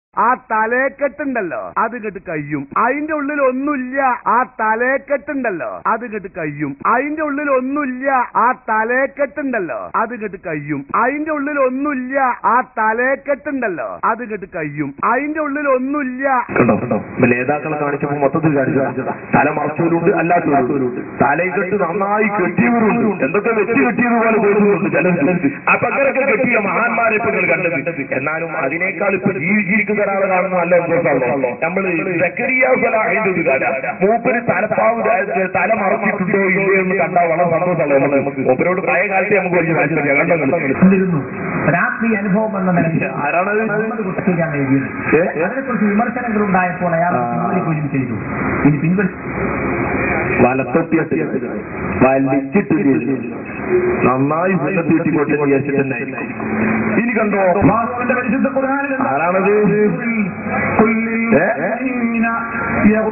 ആ തലേക്കെട്ടുണ്ടല്ലോ അത് ഇങ്ങോട്ട് കഴിയും അതിന്റെ ഉള്ളിൽ ഒന്നുമില്ല ആ തലേക്കെട്ടുണ്ടല്ലോ അത് ഇങ്ങോട്ട് കഴിയും അതിന്റെ ഉള്ളിൽ ഒന്നുമില്ല ആ തലേക്കെട്ടുണ്ടല്ലോ അത് ഇങ്ങോട്ട് കഴിയും അതിന്റെ ഉള്ളിൽ ഒന്നുമില്ല ആ തലേക്കെട്ടുണ്ടല്ലോ അത് ഇങ്ങോട്ട് കഴിയും അതിന്റെ ഉള്ളിൽ ഒന്നുമില്ല കണ്ടോ കണ്ടോ നേതാക്കളെ കാണിച്ചപ്പോ മൊത്തത്തിൽ കാണിച്ചതാ തല മറച്ചവരുണ്ട് അല്ലാത്തവരുണ്ട് തലയിൽ കെട്ട് നന്നായി കെട്ടിയവരുണ്ട് എന്തൊക്കെ വെച്ച് കെട്ടിയതുപോലെ തോന്നുന്നുണ്ട് ചിലർക്ക് അപ്പൊ അങ്ങനെയൊക്കെ കെട്ടിയ മഹാന്മാരെ ഇപ്പൊ നിങ്ങൾ കണ്ടത് എന്നാലും അതിനേക്കാൾ ഇപ്പൊ ജീവിച്ചിരിക്കുന്ന ഒരാളെ കാണുന്ന നല്ല എന്തോട്ടാണല്ലോ നമ്മള് സക്കരിയാഹുലാഹിന്റെ കാല മൂപ്പര് തലപ്പാവ് ത- തല മറച്ചിട്ടുണ്ടോ ഇല്ലയോ എന്ന് കണ്ടാൽ വളരെ സന്തോഷമല്ലേ നമുക്ക് മൂപ്പരോട് പ്രായ കാലത്തെ നമുക്ക് വലിയ താല്പര്യം കണ്ടോ കണ്ടോ കൊണ്ടിരുന്നു രാത്രി അനുഭവം എന്ന നിലയ്ക്ക് ആരാണത് മുഹമ്മദ് കുട്ടത്തിലാണ് എഴുതിയത് ഏ? അതിനെക്കുറിച്ച് വിമർശനങ്ങൾ ഉണ്ടായപ്പോൾ അയാൾ പിൻവലിക്കുകയും ചെയ്തു ഇനി പിൻവലി വലത്തൊട്ടിയിട്ട് വലിച്ചിട്ട് നന്നായി സുന്നത്ത് കിട്ടിക്കോട്ടെ എന്ന് വിചാരിച്ചിട്ട് തന്നെ ആയിരിക്കും. ഇനി കണ്ടോ അള്ളാഹുവിന്റെ പരിശുദ്ധ ഖുർആനിൽ എന്താ? ആരാണത് കുല്ലിൽ ഏ? മുഅ്മിനീന യഗു-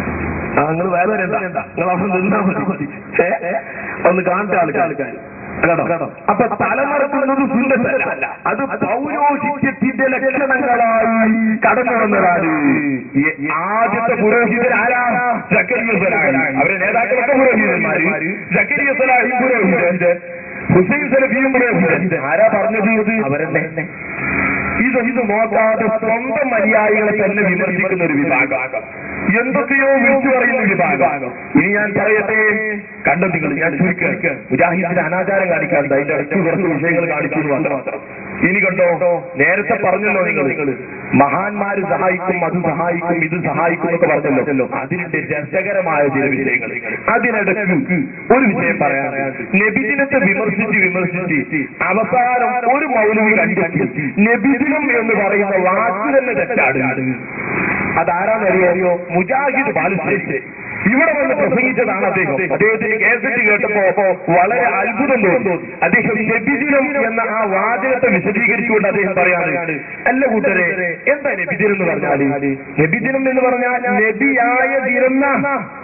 ആ നിങ്ങൾ വേറെ വരണ്ട നിങ്ങൾ അവിടെ നിന്നാ മതി ഏ? ഒന്ന് കാണട്ടെ ആൾക്കാർ കേട്ടോ കേട്ടോ അപ്പൊ തലമറക്കുന്നത് സുന്നത്തല്ല അത് പൗരോഹിത്യത്തിന്റെ ലക്ഷണങ്ങളായി കടന്നു വന്നതാണ് ഈ ആദ്യത്തെ പുരോഹിതൻ ആരാ സക്കരിയ സലാഹി അവരെ നേതാക്കളൊക്കെ പുരോഹിതന്മാര് സക്കരിയ സലാഹി പുരോഹിതൻ ഹുസൈൻ സലഫിയും പുരോഹിതൻ ആരാ പറഞ്ഞത് അവരെന്നെ ഇതൊന്നും നോക്കാതെ സ്വന്തം അനുയായികളെ തന്നെ വിമർശിക്കുന്ന ഒരു വിഭാഗം എന്തൊക്കെയോ വിളിച്ചു പറയുന്ന വിഭാഗം ഇനി ഞാൻ പറയട്ടെ കണ്ടോ നിങ്ങൾ ഞാൻ ചുരുക്ക മുജാഹിദിന്റെ അനാചാരം കാണിക്കാറുണ്ട് അതിന്റെ ഇടയ്ക്ക് കുറച്ച് വിഷയങ്ങൾ കാണിച്ചു എന്ന് മാത്രം ഇനി കണ്ടോ നേരത്തെ പറഞ്ഞല്ലോ നിങ്ങൾ മഹാന്മാര് സഹായിക്കും അത് സഹായിക്കും ഇത് സഹായിക്കും എന്നൊക്കെ പറഞ്ഞല്ലോ അതിന്റെ രസകരമായ ചില വിഷയങ്ങൾ അതിനിടയ്ക്ക് ഒരു വിഷയം പറയാൻ നബിദിനത്തെ വിമർശിച്ച് വിമർശിച്ച് അവസാനം ഒരു മൗലവി കണ്ടെത്തി നബിദിനം എന്ന് പറയുന്ന വാക്ക് തന്നെ തെറ്റാണ് അതാരാന്നറിയോ മുജാഹിദ് ബാലുശ്ശേരി ഇവിടെ വന്ന് പ്രസംഗിച്ചതാണ് അദ്ദേഹം അദ്ദേഹത്തിന് കേസറ്റ് കേട്ടപ്പോ വളരെ അത്ഭുതം തോന്നി അദ്ദേഹം നബിദിനം എന്ന ആ വാചകത്തെ വിശദീകരിച്ചുകൊണ്ട് അദ്ദേഹം പറയാണ് അല്ല കൂട്ടരെ എന്താ നബിദിനം എന്ന് പറഞ്ഞാല് നബിദിനം എന്ന് പറഞ്ഞാൽ നബിയായ ദിനം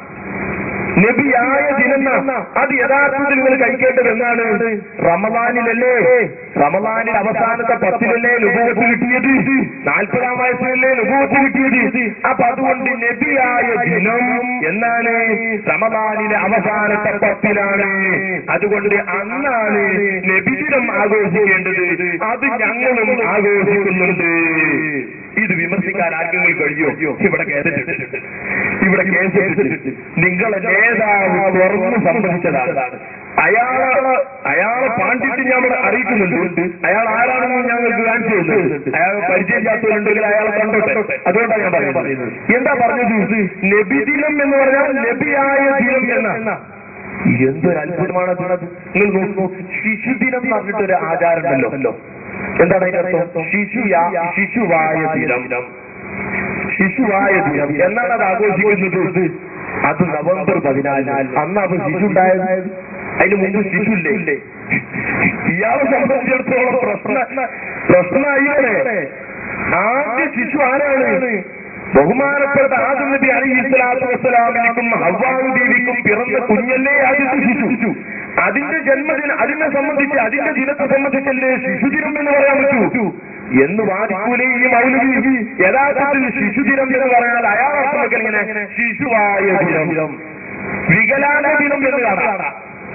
നബിയായ ദിനം അത് യഥാർത്ഥത്തിൽ നിങ്ങൾ കഴിക്കേണ്ടത് എന്താണ് റമദാനിലല്ലേ റമദാനിൽ അവസാനത്തെ പത്തിലല്ലേ നുഭവത്ത് കിട്ടിയത് നാൽപ്പതാം വയസ്സിലല്ലേ നുഭവത്ത് കിട്ടിയത് അപ്പൊ അതുകൊണ്ട് നബിയായ ദിനം എന്നാണ് റമദാനിലെ അവസാനത്തെ പത്തിലാണ് അതുകൊണ്ട് അന്നാണ് നബിദിനം ആഘോഷിക്കേണ്ടത് അത് ഞങ്ങളും ആഘോഷിക്കുന്നുണ്ട് ഇത് വിമർശിക്കാൻ ആർക്കെങ്കിലും കഴിയോ ഇവിടെ കേസിട്ടുണ്ട് ഇവിടെ കേസിട്ടുണ്ട് നിങ്ങളെ നേതാവ് തുറന്നു സമ്മതിച്ചതാണ് അയാള് അയാളെ പാണ്ഡിത്യം ഞങ്ങൾ അറിയിക്കുന്നുണ്ട് അയാൾ ആരാണെന്ന് ഞങ്ങൾക്ക് കാണിച്ചു തരുന്നുണ്ട് അയാൾ പരിചയമില്ലാത്തവരുണ്ടെങ്കിൽ അയാളെ കണ്ടോട്ടെ അതുകൊണ്ടാണ് ഞാൻ പറയുന്നത് എന്താ പറഞ്ഞത് നബിദിനം എന്ന് പറഞ്ഞാൽ നബിയായ ദിനം എന്ന എന്തൊരു അത്ഭുതമാണ് അത് നിങ്ങൾ നോക്കൂ ശിശുദിനം എന്ന് പറഞ്ഞിട്ടൊരു ആചാരം ഉണ്ടല്ലോ എന്താണ് അതിന്റെ അർത്ഥം ശിശുയാ ശിശുവായ ദിനം ശിശുവായ ദിനം എന്നാണ് അത് ആഘോഷിക്കുന്നത് അത് നവംബർ പതിനാലിനാൽ അന്ന് അപ്പൊ ശിശു ഉണ്ടായത് അതിന് മുമ്പ് ശിശു ഇല്ലേ ഇയാളെ സംബന്ധിച്ചിടത്തോളം പ്രശ്ന പ്രശ്നമായില്ലേ ആദ്യ ശിശു ആരാണ് ബഹുമാനപ്പെട്ട ആദ്യ നബി അലി ഇസ്ലാത്തു വസ്സലാമിനും ഹവ്വാവ് ദേവിക്കും പിറന്ന കുഞ്ഞല്ലേ ആദ്യത്തെ ശിശു അതിന്റെ ജന്മദിനം അതിനെ സംബന്ധിച്ച് അതിന്റെ ദിനത്തെ സംബന്ധിച്ചല്ലേ ശിശുദിനം എന്ന് പറയാൻ പറ്റൂ എന്ന് വാദിക്കൂലേ ഈ മൗലവി യഥാർത്ഥത്തിൽ ശിശുദിനം എന്ന് പറഞ്ഞാൽ അയാൾ അർത്ഥം വെക്കൽ ഇങ്ങനെ ശിശുവായ ദിനം വികലാംഗ ദിനം എന്ന് കാണാം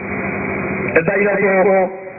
എന്തായാലും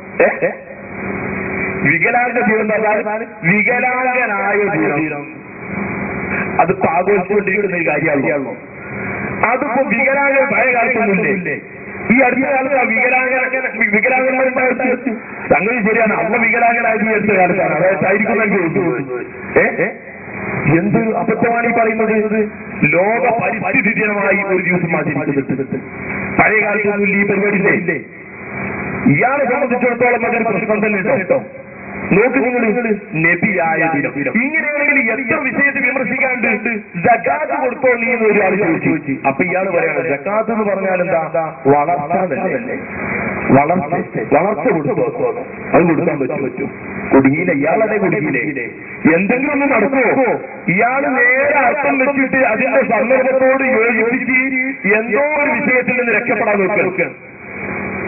വികലാംഗ ദിനം എന്ന് പറഞ്ഞാൽ വികലാംഗനായ ദിനം അതിപ്പോ ആഘോഷിച്ചുകൊണ്ടിരിക്കുന്ന ഒരു കാര്യമാണല്ലോ അതിപ്പോ വികലാംഗൻ പഴയ കാലത്തൊന്നുമില്ലേ ഈ അടുത്ത കാലത്ത് ആ വികലാംഗ വികലാംഗന്മാരുണ്ടായിട്ട് സംഗതി ശരിയാണ് അമ്മ വികലാംഗനായിട്ട് ഈ അടുത്ത കാലത്താണ് അതായതായിരിക്കും എനിക്ക് തോന്നുന്നത് ഏ ഏ? എന്തൊരു അബദ്ധമാണ് ഈ പറയുന്നത് ലോക പരിസ്ഥിതി ദിനമായി ഒരു ദിവസം ആചരിക്കുന്നുണ്ട് പഴയ കാലത്തൊന്നും ഈ പരിപാടി ഇല്ലേ ഇയാളെ സംബന്ധിച്ചിടത്തോളം അതൊരു പ്രശ്നം തന്നെ കേട്ടോ നോക്ക് നിങ്ങൾ നബിയായ ദിനം ഇങ്ങനെയാണെങ്കിൽ എത്ര വിഷയത്തിൽ വിമർശിക്കാണ്ട് ജക്കാത്ത് കൊടുത്തോ നീ എന്ന് ഒരാൾ ചോദിച്ചു അപ്പൊ ഇയാൾ പറയാണ് ജക്കാത്ത് എന്ന് പറഞ്ഞാൽ എന്താ വളർച്ച തന്നെ വളർച്ച വളർച്ച കൊടുത്തോ അത് കൊടുക്കാൻ പറ്റും പറ്റും കുടുങ്ങിയില്ല ഇയാളെ കുടുങ്ങിയില്ലേ എന്തെങ്കിലും ഒന്ന് നടക്കുമോ ഇയാൾ നേരെ അർത്ഥം വെച്ചിട്ട് അതിന്റെ സന്ദർഭത്തോട് യോജിപ്പിച്ച് എന്തോ ഒരു വിഷയത്തിൽ നിന്ന് രക്ഷപ്പെടാൻ നോക്കുക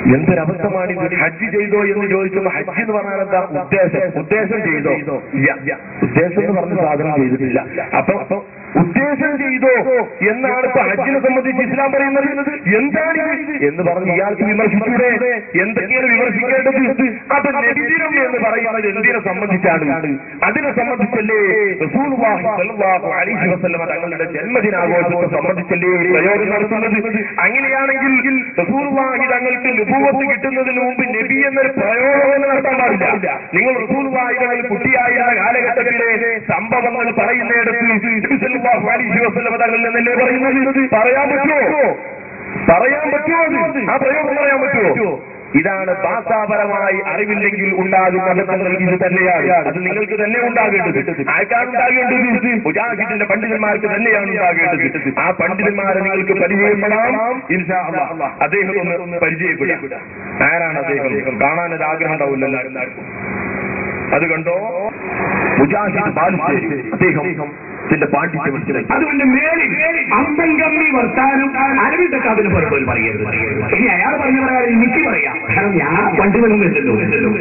എന്തൊരബദ്ധമാണ് ഇത് ഹജ്ജ് ചെയ്തോ എന്ന് ചോദിക്കുമ്പോൾ ഹജ്ജ് എന്ന് പറഞ്ഞാൽ എന്താ ഉദ്ദേശം ഉദ്ദേശം ചെയ്തോ ഇല്ല ഉദ്ദേശം എന്ന് പറഞ്ഞ സാധനം ചെയ്തിട്ടില്ല അപ്പൊ അപ്പൊ ഉദ്ദേശം ചെയ്തോ എന്നാണ് ഇപ്പൊ ഹജ്ജിനെ സംബന്ധിച്ച് ഇസ്ലാം പറയുന്നത് എന്താണ് ഇത് എന്ന് പറഞ്ഞ് ഇയാൾക്ക് വിമർശിച്ചൂടെ എന്തൊക്കെയാണ് വിമർശിക്കേണ്ടത് അത് നബിദിനം എന്ന് പറയുന്നത് എന്തിനെ സംബന്ധിച്ചാണ് അതിനെ സംബന്ധിച്ചല്ലേ റസൂലുള്ളാഹി സ്വല്ലല്ലാഹു അലൈഹി വസല്ലമ തങ്ങളുടെ ജന്മദിനാഘോഷത്തെ സംബന്ധിച്ചല്ലേ ഈ പ്രയോഗം നടത്തുന്നത് അങ്ങനെയാണെങ്കിൽ റസൂലുള്ളാഹി തങ്ങൾക്ക് നുബുവത്ത് കിട്ടുന്നതിന് മുമ്പ് നബി എന്നൊരു പ്രയോഗം നടത്താൻ പാടില്ല നിങ്ങൾ റസൂലുള്ളാഹി തങ്ങൾ കുട്ടിയായിരുന്ന കാലഘട്ടത്തിലെ സംഭവങ്ങൾ പറയുന്നിടത്ത് നബി സല്ലല്ലാഹു അലൈഹി വസല്ലമ തങ്ങൾ എന്നല്ലേ പറയുന്നത് പറയാൻ പറ്റുമോ പറയാൻ പറ്റുമോ അത്? ആ പ്രയോഗം പറയാൻ പറ്റുമോ ഇതാണ് ഭാഷാപരമായി അറിവില്ലെങ്കിൽ ഉണ്ടാകുന്ന അബദ്ധങ്ങൾ ഇത് തന്നെയാണ് അത് നിങ്ങൾക്ക് തന്നെ ഉണ്ടാകേണ്ടത് ആർക്കാണുണ്ടാകേണ്ടത് മുജാഹിദിന്റെ പണ്ഡിതന്മാർക്ക് തന്നെയാണ് ഉണ്ടാകേണ്ടത് ആ പണ്ഡിതന്മാരെ നിങ്ങൾക്ക് പരിചയപ്പെടാം ഇൻഷാ അല്ലാഹ്. അദ്ദേഹം ഒന്ന് ഒന്ന് പരിചയപ്പെടാം ആരാണ് അദ്ദേഹം കാണാൻ ഒരു ആഗ്രഹം ഉണ്ടാവില്ല എല്ലാവർക്കും അത് കണ്ടോ മുജാഹിദ് ബാലുശ്ശേരി അദ്ദേഹം ഇതിന്റെ പാണ്ഡിത്യം മനസ്സിലാക്കി അതുകൊണ്ട് മേലിൽ അമ്പൻ കമ്മി വർത്താനം അരവിട്ടൊക്കെ അതിന് പുറത്തൊരു പറയരുത് ഇനി അയാൾ പറഞ്ഞ പ്രകാരം എനിക്ക് പറയാം കാരണം ഞാൻ പണ്ഡിതനൊന്നുമില്ലല്ലോ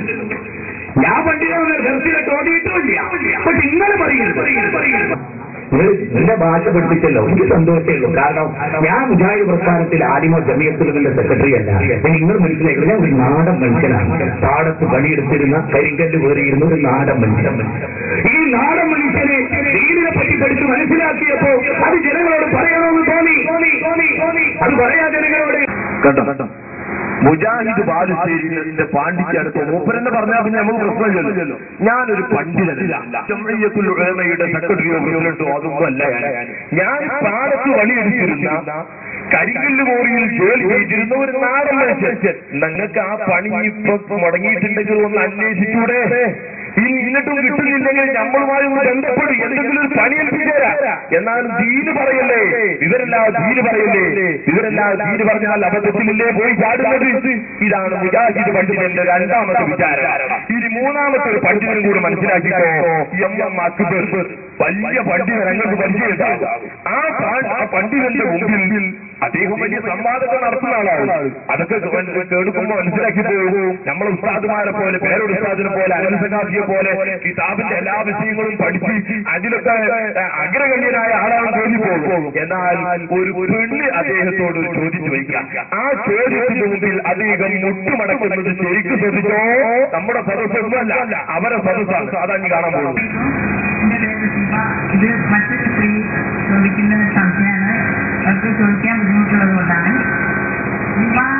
ഞാൻ പണ്ഡിതനൊന്നും ദർശനത്തെ ഓടിയിട്ടുമില്ല പക്ഷെ ഇന്നലെ പറയരുത് പറയരുത് പറയരുത് എന്റെ ഭാഷ പഠിപ്പിച്ചല്ലോ എനിക്ക് സന്തോഷമേ ഉള്ളൂ കാരണം ഞാൻ മുജാഹിദ് പ്രസ്ഥാനത്തിൽ ആദിമ ജമിയത്തുകളുടെ സെക്രട്ടറി അല്ല നിങ്ങൾ മനസ്സിലാക്കുന്നത് ഞാൻ ഒരു നാടൻ മനുഷ്യനാണ് പാടത്ത് പണിയെടുത്തിരുന്ന കരിങ്കല്ല് കയറിയിരുന്ന ഒരു നാടൻ മനുഷ്യൻ ഈ നാടൻ മനുഷ്യനെ ദീനിനെ പറ്റി പഠിച്ച് മനസ്സിലാക്കിയപ്പോ അത് ജനങ്ങളോട് പറയണമെന്ന് തോന്നി തോന്നി തോന്നി തോന്നി അത് പറയാ ജനങ്ങളോട് കണ്ടോ കണ്ടോ മുജാഹിദ് ബാലുശ്ശേരിന്റെ പാണ്ഡിത്യാണ് മൂപ്പരെന്ന് പറഞ്ഞാൽ പിന്നെ നമുക്ക് പ്രശ്നമില്ലല്ലോ ഞാനൊരു പണ്ഡിതനല്ല ജംഇയ്യത്തുൽ ഉലമയുടെ സെക്രട്ടറിയോ പ്രസിഡന്റോ അതൊന്നും അല്ല ഞാൻ ഞാൻ പാടത്ത് പണിയെടുത്തിരുന്ന കരിങ്കല്ല് മോറിയിൽ ജോലി ചെയ്തിരുന്ന ഒരു നാടൻ മനുഷ്യൻ നിങ്ങൾക്ക് ആ പണി ഇപ്പൊ മുടങ്ങിയിട്ടുണ്ടെങ്കിൽ ഒന്ന് അന്വേഷിച്ചൂടെ ഇനി എന്നിട്ടും കിട്ടുന്നില്ലെങ്കിൽ നമ്മളുമായി ഒന്ന് ബന്ധപ്പെടും എന്തെങ്കിലും ഒരു പണി ഏൽപ്പിച്ചേരാ എന്നാലും ദീന് പറയല്ലേ ഇവരെല്ലാം ദീന് പറയല്ലേ ഇവരെല്ലാം ദീന് പറഞ്ഞാൽ അബദ്ധത്തിലല്ലേ പോയി ചാടുന്നത് ഇതാണ് മുജാഹിദ് പണ്ഡിതന്റെ രണ്ടാമത്തെ വിചാരം ഇനി മൂന്നാമത്തെ ഒരു പണ്ഡിതനും കൂടി മനസ്സിലാക്കിക്കോ എം എം അക്ബർ വലിയ പണ്ഡിതൻ ഞങ്ങൾക്ക് പരിചയമുണ്ടാകും ആ പാ- ആ പണ്ഡിതന്റെ മുമ്പിൽ അദ്ദേഹം വലിയ സംവാദങ്ങൾ നടത്തുന്ന ആളാണ് അതൊക്കെ കേൾക്കുമ്പോൾ മനസ്സിലാക്കി പോകും നമ്മൾ ഉസ്താദുമാരെ പോലെ പേരോട് ഉസ്താദിനെ പോലെ അനന്തകാഫിയെ പോലെ കിതാബിന്റെ എല്ലാ വിഷയങ്ങളും പഠിച്ച് അതിലൊക്കെ ഏഹ്, അഗ്രഗണ്യനായ ആളാണ് തോന്നിപ്പോകും എന്നാൽ ഒരു പെണ്ണ് അദ്ദേഹത്തോട് ഒരു ചോദ്യം ചോദിക്കാം ആ ചോദ്യത്തിന് മുമ്പിൽ അദ്ദേഹം മുട്ടുമടക്കുന്നത് ശരിക്കും ശ്രദ്ധിച്ചോ നമ്മുടെ സദസ്സൊന്നുമല്ല അവരെ സദസ്സാണ് അതാണ് നീ കാണാൻ പോകുന്നത് എന്റെ പേര് ശിവ ഇത് മറ്റൊരു സ്ത്രീ ചോദിക്കുന്ന ഒരു സംശയമാണ് അവർക്ക് ചോദിക്കാൻ ബുദ്ധിമുട്ടുള്ളത് കൊണ്ടാണ് വിവാഹ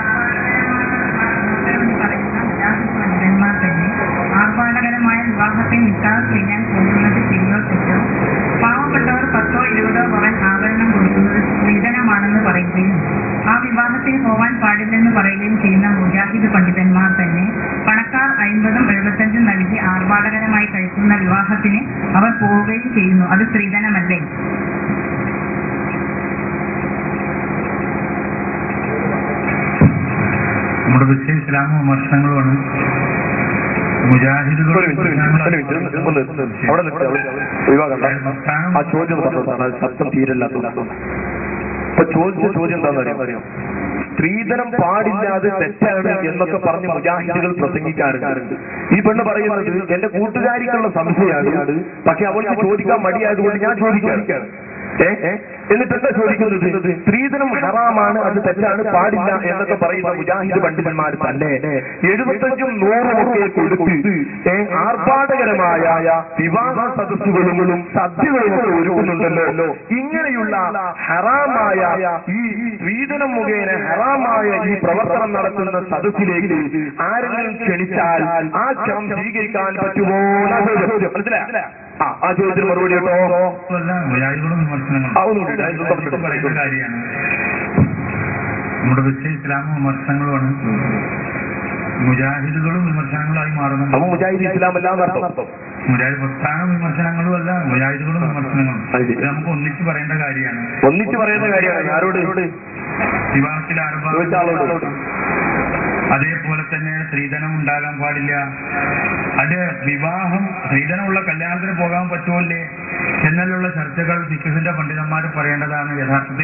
ആർഭാടകരമായ പറയുന്ന മുജാഹിദ് പണ്ഡിതന്മാർ തന്നെ ആർഭാടകരമായ വിവാഹത്തെ നിക്കാഹ് ചെയ്യാൻ പോകുന്നത് ശരിയോ തെറ്റോ പാവപ്പെട്ടവർ പത്തോ ഇരുപതോ പവൻ ആഭരണം കൊടുക്കുന്നത് സ്ത്രീധനമാണെന്ന് പറയുകയും ആ വിവാഹത്തിന് പോവാൻ പാടില്ലെന്ന് പറയുകയും ചെയ്യുന്ന മുജാഹിദ് പണ്ഡിതന്മാർ തന്നെ പണക്കാർ അൻപതും എഴുപത്തഞ്ചും നൽകി ആർഭാടകരമായി കഴിക്കുന്ന വിവാഹത്തിന് അവർ പോവുകയും ചെയ്യുന്നു അത് സ്ത്രീധനമല്ലേ നമ്മുടെ വിഷയം ഇസ്ലാമ വിമർശനങ്ങളുമാണ് മുജാഹിദുകൾ ഒരു മിനിറ്റ്, ഒരു മിനിറ്റ്, ഒരു മിനിറ്റ്, ഒന്ന് ഒന്ന് ഒന്ന് അവിടെ നിർത്തി, അവിടെ ഒഴിവാക്കണ്ട. ആ ചോദ്യം പറഞ്ഞതാണ് അത് ശബ്ദം തീരല്ലാത്തതുകൊണ്ട് അപ്പൊ ചോദിച്ച ചോദ്യം എന്താണെന്ന് അറിയാം സ്ത്രീധനം പാടില്ലാതെ തെറ്റാണ് എന്നൊക്കെ പറഞ്ഞ് മുജാഹിദുകൾ പ്രസംഗിക്കാറുണ്ട് ഈ പെണ്ണ് പറയുന്നത് എന്റെ കൂട്ടുകാരിക്കുള്ള സംശയമാണ് പക്ഷെ അവൾക്ക് ചോദിക്കാൻ മടിയായതുകൊണ്ട് ഞാൻ ചോദിക്കാണ് ഏ ഏ? എന്നിട്ട് എന്താ ചോദിക്കുന്നത് സ്ത്രീധനം ഹറാമാണ് അത് തെറ്റാണ് പാടില്ല എന്നൊക്കെ പറയുന്ന മുജാഹിദ് പണ്ഡിതന്മാർ തന്നെ എഴുപത്തഞ്ചും നൂറും ഒക്കെ കൊടുത്ത് ഏ, ആർഭാടകരമായ വിവാഹ സദസ്സുകളും സദ്യകളും ഒക്കെ ഒരുക്കുന്നുണ്ടല്ലോ ഇങ്ങനെയുള്ള ഹറാമായ ഈ സ്ത്രീധനം മുഖേന ഹറാമായ ഈ പ്രവർത്തനം നടത്തുന്ന സദസ്സിലേക്ക് ആരെങ്കിലും ക്ഷണിച്ചാൽ ആ ക്ഷണം സ്വീകരിക്കാൻ പറ്റുമോ എന്നാ ചോദ്യം. മനസ്സിലായോ ആ ആ ചോദ്യത്തിന് മറുപടി കേട്ടോ അല്ല മുജാഹിദുകളും വിമർശനങ്ങളും ആ, ഒന്നുകൂടി, ഇത് ഇത് പറഞ്ഞിട്ട് പറയുന്ന കാര്യമാണ് നമ്മുടെ വിഷയം ഇസ്ലാമ വിമർശനങ്ങളുമാണ് മുജാഹിദുകളും വിമർശനങ്ങളായി മാറുന്നുണ്ട് അപ്പൊ മുജാഹിദ് ഇസ്ലാം അല്ലാന്ന് അർത്ഥം മുജാഹിദ് പ്രസ്ഥാനം വിമർശനങ്ങളും അല്ല മുജാഹിദുകളും വിമർശനങ്ങളും അത് ശരി. ഇത് നമുക്ക് ഒന്നിച്ച് പറയേണ്ട കാര്യമാണ് ഒന്നിച്ച് പറയുന്ന കാര്യമാണ് ആരോട് വിവാഹത്തിൽ ചോദിച്ച ആളോട് ആർഭാടം അതേപോലെ തന്നെ സ്ത്രീധനം ഉണ്ടാകാൻ പാടില്ല അത് വിവാഹം സ്ത്രീധനമുള്ള കല്യാണത്തിന് പോകാൻ പറ്റുമല്ലേ എന്നല്ലുള്ള ചർച്ചകൾ സിഖിന്റെ പണ്ഡിതന്മാർ പറയേണ്ടതാണ് യഥാർത്ഥത്തിൽ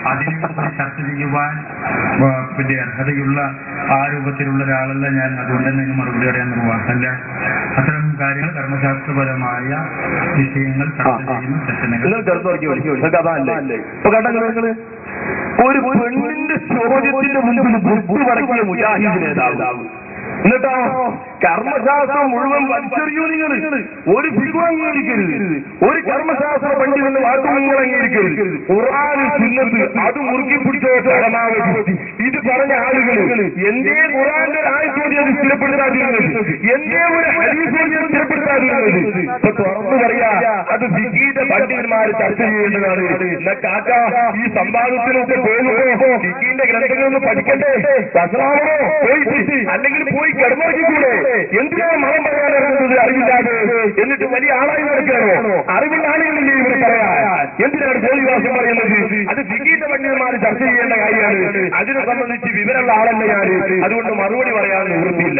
അതിനെക്കുറിച്ച് ചർച്ച ചെയ്യുവാൻ ആ, പിന്നെ അർഹതയുള്ള ആ രൂപത്തിലുള്ള ഒരാളല്ല ഞാൻ അതുകൊണ്ട് തന്നെ അതിന് മറുപടി പറയാൻ നിർവാഹമല്ല അത്തരം കാര്യങ്ങൾ കർമ്മശാസ്ത്രപരമായ വിഷയങ്ങൾ ചർച്ച ചെയ്യുന്ന സെഷനുകൾ നിങ്ങൾ ചേർത്ത് നോക്കി വിളിച്ചു നിങ്ങൾക്ക് അതല്ലേ ഇപ്പൊ കണ്ട നിങ്ങള് ഒരു പെണ്ണിന്റെ ചോദ്യത്തിന്റെ മുൻപിൽ ബുദ്ധി പടക്കിയ മുജാഹിദ് നേതാവ് എന്നിട്ടോ കർമ്മശാസ്ത്രം മുഴുവൻ വലിച്ചെറിയൂ നിങ്ങൾ ഒരു ഫിഗു അംഗീകരിക്കരുത് ഒരു കർമ്മശാസ്ത്ര പണ്ഡിതന്റെ വാക്കും നിങ്ങൾ അംഗീകരിക്കരുത് ഖുർആൻ സുന്നത്ത് അത് മുറുക്കി പിടിച്ചോ പരമാവധി ഇത് പറഞ്ഞ ആളുകൾ എന്തേ ഖുർആന്റെ ഒരു ആയത്തോടി അത് സ്ഥിരപ്പെടുത്താതിരുന്നത് എന്തേ ഒരു ഹരീസോടി അത് സ്ഥിരപ്പെടുത്താതിരുന്നത് ഇപ്പൊ തുറന്നു പറയാ അത് ഫിഗീന്റെ പണ്ഡിതന്മാർ ചർച്ച ചെയ്യേണ്ടതാണ് എന്നാ കാക്ക ഈ സംവാദത്തിനൊക്കെ പോകുമ്പോ ഫിഗീന്റെ ഗ്രന്ഥങ്ങളൊന്ന് പഠിക്കണ്ടേ സസ്ലാമോ പോയി അല്ലെങ്കിൽ പോയി കിടന്നുറക്കിക്കൂടെ എന്തിനാണ് മണം പറയാൻ ഇറങ്ങുന്നത് അറിവില്ലാതെ എന്നിട്ട് വലിയ ആളായി നടക്കുകയാണോ അറിവുള്ള ആളുകളില്ലേ ഇവർ പറയാൻ എന്തിനാണ് ജോലിവാസം പറയുന്നത് അത് ഫിഗീന്റെ പണ്ഡിതന്മാർ ചർച്ച ചെയ്യേണ്ട കാര്യമാണ് അതിനെ സംബന്ധിച്ച് വിവരമുള്ള ആളല്ല ഞാൻ അതുകൊണ്ട് മറുപടി പറയാൻ നിവൃത്തിയില്ല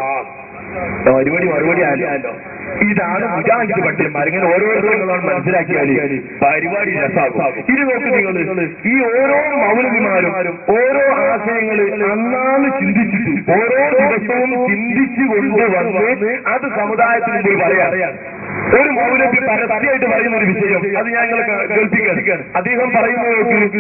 മറുപടി മറുപടി ആയല്ലോ ഇതാണ് മുജാഹിദ് പണ്ഡിതന്മാർ ഇങ്ങനെ ഓരോരുത്തരും മനസ്സിലാക്കിയാൽ പരിപാടി രസാകും ഇത് നോക്ക് നിങ്ങൾ ഈ ഓരോ മൗലവിമാരും ഓരോ ആശയങ്ങൾ അന്നാന്ന് ചിന്തിച്ചിട്ട് ഓരോ ദിവസവും ചിന്തിച്ചു കൊണ്ടുവന്ന് അത് സമുദായത്തിന് മുമ്പിൽ പറയാം ഒരു മൗലവി പരസ്യമായിട്ട് പറയുന്ന ഒരു വിഷയം അത് ഞാൻ നിങ്ങളെ കേൾപ്പിക്കുകയാണ് അദ്ദേഹം പറയുന്നത്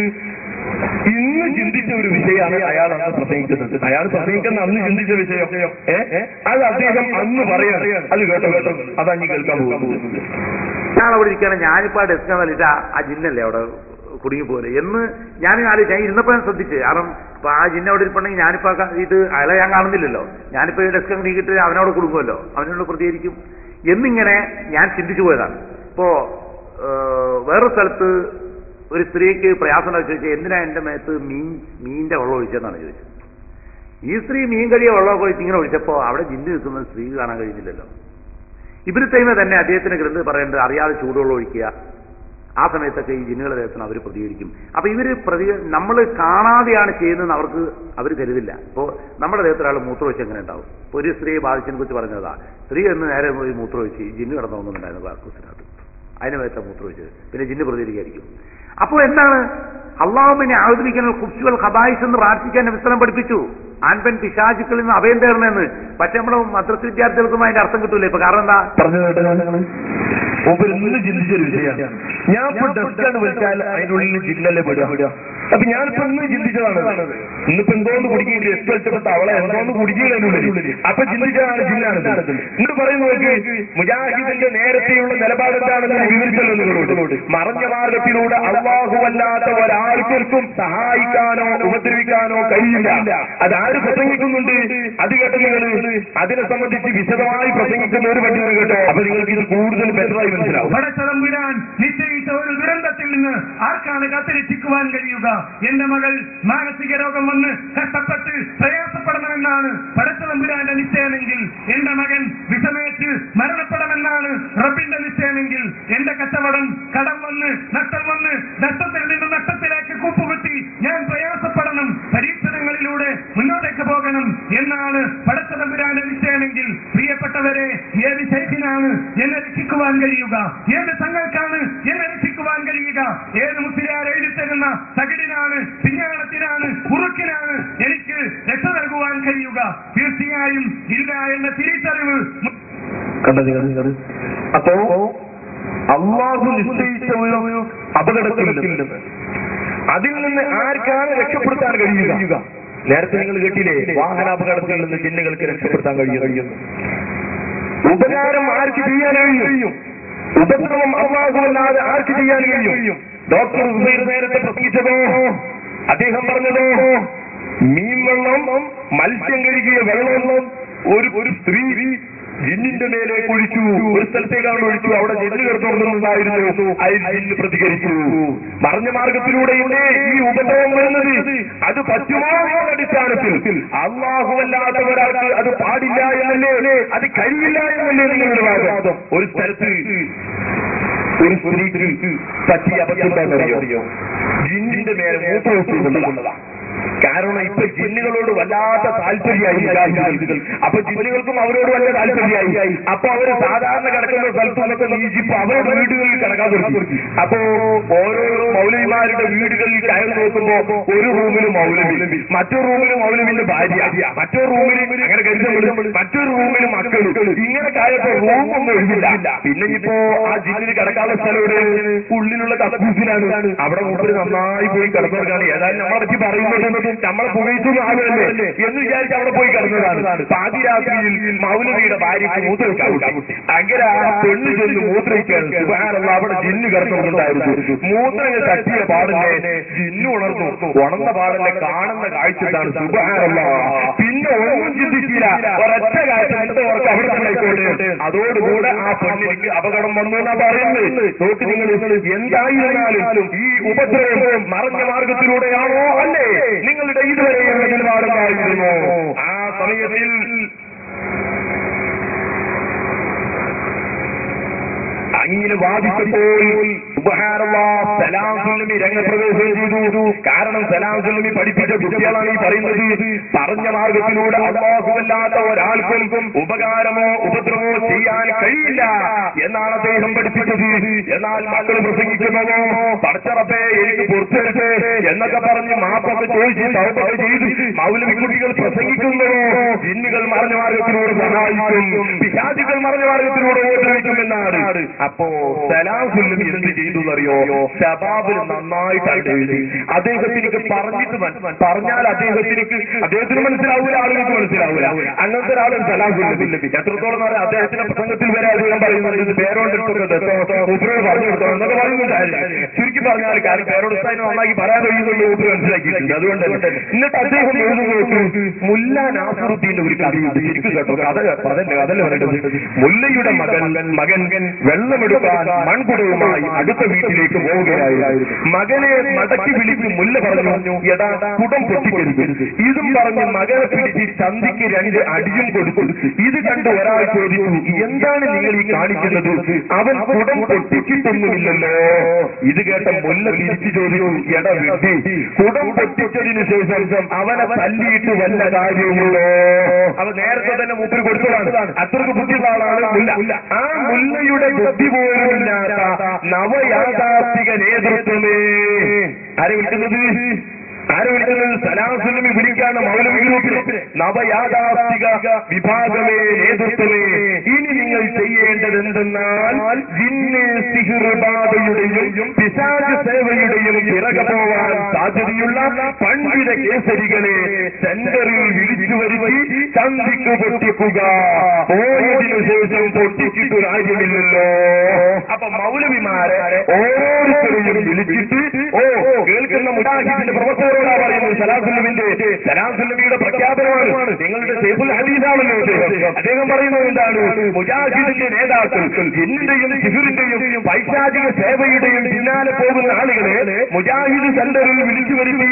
ഇന്ന് ചിന്തിച്ച ഒരു വിഷയമാണ് അയാൾ അന്ന് പ്രസംഗിക്കുന്നത് അയാൾ പ്രസംഗിക്കുന്ന അന്ന് ചിന്തിച്ച വിഷയം ഏ ഏ? അത് അദ്ദേഹം അന്ന് പറയാണ് അത് കേട്ടോ കേട്ടോ അതാ നീ കേൾക്കാൻ പോകുന്നത് ഞാൻ അവിടെ ഇരിക്കുകയാണ് ഞാനിപ്പോ ആ ഡെസ്ക് തല്ലിട്ട് ആ ജിന്നല്ലേ അവിടെ കുടുങ്ങി പോലെ എന്ന് ഞാൻ ആലോചിച്ചു ഞാൻ ഇരുന്നപ്പോ ഞാൻ ശ്രദ്ധിച്ചു കാരണം ഇപ്പൊ ആ ജിന്ന അവിടെ ഇരിപ്പുണ്ടെങ്കിൽ ഞാനിപ്പോ ആ ക- ഇത് അയാളെ ഞാൻ കാണുന്നില്ലല്ലോ ഞാനിപ്പോ ഈ ഡെസ്ക് നീക്കിട്ട് അവനോട് കൊടുക്കുമല്ലോ അവനോട് പ്രതികരിക്കും എന്നിങ്ങനെ ഞാൻ ചിന്തിച്ചു പോയതാണ് ഇപ്പോ ഏഹ്, വേറൊരു സ്ഥലത്ത് ഒരു സ്ത്രീക്ക് പ്രയാസം ഉണ്ടാക്കി ചോദിച്ചാൽ എന്തിനാ എന്റെ മേത്ത് മീൻ മീനിന്റെ വെള്ളം ഒഴിച്ചതെന്നാണ് ചോദിച്ചത് ഈ സ്ത്രീ മീൻ കഴിയ വെള്ളമൊക്കെ ഒഴിച്ച് ഇങ്ങനെ ഒഴിച്ചപ്പോ അവിടെ ജിന്ന് നിൽക്കുന്നത് സ്ത്രീ കാണാൻ കഴിയുന്നില്ലല്ലോ ഇബിന് തൈമ തന്നെ അദ്ദേഹത്തിന്റെ ഗ്രന്ഥം പറയേണ്ടത് അറിയാതെ ചൂടുവെള്ളം ഒഴിക്കുക ആ സമയത്തൊക്കെ ഈ ജിന്നുകളുടെ ദേഹത്തിന് അവർ പ്രതികരിക്കും അപ്പൊ ഇവര് പ്രതി നമ്മൾ കാണാതെയാണ് ചെയ്യുന്നതെന്ന് അവർക്ക് അവർ കരുതില്ല ഇപ്പോൾ നമ്മുടെ ദേഹത്തിൽ ഒരാൾ മൂത്രമൊഴിച്ച് എങ്ങനെ ഉണ്ടാവും ഇപ്പൊ ഒരു സ്ത്രീയെ ബാധിച്ചതിനെ കുറിച്ച് പറഞ്ഞതാ സ്ത്രീ എന്ന് നേരെ പോയി മൂത്രമൊഴിച്ച് ഈ ജിന്ന് കിടന്നുണ്ടായിരുന്നു ക്ലാസ്സിനകത്ത് അതിന് മേത്ത മൂത്രമൊഴിച്ചത് പിന്നെ ജിന്ന് പ്രതികരിക്കായിരിക്കും അപ്പോൾ എന്താണ് അള്ളാഹുബിനെ ആവുതിരിക്കുന്ന കുർച്ചുകൾ ഖബായിസ് എന്ന് പ്രാർത്ഥിക്കാൻ വിസ്തരം പഠിപ്പിച്ചു ആൻപെൻ പിശാചുക്കളിൽ നിന്ന് അഭയം തേടണമെന്ന് പക്ഷെ നമ്മുടെ മദ്രസ വിദ്യാർത്ഥികൾക്കും അതിന്റെ അർത്ഥം കിട്ടൂലേ ഇപ്പൊ കാരണം എന്താ പറഞ്ഞു കേട്ടോ മൂപ്പര് ഇന്ന് ചിന്തിച്ചൊരു വിഷയമാണ് ഞാൻ ഇപ്പൊ ഡെസ്കാണ് വിളിച്ചാൽ അതിന്റെ ഉള്ളിൽ ജില്ലല്ലേ പെടുക അപ്പൊ ഞാനിപ്പോ ഇന്ന് ചിന്തിച്ചതാണ് ഇന്നിപ്പോ എന്തോന്ന് കുടിക്കുകയും ഡെസ്ക് വെച്ചപ്പോ അവളെ എന്തോന്ന് കുടിക്കുകയുള്ളിൽ അപ്പൊ ചിന്തിച്ചതാണ് ജില്ലാണ് എന്നിട്ട് പറയുന്നു നോക്ക് മുജാഹിദിന്റെ നേരത്തെയുള്ള നിലപാട് എന്താണെന്ന് ഞാൻ വിവരിച്ചല്ലോ നിങ്ങളോട് മറഞ്ഞ മാർഗത്തിലൂടെ അള്ളാഹുവല്ലാത്ത ഒരാൾക്കും സഹായിക്കാനോ ഉപദ്രവിക്കാനോ കഴിയില്ല അതാര് പ്രസംഗിക്കുന്നുണ്ട് അത് കേട്ടോ നിങ്ങൾ അതിനെ സംബന്ധിച്ച് വിശദമായി പ്രസംഗിക്കുന്ന ഒരു പറ്റി കേട്ടോ അപ്പൊ നിങ്ങൾക്ക് ഇത് കൂടുതൽ ബെറ്ററായി മനസ്സിലാവും പടച്ചതമ്പുരാൻ നിശ്ചയിച്ച ഒരു ദുരന്തത്തിൽ നിന്ന് ആർക്കാണ് കത്തിരക്ഷിക്കുവാൻ കഴിയുക എന്റെ മകൾ മാനസിക രോഗം വന്ന് കഷ്ടപ്പെട്ട് പ്രയാസപ്പെടണമെന്നാണ് പടച്ചതമ്പുരാന്റെ നിശ്ചയമെങ്കിൽ എന്റെ മകൻ വിഷമേറ്റ് മരണപ്പെടണമെന്നാണ് റബ്ബിന്റെ നിശ്ചയമെങ്കിൽ എന്റെ കച്ചവടം കടം വന്ന് നഷ്ടം വന്ന് നഷ്ടത്തിൽ നിന്ന് നഷ്ടത്തിലേക്ക് കൂപ്പുകുത്തി ഞാൻ പ്രയാസപ്പെടണം പരീക്ഷണങ്ങളിലൂടെ മുന്നോട്ടേക്ക് പോകണം എന്നാണ് പടച്ചതമ്പുരാന്റെ നിശ്ചയമെങ്കിൽ പ്രിയപ്പെട്ടവരെ ഏത് ശൈഖിനാണ് എന്നെ രക്ഷിക്കുവാൻ കഴിയുക ഏത് തങ്ങൾക്കാണ് എന്നെ രക്ഷിക്കുവാൻ കഴിയുക ഏത് മുസ്ലിയാർ എഴുതിത്തരുന്ന തകിടിനാണ് പിഞ്ഞാണത്തിനാണ് ഉറുക്കിനാണ് എനിക്ക് രക്ഷ നൽകുവാൻ കഴിയുക തീർച്ചയായും ഇല്ല എന്ന തിരിച്ചറിവ് മു- കണ്ടത് കണ്ടത് അപ്പോ അള്ളാഹു നിശ്ചയിച്ച ഒരു അപകടത്തിൽ നിന്ന് അതിൽ നിന്ന് ആർക്കാണ് രക്ഷപ്പെടുത്താൻ കഴിയുക നേരത്തെ നിങ്ങൾ കേട്ടില്ലേ വാഹനാപകടത്തിൽ നിന്ന് ജിന്നുകൾക്ക് രക്ഷപ്പെടുത്താൻ കഴിയുന്നു ഉപകാരം ആർക്ക് ചെയ്യാൻ കഴിയും ഉപദ്രവം അള്ളാഹുവല്ലാതെ ആർക്ക് ചെയ്യാൻ കഴിയും ഡോക്ടർ ഉബൈർ നേരത്തെ പ്രസംഗിച്ചതോ അദ്ദേഹം പറഞ്ഞതോ മീൻ വെള്ളം മത്സ്യം കഴുകിയ വെള്ളം ഒരു ഒരു സ്ത്രീ ജിന്നിന്റെ മേലെ ഒഴിച്ചു ഒരു സ്ഥലത്തേക്കാണ് ഒഴിച്ചു അവിടെ ജിന്ന് കിടന്നുണ്ടായിരുന്നു അതിൽ ജിന്ന് പ്രതികരിച്ചു മറഞ്ഞ മാർഗത്തിലൂടെയുണ്ട് ഈ ഉപദ്രവം വരുന്നത് അത് പറ്റുമോ എന്ന അടിസ്ഥാനത്തിൽ അള്ളാഹുവല്ലാത്ത ഒരാൾക്ക് അത് പാടില്ല എന്നല്ലേ അത് കഴിയില്ല എന്നല്ലേ നിങ്ങളുടെ വാദം ഒരു സ്ഥലത്ത് ഒരു സ്ത്രീക്ക് പറ്റിയ അബദ്ധം അറിയോ ജിന്നിന്റെ മേലെ മൂത്രമൊഴിച്ചുകൊണ്ടുള്ളതാ കാരണം ഇപ്പൊ ജിന്നുകളോട് വല്ലാത്ത താല്പര്യമായി മുജാഹിദുകൾക്ക് അപ്പൊ ജിന്നുകൾക്കും അവരോട് വലിയ താല്പര്യമായി അപ്പൊ അവര് സാധാരണ കിടക്കുന്ന സ്ഥലത്തു നിന്നൊക്കെ നീച്ചിപ്പോ അവരുടെ വീടുകളിൽ കിടക്കാൻ തുടങ്ങി അപ്പോ ഓരോ മൗലവിമാരുടെ വീടുകളിൽ കയറി നോക്കുമ്പോ ഒരു റൂമിൽ മൗലവി മറ്റൊരു റൂമിൽ മൗലവിന്റെ ഭാര്യ മറ്റൊരു റൂമിൽ അങ്ങനെ കരുതുമ്പോൾ മറ്റൊരു റൂമിൽ മക്കളും ഇങ്ങനെ കായപ്പോ റൂമൊന്നും ഒഴിവില്ല പിന്നെ ഇപ്പോ ആ ജില്ലിൽ കിടക്കാനുള്ള സ്ഥലം ഇവിടെ ഉള്ളിലുള്ള കക്കൂസിലാണ് അവിടെ മൂപ്പര് നന്നായി പോയി കിടന്നവർക്കാണ് ഏതായാലും നമ്മളെ പറ്റി പറയുന്നത് നമ്മളെ പുകഴ്ത്തുന്ന ആളുകളല്ലേ എന്ന് വിചാരിച്ച് അവിടെ പോയി കിടന്നതാണ് പാതിരാത്രിയിൽ മൗലവിയുടെ ഭാര്യയ്ക്ക് മൂത്രവിക്കാൻ അങ്ങനെ ആ പെണ്ണ് ചെന്ന് മൂത്രവിക്കാൻ സുബഹാനല്ലാ, അവിടെ ജിന്ന് കിടന്നുണ്ടായിരുന്നു മൂത്രങ്ങൾ തട്ടിയ പാടല്ലേ ജിന്നു ഉണർന്നു ഉണർന്ന പാടല്ലേ കാണുന്ന കാഴ്ച ഇതാണ് സുബഹാനല്ല പിന്നെ ഒന്നും ചിന്തിച്ചില്ല ഒരൊറ്റ കാഴ്ച എന്റെ ഓർക്ക് അവിടെ തന്നെ ആയിക്കോട്ടെ അതോടുകൂടെ ആ പെണ്ണിലേക്ക് അപകടം വന്നു എന്നാ പറയുന്നത് നോക്ക് നിങ്ങൾ എന്തായിരുന്നാലും ഈ ഉപദ്രവം മറഞ്ഞ മാർഗത്തിലൂടെയാണോ അല്ലേ നിങ്ങളുടെ ഇതുവരെയുള്ള നിലപാടുണ്ടായിരുന്നു ആ സമയത്തിൽ അങ്ങനെ വാദിച്ചപ്പോൾ സുബ്ഹാനല്ലാഹ്, സലാം സുല്ലമി രംഗപ്രവേശം ചെയ്തു കാരണം സലാം സുല്ലമി പഠിപ്പിച്ച കുട്ടികളാണ് ഈ പറയുന്നത് പറഞ്ഞ മാർഗത്തിലൂടെ അള്ളാഹുവല്ലാത്ത ഒരാൾക്കും ഉപകാരമോ ഉപദ്രവമോ ചെയ്യാൻ കഴിയില്ല എന്നാണ് അദ്ദേഹം പഠിപ്പിച്ചത് എന്നാൽ മക്കൾ പ്രസംഗിക്കുന്നതോ പടച്ചറപ്പേ എനിക്ക് പുറത്തെടുത്ത് എന്നൊക്കെ പറഞ്ഞ് മാപ്പൊക്കെ ചോദിച്ച് തൗബൊക്കെ ചെയ്ത് മൗലവി കുട്ടികൾ പ്രസംഗിക്കുന്നതോ ജിന്നുകൾ മറഞ്ഞ മാർഗത്തിലൂടെ സഹായിക്കും പിശാചികൾ മറഞ്ഞ മാർഗത്തിലൂടെ ഉപദ്രവിക്കുമെന്നാണ് അപ്പോ സലാം സുല്ലമി എന്ത് ചെയ്തു എന്നറിയോ ശബാബിൽ നന്നായിട്ട് എഴുതി അദ്ദേഹത്തിനൊക്കെ പറഞ്ഞിട്ട് മന- പറഞ്ഞാൽ അദ്ദേഹത്തിനൊക്കെ അദ്ദേഹത്തിന് മനസ്സിലാവൂല ആളുകൾക്ക് മനസ്സിലാവൂല അങ്ങനത്തെ ഒരാളും സലാം സുല്ലമി എത്രത്തോളം എന്ന് പറഞ്ഞാൽ അദ്ദേഹത്തിന്റെ പ്രസംഗത്തിൽ വരെ അദ്ദേഹം പറയുന്നത് ഇത് പേരോട് ഉത്തരവ് പറഞ്ഞു കൊടുത്തോ എന്നൊക്കെ പറയുന്നുണ്ടായിരുന്നു ചുരുക്കി പറഞ്ഞാൽ കാര്യം പേരോട് സ്ഥാനം നന്നാക്കി പറയാൻ കഴിയുന്നുള്ള ഉത്തരവ് മനസ്സിലാക്കിയിട്ടുണ്ട് അതുകൊണ്ട് എന്നിട്ട് അദ്ദേഹം എഴുതി നോക്കൂ മുല്ല നാസറുദ്ദീന്റെ ഒരു കഥയുണ്ട് ശരിക്കും കേട്ടോ കഥ അതല്ലേ അതല്ലേ പറയേണ്ടത് മുല്ലയുടെ മകൻ മകൻ വെള്ളമെടുക്കാൻ മൺകുടവുമായി അടുത്ത വീട്ടിലേക്ക് പോവുകയായിരുന്നു മകനെ മടക്കി വിളിച്ച് മുല്ല പറഞ്ഞു എടാ കുടം പൊട്ടിക്കരുത് ഇതും പറഞ്ഞ് മകനെ പിടിച്ച് ചന്തിക്ക് രണ്ട് അടിയും കൊടുത്തു ഇത് കണ്ട് ഒരാൾ ചോദിച്ചു എന്താണ് നിങ്ങൾ ഈ കാണിക്കുന്നത് അവൻ കുടം പൊട്ടിച്ചിട്ടൊന്നുമില്ലല്ലോ ഇത് കേട്ട മുല്ല തിരിച്ചു ചോദിച്ചു എടാ വിട്ടി കുടം പൊട്ടിച്ചതിന് ശേഷം അവനെ തല്ലിയിട്ട് വല്ല കാര്യമുള്ളോ അവ നേരത്തെ തന്നെ മൂപ്പര് കൊടുത്തതാണ് അത്രക്ക് ബുദ്ധിയുള്ള ആളാണ് മുല്ല ആ മുല്ലയുടെ ബുദ്ധി പോലുമില്ലാത്ത നവയാഥാർത്ഥിക നേതൃത്വമേ ആരെ വിളിക്കുന്നത് ആരെ വിളിക്കുന്നത് സലാസുലമി വിളിക്കാണ് മൗലവി ഗ്രൂപ്പിനെ നവയാഥാർത്ഥിക വിഭാഗമേ നേതൃത്വമേ ഇനി നിങ്ങൾ ചെയ്യേണ്ടത് എന്തെന്നാൽ ജിന്ന് സിഹിർബാധയുടെയും പിശാച് സേവയുടെയും പിറകെ പോവാൻ സാധ്യതയുള്ള പണ്ഡിത കേസരികളെ സെന്ററിൽ വിളിച്ചു വരുത്തി ചന്തിക്ക് പൊട്ടിക്കുക പോയതിനു ശേഷം പൊട്ടിച്ചിട്ട് കാര്യമില്ലല്ലോ അപ്പൊ മൗലവിമാരെ ഓരോരുത്തരെയും വിളിച്ചിട്ട് ഓ കേൾക്കുന്ന മുജാഹിദിന്റെ പ്രവർത്തകരോടാ പറയുന്നത് സലാസുല്ലമിന്റെ സലാസുല്ലമിയുടെ പ്രഖ്യാപനമാണ് നിങ്ങളുടെ സേഫുൽ ഹദീസാണല്ലോ അദ്ദേഹം അദ്ദേഹം പറയുന്നത് എന്താണ് മുജാഹിദിന്റെ നേതാക്കൾ ജിന്നിന്റെയും സിഹുറിന്റെയും പൈശാചിക സേവയുടെയും പിന്നാലെ പോകുന്ന ആളുകളെ മുജാഹിദ് സെന്ററിൽ വിളിച്ചു വരുത്തി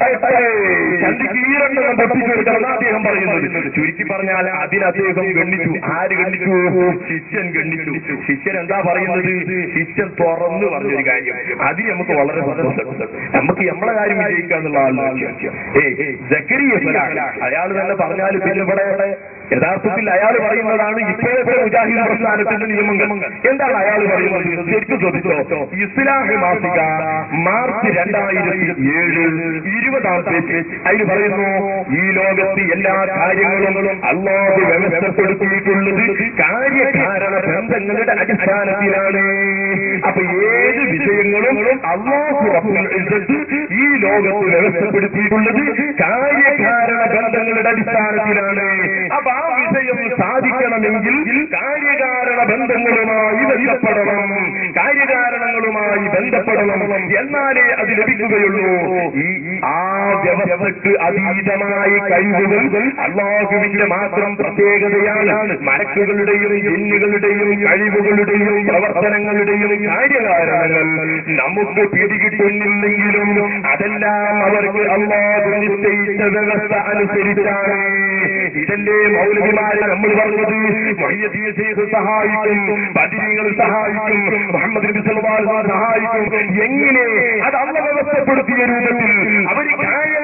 ചന്തിക്ക് ഈരണ്ടെന്ന് പൊട്ടിച്ചു കൊടുക്കണമെന്ന് അദ്ദേഹം പറയുന്നത് ചുരുക്കി പറഞ്ഞാൽ അതിന് അദ്ദേഹം ഗണ്ണിച്ചു ആര് ഗണ്ണിച്ചു ശിഷ്യൻ ഗണ്ണിച്ചു ശിഷ്യൻ എന്താ പറയുന്നത് ശിഷ്യൻ തുറന്നു പറഞ്ഞൊരു കാര്യം അതിന് നമുക്ക് വളരെ സന്തോഷം നമുക്ക് നമ്മളെ കാര്യം വിജയിക്കുക എന്നുള്ള ആളുകൾ ഏ ജക്കരിയ അയാൾ തന്നെ പറഞ്ഞാൽ പിന്നെ ഇവിടെ യഥാർത്ഥത്തിൽ അയാൾ പറയുന്നതാണ് ഇപ്പോഴത്തെ മുജാഹിദ് പ്രസ്ഥാനത്തിന്റെ നിയമങ്ങൾ എന്താണ് അയാൾ പറയുന്നത് ശരിക്കും ശ്രദ്ധിച്ചോ ഇസ്ലാഹി മാസിക മാർച്ച് രണ്ടായിരത്തി ഏഴ് ഇരുപതാം പേജ് അതിൽ പറയുന്നു ഈ ലോകത്ത് എല്ലാ കാര്യങ്ങളും അള്ളാഹു വ്യവസ്ഥപ്പെടുത്തിയിട്ടുള്ളത് കാര്യകാരണ ബന്ധങ്ങളുടെ അടിസ്ഥാനത്തിലാണ് അപ്പൊ ഏത് വിഷയങ്ങളും അള്ളാഹു റബ്ബുൽ ഇസ്സത്ത് ഈ ലോകത്ത് വ്യവസ്ഥപ്പെടുത്തിയിട്ടുള്ളത് കാര്യകാരണ ബന്ധങ്ങളുടെ അടിസ്ഥാനത്തിലാണ് അപ്പൊ ആ വിഷയം സാധിക്കണമെങ്കിൽ കാര്യകാരണ ബന്ധങ്ങളുമായി ബന്ധപ്പെടണം കാര്യകാരണങ്ങളുമായി ബന്ധപ്പെടണം എന്നാലേ അത് ലഭിക്കുകയുള്ളൂ ഈ ആ വ്യവസ്ഥക്ക് അതീതമായ കഴിവുകൾ അള്ളാഹുവിന്റെ മാത്രം പ്രത്യേകതയാണ് മലക്കുകളുടെയും ജിന്നുകളുടെയും കഴിവുകളുടെയും പ്രവർത്തനങ്ങളുടെയും കാര്യകാരണങ്ങൾ നമുക്ക് പിടികിട്ടുന്നില്ലെങ്കിലും അതെല്ലാം അവർക്ക് അള്ളാഹു നിശ്ചയിച്ച വ്യവസ്ഥ അനുസരിച്ചാണ് ഇതല്ലേ മൗലവിമാരെ നമ്മൾ പറഞ്ഞത് മൊഹിയദ്ദീൻ ശൈഖ് സഹായിക്കും ബദിരീങ്ങൾ സഹായിക്കും മുഹമ്മദ് നബി സല്ലല്ലാഹു അലൈഹി വസല്ലം സഹായിക്കും എങ്ങനെ അത് അള്ള വ്യവസ്ഥപ്പെടുത്തിയ രൂപത്തിൽ അവർ കാര്യ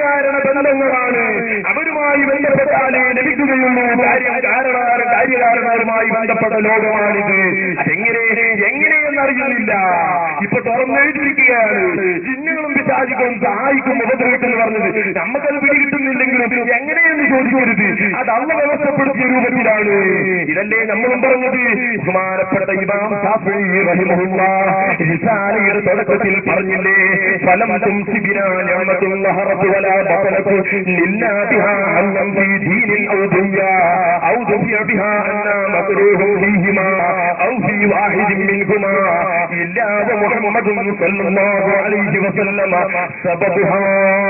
കാര്യകാരണ ബന്ധങ്ങളാണ് അവരുമായി ബന്ധപ്പെട്ടാലേ ലഭിക്കുകയുള്ളൂ കാര്യം കാരണ കാര്യകാരണവുമായി ബന്ധപ്പെട്ട ലോകമാണിത് അതെങ്ങനെ എങ്ങനെയെന്നറിയുന്നില്ല ഇപ്പൊ തുറന്നെഴുതിയിരിക്കുകയാണ് ജിന്നുകളും പിശാചികളും സഹായിക്കും ഉപദ്രവിക്കുന്നു പറഞ്ഞത് നമുക്കത് പിടികിട്ടുന്നില്ലെങ്കിലും എങ്ങനെയെന്ന് ചോദിക്കരുത് അത് അള്ള വ്യവസ്ഥപ്പെടുത്തിയ രൂപത്തിലാണ് ഇതല്ലേ നമ്മളും പറഞ്ഞത് ബഹുമാനപ്പെട്ട ഇമാം ഷാഫിഈ റഹിമഹുല്ലാഹ് റിസാലയുടെ തുടക്കത്തിൽ പറഞ്ഞില്ലേ ഫലം തുംസിബിനാ നിഅമത്തുൽ ലഹറത്തു വലാ ബതലത്തു ലില്ലാ ബിഹാ അന്നം ഫീ ദീനിൽ ഔ ദുനിയാ ഔ ദുനിയ ബിഹാ അന്നാ മക്റൂഹു ഫീഹിമാ ഔ ഫീ വാഹിദിൻ മിൻഹുമാ ഇല്ലാ വമുഹമ്മദുൻ സല്ലല്ലാഹു അലൈഹി വസല്ലമ സബബുഹാ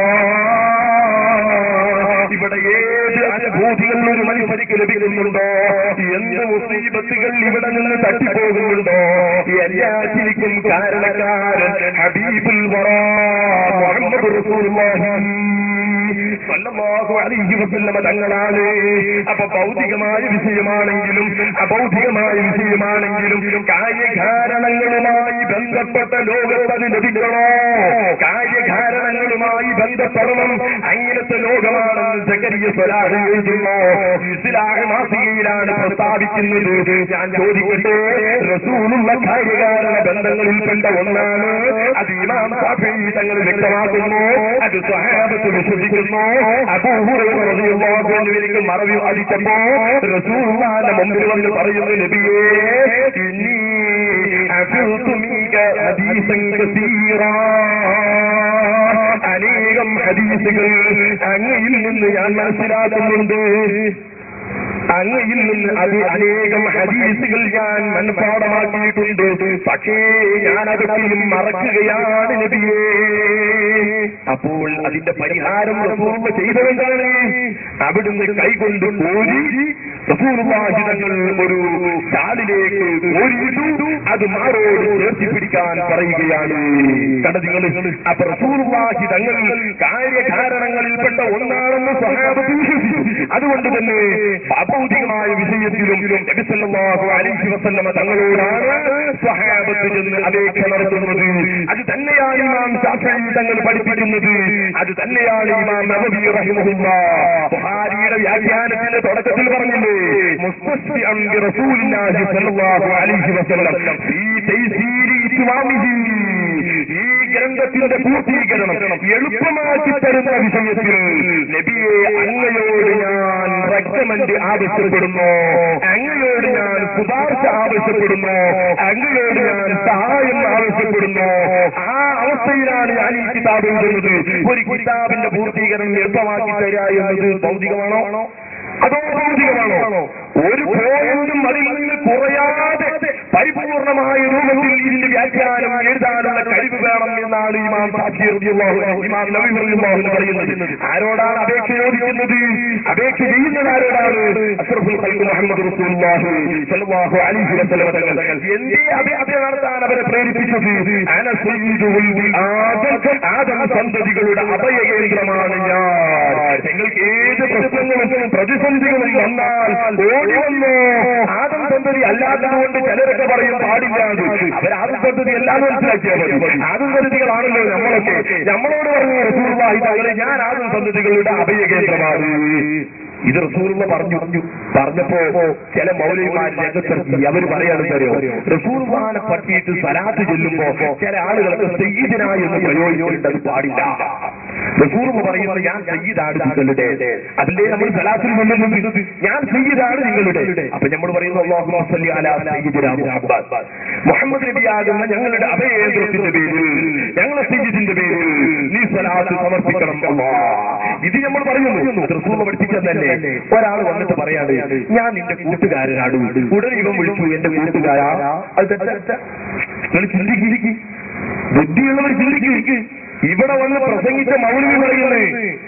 ഇവിടെ ഏത് അനുഭൂതികൾ ഒരു മനുഷ്യർക്ക് ലഭിക്കുന്നുണ്ടോ എന്ത് മുസീബത്തുകൾ ഇവിടെ നിന്ന് തട്ടിപ്പോകുന്നുണ്ടോ എല്ലാറ്റിനും കാരണക്കാരൻ ഹബീബുൽ വറാ മുഹമ്മദ് റസൂലുള്ളാഹി സ്വല്ലല്ലാഹു അലൈഹി വസല്ലമ തങ്ങളാണ് അപ്പൊ ഭൗതികമായ വിഷയമാണെങ്കിലും അഭൗതികമായ വിഷയമാണെങ്കിലും കാര്യകാരണങ്ങളുമായി ബന്ധപ്പെട്ട ലോകത്തത് ലഭിക്കണോ കാര്യകാരണങ്ങളുമായി ബന്ധപ്പെടണം അങ്ങനത്തെ ലോകമാണെന്ന് സക്കരിയ സ്വലാഹ് എഴുതുന്നു ഇസ്ലാഹ് മാസികയിലാണ് പ്രസ്താവിക്കുന്നത് ഞാൻ ചോദിക്കട്ടെ റസൂലുള്ള കാര്യകാരണ ബന്ധങ്ങളിൽപ്പെട്ട ഒന്നാണ് അത് ഇമാം ഷാഫിഈ തങ്ങൾ വ്യക്തമാക്കുന്നു അത് സ്വഹാബത്ത് വിശ്വസിക്കുന്നു അബൂഹുറയ്ക്ക് മറവി അടിച്ചപ്പോ റസൂലുള്ളാഹിന്റെ മുമ്പിൽ വന്ന് പറയുന്നു നബിയേ ഇന്നീ അഫിൽതു മിൻക ഹദീസൻ കസീറാ അനേകം ഹദീസുകൾ അങ്ങയിൽ നിന്ന് ഞാൻ മനസ്സിലാക്കുന്നുണ്ട് അങ്ങയിൽ നിന്ന് അത് അനേകം ഹദീസുകൾ ഞാൻ മനഃപ്പാടമാക്കിയിട്ടുണ്ട് പക്ഷേ ഞാൻ അതൊക്കെയും മറക്കുകയാണ് നബിയേ അപ്പോൾ അതിന്റെ പരിഹാരം റസൂൽ ചെയ്തതെന്താണ് അവിടുന്ന് കൈകൊണ്ട് കോരി റസൂർവാഹിതങ്ങൾ ഒരു ചാലിലേക്ക് കോരിയിട്ടു അത് മാറോട് ചേർത്തി പിടിക്കാൻ പറയുകയാണ് കണ്ടതിങ്ങൾ അപ്പൊ റസൂർവാഹിതങ്ങൾ കാര്യകാരണങ്ങളിൽപ്പെട്ട ഒന്നാണെന്ന് സ്വഹാബത്ത് വിശ്വസിച്ചു അതുകൊണ്ട് തന്നെ അഭൗതികമായ വിഷയത്തിലും നബിസല്ലാഹു അലൈഹി വസല്ലമ തങ്ങളോടാണ് സ്വഹാബത്ത് എന്ന് അപേക്ഷ നടത്തുന്നത് അത് തന്നെയാണ് ഇമാം ഷാഫിഈ തങ്ങൾ പഠിപ്പിക്കുന്നത് അത് തന്നെയാണ് ഇമാം നബവി റഹിമഹുല്ലാഹ് ബുഹാരിയുടെ വ്യാഖ്യാനത്തിന്റെ തുടക്കത്തിൽ പറഞ്ഞില്ലേ മുസ്തസ്ഫിഅൻ ബി റസൂലില്ലാഹി സ്വല്ലല്ലാഹു അലൈഹി വസല്ലം ഈ തൈസീരി ഇത്മാമിഹി ഈ ഗ്രന്ഥത്തിന്റെ പൂർത്തീകരണം എളുപ്പമാക്കി തരുന്ന വിഷയത്തിൽ നബിയെ അങ്ങയോട് ഞാൻ റെക്കമെന്റ് ആവശ്യപ്പെടുന്നു അങ്ങയോട് ഞാൻ ശുപാർശ ആവശ്യപ്പെടുന്നു അങ്ങയോട് ഞാൻ സഹായം ആവശ്യപ്പെടുന്നു ആ അവസ്ഥയിലാണ് ഞാൻ ഈ കിതാബ് എഴുതുന്നത് ഒരു കിതാബിന്റെ പൂർത്തീകരണം എളുപ്പമാക്കി തരിക എന്നത് ഭൗതികമാണോ അതോ ഭൗതികമാണോ ഒരു പോയിന്റും അതിൽ നിന്ന് കുറയാതെ പരിപൂർണമായ രൂപത്തിൽ ഇതിന്റെ വ്യാഖ്യാനം എഴുതാനുള്ള കഴിവ് വേണം എന്നാണ് ഇമാം സാക്ഷി റളിയല്ലാഹു അൻഹു, ഇമാം നബി റളിയല്ലാഹു അൻഹു പറയുന്നത് ആരോടാണ് അപേക്ഷ ചോദിക്കുന്നത് അപേക്ഷ ചെയ്യുന്നത് ആരോടാണ് അഷ്റഫുൽ ഖൽഖ് മുഹമ്മദ് റസൂലുള്ളാഹി സ്വല്ലല്ലാഹു അലൈഹി വസല്ലം തങ്ങൾ എന്തേ അപേക്ഷ നടത്താൻ അവരെ പ്രേരിപ്പിച്ചത് അന സയ്യിദുൽ ആദം ആദം സന്തതികളുടെ അഭയ കേന്ദ്രമാണ് ഞാൻ നിങ്ങൾക്ക് ഏത് പ്രശ്നങ്ങളും പ്രതിസന്ധികളും വന്നാൽ ഓടി വന്നു ആദം സന്തതി അല്ലാത്തത് കൊണ്ട് ചിലരൊക്കെ പറയും പാടില്ലാതെ അവർ ആദം സന്തതി എല്ലാം മനസ്സിലാക്കിയാൽ മതി ആദം സന്തതികളാണല്ലോ നമ്മളൊക്കെ നമ്മളോട് പറഞ്ഞു റസൂർവാഹി തങ്ങളെ ഞാൻ ആദം സന്തതികളുടെ അഭയ കേന്ദ്രമാണ് ഇത് റസൂർവ പറഞ്ഞു പറഞ്ഞു പറഞ്ഞപ്പോ ചില മൗലവിമാർ രംഗത്തിറക്കി അവർ പറയാണെന്നറിയോ റസൂർവാനെ പറ്റിയിട്ട് സലാത്ത് ചൊല്ലുമ്പോ ചില ആളുകൾക്ക് സയ്യിദിന എന്ന് പ്രയോഗിച്ചുകൊണ്ട് അത് പാടില്ല റസൂർവ പറയുന്നത് ഞാൻ സയ്യിദാണ് നിങ്ങളുടെ അതില്ലേ നമ്മൾ സലാത്തിൽ കൊണ്ടുവന്നത് ഞാൻ സയ്യിദാണ് നിങ്ങളുടെ അപ്പൊ നമ്മൾ പറയുന്നു അല്ലാഹുമ്മ സ്വല്ലി അലാ സയ്യിദിനാ മുഹമ്മദ് മുഹമ്മദ് നബിയാകുന്ന ഞങ്ങളുടെ അഭയേന്ദ്രത്തിന്റെ പേരിൽ ഞങ്ങളെ സയ്യിദിന്റെ പേരിൽ നീ സലാത്ത് സമർപ്പിക്കണം അല്ലാഹ് ഇത് നമ്മൾ പറയുന്നു റസൂൽ പഠിപ്പിക്കാൻ തന്നെ ഒരാൾ വന്നിട്ട് പറയാണ് ഞാൻ നിന്റെ കൂട്ടുകാരനാണ് ഉടനെ ഇവൻ വിളിച്ചു എന്റെ കൂട്ടുകാരാ അത് തെറ്റാ നിങ്ങൾ ചിന്തിക്ക് ബുദ്ധിയുള്ളവർ ചിന്തിക്ക് ഇവിടെ വന്ന് പ്രസംഗിച്ച മൗലവി പറയുന്നത്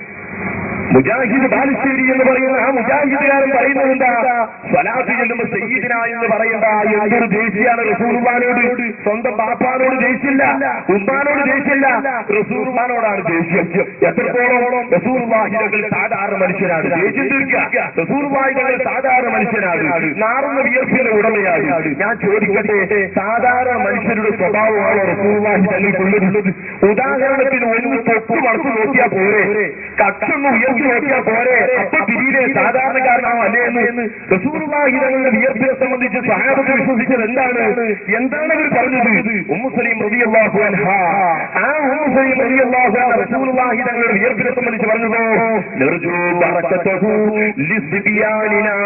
മുജാഹിദ് ബാലുശ്ശേരി എന്ന് പറയുന്ന ആ മുജാഹിദുകാരൻ പറയുന്നത് എന്താ സ്വലാത്ത് ചെല്ലുമ്പോ സയ്യിദിന എന്ന് പറയണ്ട എന്തൊരു ദേശീയാണ് റസൂർബാനോട് സ്വന്തം ബാപ്പാനോട് ദേഷ്യമില്ല ഉമ്മാനോട് ദേഷ്യമില്ല റസൂർബാനോടാണ് ദേഷ്യം എത്രത്തോളം റസൂർവാഹിതകൾ സാധാരണ മനുഷ്യനാണ് ദേഷ്യം തീർക്കുക റസൂർവാഹിതകൾ സാധാരണ മനുഷ്യനാണ് നാറുന്ന വിയർപ്പിന്റെ ഉടമയാണ് ഞാൻ ചോദിക്കട്ടെ സാധാരണ മനുഷ്യൻ മനുഷ്യരുടെ സ്വഭാവമാണ് റസൂലുള്ളാഹി തങ്ങൾക്കുള്ളത് ഉദാഹരണത്തിന് ഒന്ന് തൊട്ട് മറച്ചു നോക്കിയാൽ പോരെ കക്ഷൊന്ന് ഉയർത്തി നോക്കിയാൽ പോരെ അപ്പൊ തിരിയിലെ സാധാരണക്കാരനാണോ അല്ലേ എന്ന് റസൂലുള്ളാഹി തങ്ങളുടെ വിയർപ്പിനെ സംബന്ധിച്ച് സഹാബത്ത് വിശ്വസിച്ചത് എന്താണ് എന്താണ് അവർ പറഞ്ഞത് ഉമ്മുസലീം റളിയല്ലാഹു അൻഹ ആ ഉമ്മുസലീം റളിയല്ലാഹു അൻഹ റസൂലുള്ളാഹി തങ്ങളുടെ വിയർപ്പിനെ സംബന്ധിച്ച് പറഞ്ഞതോ നിർജു ബറക്കത്തഹു ലിസ്ബിയാനിനാ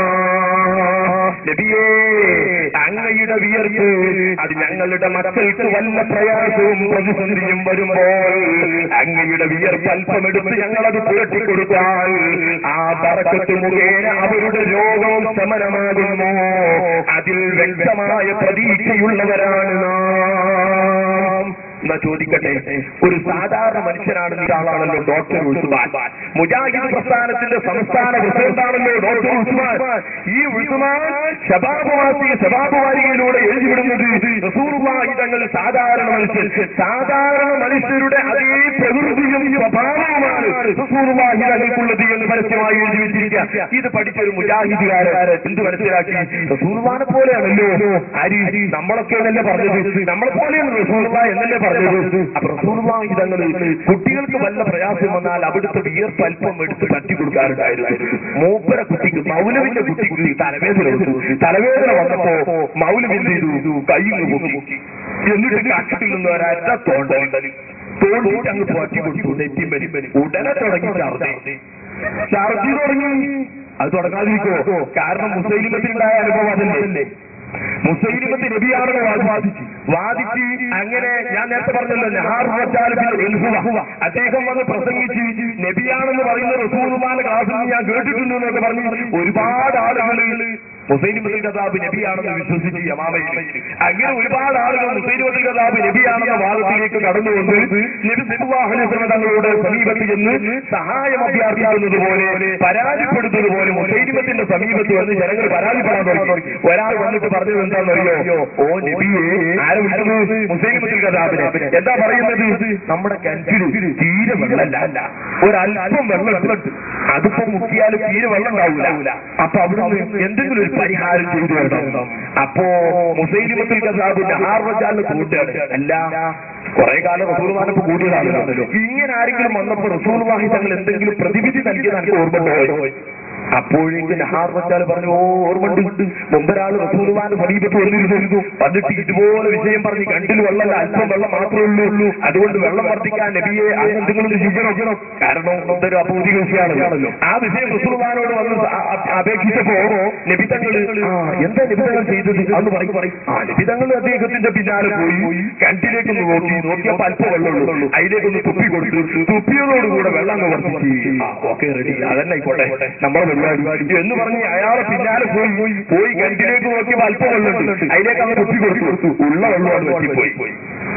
നബിയേ അങ്ങയുടെ വിയർപ്പ് അത് ഞങ്ങളുടെ മക്കൾക്ക് വല്ല പ്രയാസവും പ്രതിസന്ധിയും വരുമ്പോൾ അങ്ങയുടെ വിയർപ്പ് അല്പമെടുത്ത് ഞങ്ങളത് പുരട്ടി കൊടുത്താൽ ആ തറക്കത്ത് മുഖേന അവരുടെ രോഗവും ശമനമാകുന്നു അതിൽ വ്യക്തമായ പ്രതീക്ഷയുള്ളവരാണ് നാം എന്നാ ചോദിക്കട്ടെ ഒരു സാധാരണ മനുഷ്യനാണ് ആളാണല്ലോ ഡോക്ടർ ഉസ്മാൻ മുജാഹിദ് പ്രസ്ഥാനത്തിന്റെ സംസ്ഥാന പ്രസിഡന്റാണല്ലോ ഡോക്ടർ ഉസ്മാൻ ഈ ഉസ്മാൻ ശബാബുവാസി ശബാബുവാരികയിലൂടെ എഴുതിവിടുന്നത് റസൂലുള്ളാഹി തങ്ങൾ സാധാരണ മനുഷ്യർ സാധാരണ മനുഷ്യരുടെ അതേ പ്രകൃതിയും സ്വഭാവവുമാണ് റസൂലുള്ളാഹി തങ്ങൾക്കുള്ളത് എന്ന് പരസ്യമായി എഴുതി വെച്ചിരിക്കുക ഇത് പഠിച്ചൊരു മുജാഹിദുകാരൻ എന്ത് മനസ്സിലാക്കി റസൂലുള്ളാനെ പോലെയാണല്ലോ ആരി നമ്മളൊക്കെ എന്നല്ലേ പറഞ്ഞത് നമ്മളെ പോലെയാണ് റസൂലുള്ള എന്നല്ലേ പറഞ്ഞത് അപ്പൊ റസൂലുള്ളാഹി തങ്ങൾ കുട്ടികൾക്ക് വല്ല പ്രയാസം വന്നാൽ അവിടുത്തെ വിയർപ്പ് അല്പം എടുത്ത് തട്ടി കൊടുക്കാറുണ്ടായിരുന്നു മൂപ്പര കുട്ടിക്ക് മൗലവിന്റെ കുട്ടിക്ക് തലവേദന വന്നു തലവേദന വന്നപ്പോ മൗലവി എന്ത് ചെയ്തു കൈന്ന് പൊക്കി എന്നിട്ട് കാട്ടിൽ നിന്ന് ഒരറ്റ തോണ്ടൽ തോണ്ടിട്ട് അങ്ങ് പൊറ്റി കൊടുത്തു നെറ്റി വരി ഉടനെ തുടങ്ങി ഛർദി ഛർദി തുടങ്ങി അത് തുടങ്ങാതിരിക്കോ കാരണം മുസൈലിമത്തിനുണ്ടായ അനുഭവം അതല്ലേ മുസൈലിമത്ത് നബിയാണെന്ന് വാദിച്ചു വാദിച്ച് അങ്ങനെ ഞാൻ നേരത്തെ പറഞ്ഞല്ലോ നഹാർ വച്ചാലും അദ്ദേഹം വന്ന് പ്രസംഗിച്ച് നബിയാണെന്ന് പറയുന്ന റസൂലുമാന്റെ ക്ലാസ്സിൽ ഞാൻ കേട്ടിട്ടുണ്ട് എന്നൊക്കെ പറഞ്ഞു ഒരുപാട് ആളുകൾ മുസൈലിമത്തിൽ കഥാബ് നബിയാണെന്ന് വിശ്വസിച്ച് യമാമയിൽ അങ്ങനെ ഒരുപാട് ആളുകൾ മുസൈലിമത്തിൽ കഥാബ് നബിയാണെന്ന വാദത്തിലേക്ക് കടന്നുകൊണ്ട് നബി സിബുവാഹന തങ്ങളുടെ സമീപത്ത് ചെന്ന് സഹായം അഭ്യർത്ഥിക്കുന്നത് പോലെ പരാതിപ്പെടുന്നത് പോലെ മുസൈലിമത്തിന്റെ സമീപത്ത് വന്ന് ജനങ്ങൾ പരാതിപ്പെടാൻ തുടങ്ങി ഒരാൾ വന്നിട്ട് പറഞ്ഞത് എന്താണെന്നറിയോ ഓ നബിയെ ആരെ വിളിക്കുന്നത് മുസൈലിമത്തിൽ കഥാബിനെ എന്താ പറയുന്നത് നമ്മുടെ കിണറ്റിൽ തീരെ വെള്ളമല്ല ഒരല്പം വെള്ളം ഉണ്ട് അതിപ്പോ മുക്കിയാൽ തീരെ വെള്ളം ഉണ്ടാവില്ല അപ്പൊ അവിടുന്ന് എന്തെങ്കിലും ഒരു പരിഹാരം ചെയ്തു വരണം അപ്പോ മുസൈലിമത്തിൽ കസാബിന്റെ ആർവജാലിന് കൂട്ടുകയാണ് അല്ല കുറെ കാലം റസൂർവാനപ്പ് കൂടിയതാണല്ലോ ഇങ്ങനെ ആരെങ്കിലും വന്നപ്പോ റസൂർവാഹി തങ്ങൾ എന്തെങ്കിലും പ്രതിവിധി നൽകിയത് എനിക്ക് ഓർമ്മ അപ്പോഴേക്കും നഹാർ വച്ചാൽ പറഞ്ഞു ഓ ഓർമ്മണ്ട് മുമ്പൊരാൾ റസൂലുവാന്റെ സമീപത്ത് വന്നിരുന്നു വന്നിട്ട് ഇതുപോലെ വിഷയം പറഞ്ഞ് കണ്ടിൽ വെള്ളമല്ല അല്പം വെള്ളം മാത്രമേ ഉള്ളൂ അതുകൊണ്ട് വെള്ളം വർദ്ധിക്കാൻ നബിയെ എന്തെങ്കിലും ചെയ്യണം കാരണം ഇതൊരു അപൂർവ വിഷയമാണല്ലോ ആ വിഷയം റസൂലുവാനോട് വന്ന് അ- അ- അപേക്ഷിച്ചപ്പോ നബിതങ്ങൾ എന്താ നബിതങ്ങൾ ചെയ്തത് അന്ന് പറയും പറയും ആ നബിതങ്ങൾ അദ്ദേഹത്തിന്റെ പിന്നാലെ പോയി കണ്ടിലേക്കൊന്ന് നോക്കി നോക്കിയപ്പോ അല്പം വെള്ളമുള്ളൂ അതിലേക്കൊന്ന് തുപ്പി കൊടുത്തു തുപ്പിയതോടുകൂടെ വെള്ളം അങ്ങ് വർദ്ധിച്ച് ആ ഓക്കെ റെഡി അതന്നെ ആയിക്കോട്ടെ നമ്മളെ പരിപാടി എന്ന് പറഞ്ഞ് അയാളെ പിന്നാലെ പോയി പോയി കിണറ്റിലേക്ക് നോക്കിയപ്പോ അല്പം വെള്ളമുണ്ട് അതിലേക്ക് അങ്ങ് തുപ്പി കൊടുത്തു ഉള്ള വെള്ളമാണ് പറ്റിപ്പോയി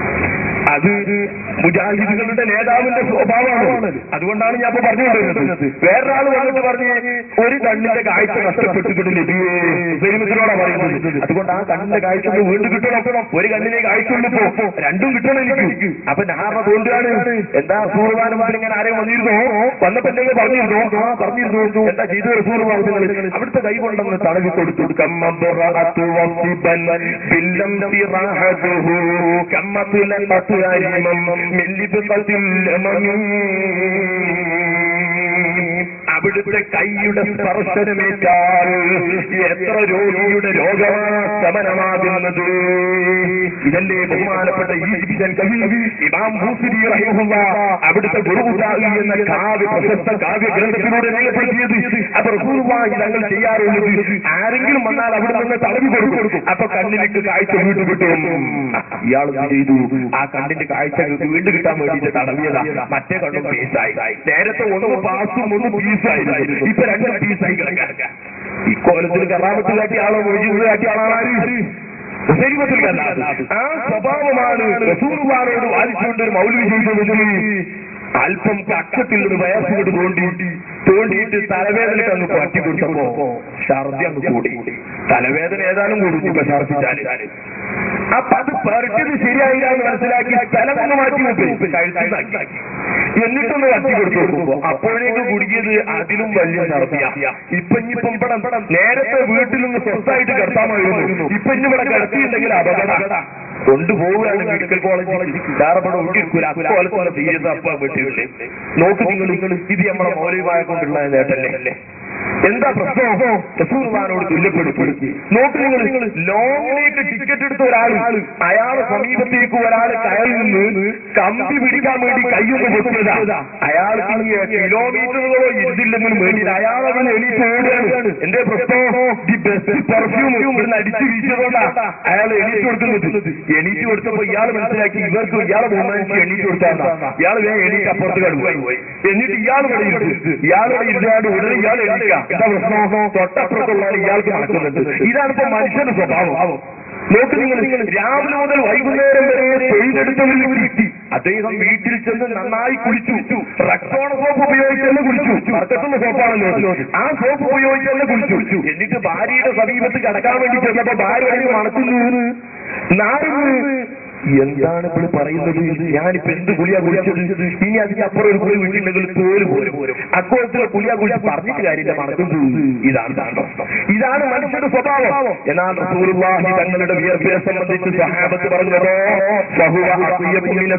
അത് മുജാഹിദുകളുടെ നേതാവിന്റെ സ്വഭാവമാണ് അതുകൊണ്ടാണ് ഞാൻ ഇപ്പൊ പറഞ്ഞുകൊണ്ടിരുന്നത് വേറൊരാൾ വന്നിട്ട് പറഞ്ഞ് ഒരു കണ്ണിന്റെ കാഴ്ച നഷ്ടപ്പെട്ടിട്ട് ലഭിയേ സൈനികത്തിനോടാ പറയുന്നത് അതുകൊണ്ട് ആ കണ്ണിന്റെ കാഴ്ച ഒന്ന് വീണ്ടും കിട്ടണം ഒരു കണ്ണിനെ കാഴ്ച കൊണ്ട് പോ രണ്ടും കിട്ടണം എനിക്ക് അപ്പൊ ഞാൻ അതുകൊണ്ടാണ് എന്താ സൂർവാനുമാർ ഇങ്ങനെ ആരെയും വന്നിരുന്നോ വന്നപ്പോ എന്തെങ്കിലും പറഞ്ഞിരുന്നോ ആ പറഞ്ഞിരുന്നു എന്താ ചെയ്തു സൂർവാഹുകൾ അവിടുത്തെ കൈ കൊണ്ടൊന്ന് തടവി കൊടുത്തു കമ്മബറഅത്തു വസിബൻ ബില്ലം സിറാഹതുഹു കമ്മതുലഖത്തു അരിമം മില്ലിബഖത്തിൽ അമമീ അവിടുത്തെ കൈയുടെ സ്പർശനമേറ്റാൽ എത്ര രോഗിയുടെ രോഗശമനമാകുന്നത് ഇതല്ലേ ബഹുമാനപ്പെട്ട ഈജിപ്ഷ്യൻ കവി ഇമാം ഭൂസിരി റഹിമുള്ള അവിടുത്തെ ഗുരുബുദാഹി എന്ന കാവ്യ പ്രശസ്ത കാവ്യ ഗ്രന്ഥത്തിലൂടെ രേഖപ്പെടുത്തിയത് അപ്പൊ റസൂലുള്ളാഹി തങ്ങൾ ചെയ്യാറുള്ളത് ആരെങ്കിലും വന്നാൽ അവിടെ നിന്ന് തടവി കൊടുക്കും അപ്പൊ കണ്ണിലേക്ക് കാഴ്ച വീണ്ടും കിട്ടും ഇയാൾ എന്ത് ചെയ്തു ആ കണ്ണിന്റെ കാഴ്ച വീണ്ടും കിട്ടാൻ വേണ്ടിയിട്ട് തടവിയതാ മറ്റേ കണ്ണും പീസായി നേരത്തെ ഒന്ന് പാസും ഒന്ന് പീസായിരുന്നു ഇപ്പൊ രണ്ടും പീസായി കിടക്കാം ഇക്കോലത്തിൽ കറാമത്ത് കാട്ടിയ ആളോ മൊയ്ജീദ് കാട്ടിയ ആളാണ് ശരീരത്തിൽ ആ സ്വഭാവമാണ് റസൂർമാരോട് വാദിച്ചുകൊണ്ട് ഒരു മൗലവി ചെയ്തത് അല്പം കക്ഷത്തിൽ നിന്ന് വയസ്സുകൊണ്ട് തോണ്ടി തോണ്ടിയിട്ട് തലവേദനയ്ക്ക് അങ്ങ് പറ്റി കൊടുത്തപ്പോ ഛർദി അങ്ങ് കൂടി തലവേദന ഏതാനും കൂടും ഇപ്പൊ ഛർദിച്ചാല് അപ്പൊ അത് പറിച്ചത് ശരിയായില്ല എന്ന് മനസ്സിലാക്കി സ്ഥലം ഒന്ന് മാറ്റി വെക്കും കഴുത്തിലാക്കി എന്നിട്ടൊന്ന് കത്തി കൊടുത്തു കൊടുക്കുമ്പോ അപ്പോഴേക്ക് കുടുങ്ങിയത് അതിലും വലിയ ഛർദിയ ഇപ്പൊ ഇനിയിപ്പം ഇവിടെ നേരത്തെ വീട്ടിൽ നിന്ന് സ്വസ്ഥായിട്ട് കിടത്താമായിരുന്നു ഇപ്പൊ ഇനി ഇവിടെ കിടത്തിയിട്ടുണ്ടെങ്കിൽ അപകട കൊണ്ടുപോവുകയാണ് മെഡിക്കൽ കോളേജിൽ ധാരാളം ഒഴുകിക്കൂല അക്കോലത്തോടെ തീരുന്ന അപ്പ വീട്ടിലെ നോക്ക് നിങ്ങൾ നിങ്ങൾ ഇത് നമ്മളെ മൗലികമായ കൊണ്ടുള്ള നേട്ടല്ലേ എന്താ പ്രശ്നം റസൂർമാനോട് തുല്യപ്പെടുത്തി നോക്ക് നിങ്ങൾ ലോങ്ങിലേക്ക് ടിക്കറ്റ് എടുത്ത ഒരാൾ അയാളെ സമീപത്തേക്ക് ഒരാൾ കയറി നിന്ന് കമ്പി പിടിക്കാൻ വേണ്ടി കൈയൊന്ന് പൊട്ടിയതാ അയാൾക്ക് ഇനി കിലോമീറ്ററുകളോ ഇരുന്നില്ലെങ്കിലും വേണ്ടിയിട്ട് അയാൾ അവൻ എണീറ്റ് ഓടുകയാണ് എന്റെ പ്രശ്നം ദി ബെസ്റ്റ് പെർഫ്യൂം ഇവിടുന്ന് അടിച്ചു വീശിയതുകൊണ്ടാ അയാൾ എണീറ്റ് കൊടുക്കുന്നത് എണീറ്റ് കൊടുത്തപ്പോ ഇയാൾ മനസ്സിലാക്കി ഇവർക്ക് ഇയാളെ ബഹുമാനിച്ച് എണീറ്റ് കൊടുത്താ ഇയാൾ വേഗം എണീറ്റ് അപ്പുറത്ത് കടന്നു എന്നിട്ട് ഇയാൾ ഇവിടെ ഇരുന്നു ഇയാൾ ഇവിടെ ഇരുന്നാണ്ട് ഉടനെ ഇയാൾ എണീക്കാം എന്താ പ്രശ്നം തൊട്ടപ്പുറത്തുള്ള ഇയാൾക്ക് നടക്കുന്നുണ്ട് ഇതാണ് ഇപ്പൊ മനുഷ്യന്റെ സ്വഭാവം നോക്ക് നിങ്ങൾ രാവിലെ മുതൽ വൈകുന്നേരം വരെ തൊഴിലെടുത്ത ഒരു വ്യക്തി അദ്ദേഹം വീട്ടിൽ ചെന്ന് നന്നായി കുളിച്ചു റക്സോണ സോപ്പ് ഉപയോഗിച്ച് തന്നെ കുളിച്ചു മറക്കത്തുള്ള സോപ്പാണല്ലോ ആ സോപ്പ് ഉപയോഗിച്ച് തന്നെ കുളിച്ചു എന്നിട്ട് ഭാര്യയുടെ സമീപത്ത് കടക്കാൻ വേണ്ടി ചെന്നപ്പോ ഭാര്യ അതിന് മണക്കുന്നു നാരുന്നു എന്താണ് ഇപ്പോൾ പറയുന്നത് ഞാനിപ്പോ എന്ത് ഗുളിയാ കുളിച്ചത് ഇനി അതിന്റെ അപ്പുറം ഒരു കുളി വീട്ടിലുണ്ടെങ്കിൽ തോല് പോലും പോരും അക്കോലത്തിലെ ഗുളിയാ കുളിച്ച് പറഞ്ഞിട്ട് കാര്യമില്ല മണക്കും പോകും ഇതാണ് താണ്ടോ ഇതാണ് മനുഷ്യന്റെ സ്വഭാവം എന്നാൽ റസൂലുള്ളാഹി തങ്ങളുടെ വിയർപ്പിനെ സംബന്ധിച്ച് സഹാബത്ത് പറഞ്ഞതോ ബഹുവ അസിയബു മിന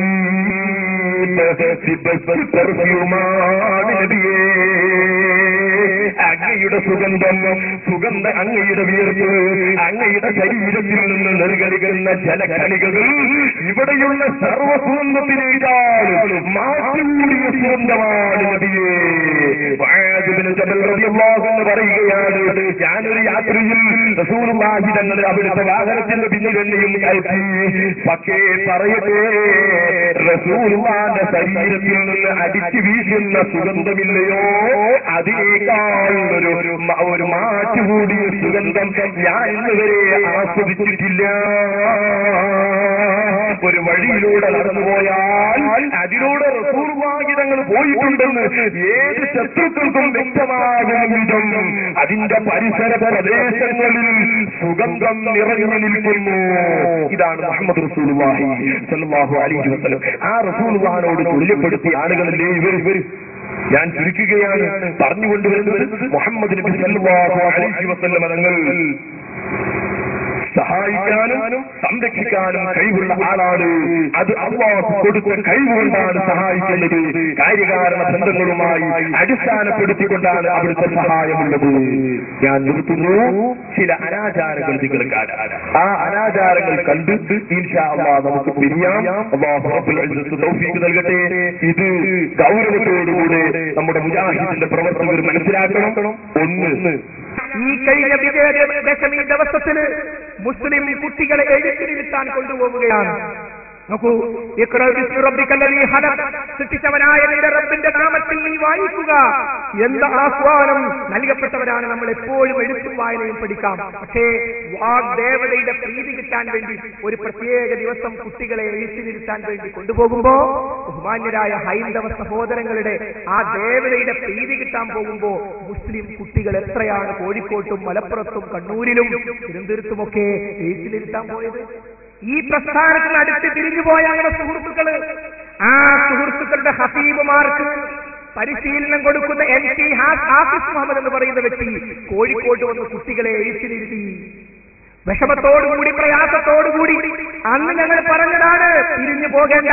പെർഫ്യൂമാണ് നബിയേ അങ്ങയുടെ സുഗന്ധം സുഗന്ധ അങ്ങയുടെ വിയർപ്പ് അങ്ങയുടെ ശരീരത്തിൽ നിന്ന് നിർഗളിക്കുന്ന ജലകണികൾ ഇവിടെയുള്ള സർവസുഗന്ധത്തിനേക്കാളും മാറ്റിമൂടിയ സുഗന്ധമാണ് നബിയേ മുആദ് ബിൻ ജബൽ റളിയല്ലാഹു അൻഹു പറയുകയാണ് ഞാനൊരു യാത്രയിൽ റസൂലുള്ളാഹി തങ്ങൾ അവിടുത്തെ വാഹനത്തിന്റെ പിന്നിൽ എന്നെയും കയറ്റി പക്ഷേ പറയട്ടെ റസൂലുള്ളാന്റെ ശരീരത്തിൽ നിന്ന് അടിച്ചു വീശുന്ന സുഗന്ധമില്ലയോ അതിനേക്കാൾ ഒരു മ- ഒരു മാറ്റുകൂടിയ സുഗന്ധം ഞാൻ ഇന്നുവരെ ആസ്വദിച്ചിട്ടില്ല ഒരു വഴിയിലൂടെ നടന്നുപോയാൽ അതിലൂടെ റസൂർവാഹിതങ്ങൾ പോയിട്ടുണ്ടെന്ന് ഏത് ശത്രുക്കൾക്കും വ്യക്തമാകും വിധം അതിന്റെ പരിസര പ്രദേശങ്ങളിൽ സുഗന്ധം നിറഞ്ഞു നിൽക്കുന്നു ഇതാണ് മുഹമ്മദ് റസൂലുള്ളാഹി സല്ലല്ലാഹു അലൈഹി വസല്ലം ആ റസൂലുള്ളാഹിനോട് തുല്യപ്പെടുത്തിയ ആളുകളിലെ ഇവർ ഇവർ ഞാൻ ചുരുക്കുകയാണ് പറഞ്ഞുകൊണ്ടുവരുന്നത് മുഹമ്മദ് നബി സല്ലല്ലാഹു അലൈഹി വസല്ലം തങ്ങൾ സഹായിക്കാനും സംരക്ഷിക്കാനും കഴിവുള്ള ആളാണ് അത് അള്ളാഹു കൊടുത്ത കഴിവുകൊണ്ടാണ് സഹായിക്കുന്നത് കാര്യകാരണ ബന്ധങ്ങളുമായി അടിസ്ഥാനപ്പെടുത്തിക്കൊണ്ടാണ് അവിടുത്തെ സഹായമുള്ളത് ഞാൻ നിർത്തുന്നു ചില അനാചാരങ്ങൾ നിങ്ങൾ കാണാൻ ആ അനാചാരങ്ങൾ കണ്ട് ഇൻഷാ അള്ളാഹ് നമുക്ക് പിരിയാം അള്ളാഹു റബ്ബുൽ ഇസ്സത്ത് തൗഫീഖ് നൽകട്ടെ ഇത് ഗൗരവത്തോടുകൂടെ നമ്മുടെ മുജാഹിദിന്റെ പ്രവർത്തകർ മനസ്സിലാക്കണം ഒന്ന് ഈ കഴിഞ്ഞ വിജയദശമി ദിവസത്തിന് മുസ്ലിം കുട്ടികളെ എഴുത്തിനിരുത്താൻ കൊണ്ടുപോവുകയാണ് നോക്കൂ ഇഖ്റ ബിസ്മി റബ്ബിക്കല്ലദീ ഖലഖ് സൃഷ്ടിച്ചവനായ നിന്റെ റബ്ബിന്റെ നാമത്തിൽ നീ വായിക്കുക എന്ന ആഹ്വാനം നൽകപ്പെട്ടവരാണ് നമ്മൾ എപ്പോഴും എഴുത്തും വായനയും പഠിക്കാം പക്ഷേ വാഗ്ദേവതയുടെ പ്രീതി കിട്ടാൻ വേണ്ടി ഒരു പ്രത്യേക ദിവസം കുട്ടികളെ എഴുത്തിനിരുത്താൻ വേണ്ടി കൊണ്ടുപോകുമ്പോ ബഹുമാന്യരായ ഹൈന്ദവ സഹോദരങ്ങളുടെ ആ ദേവതയുടെ പ്രീതി കിട്ടാൻ പോകുമ്പോ മുസ്ലിം കുട്ടികൾ എത്രയാണ് കോഴിക്കോട്ടും മലപ്പുറത്തും കണ്ണൂരിലും തിരുവനന്തപുരത്തുമൊക്കെ എഴുത്തിലിരുത്താൻ പോയത് ഈ പ്രസ്ഥാനത്തിന് അടുത്ത് തിരിഞ്ഞുപോയ നമ്മുടെ സുഹൃത്തുക്കള് ആ സുഹൃത്തുക്കളുടെ ഹസീബുമാർക്ക് പരിശീലനം കൊടുക്കുന്ന എൻ ടി ഹാഫിസ് മുഹമ്മദ് എന്ന് പറയുന്ന വ്യക്തി കോഴിക്കോട്ട് വന്ന് കുട്ടികളെ എഴുത്തിലിരുത്തി വിഷമത്തോടുകൂടി പ്രയാസത്തോടുകൂടി അന്ന് ഞങ്ങൾ പറഞ്ഞതാണ് പിരിഞ്ഞു പോകേണ്ട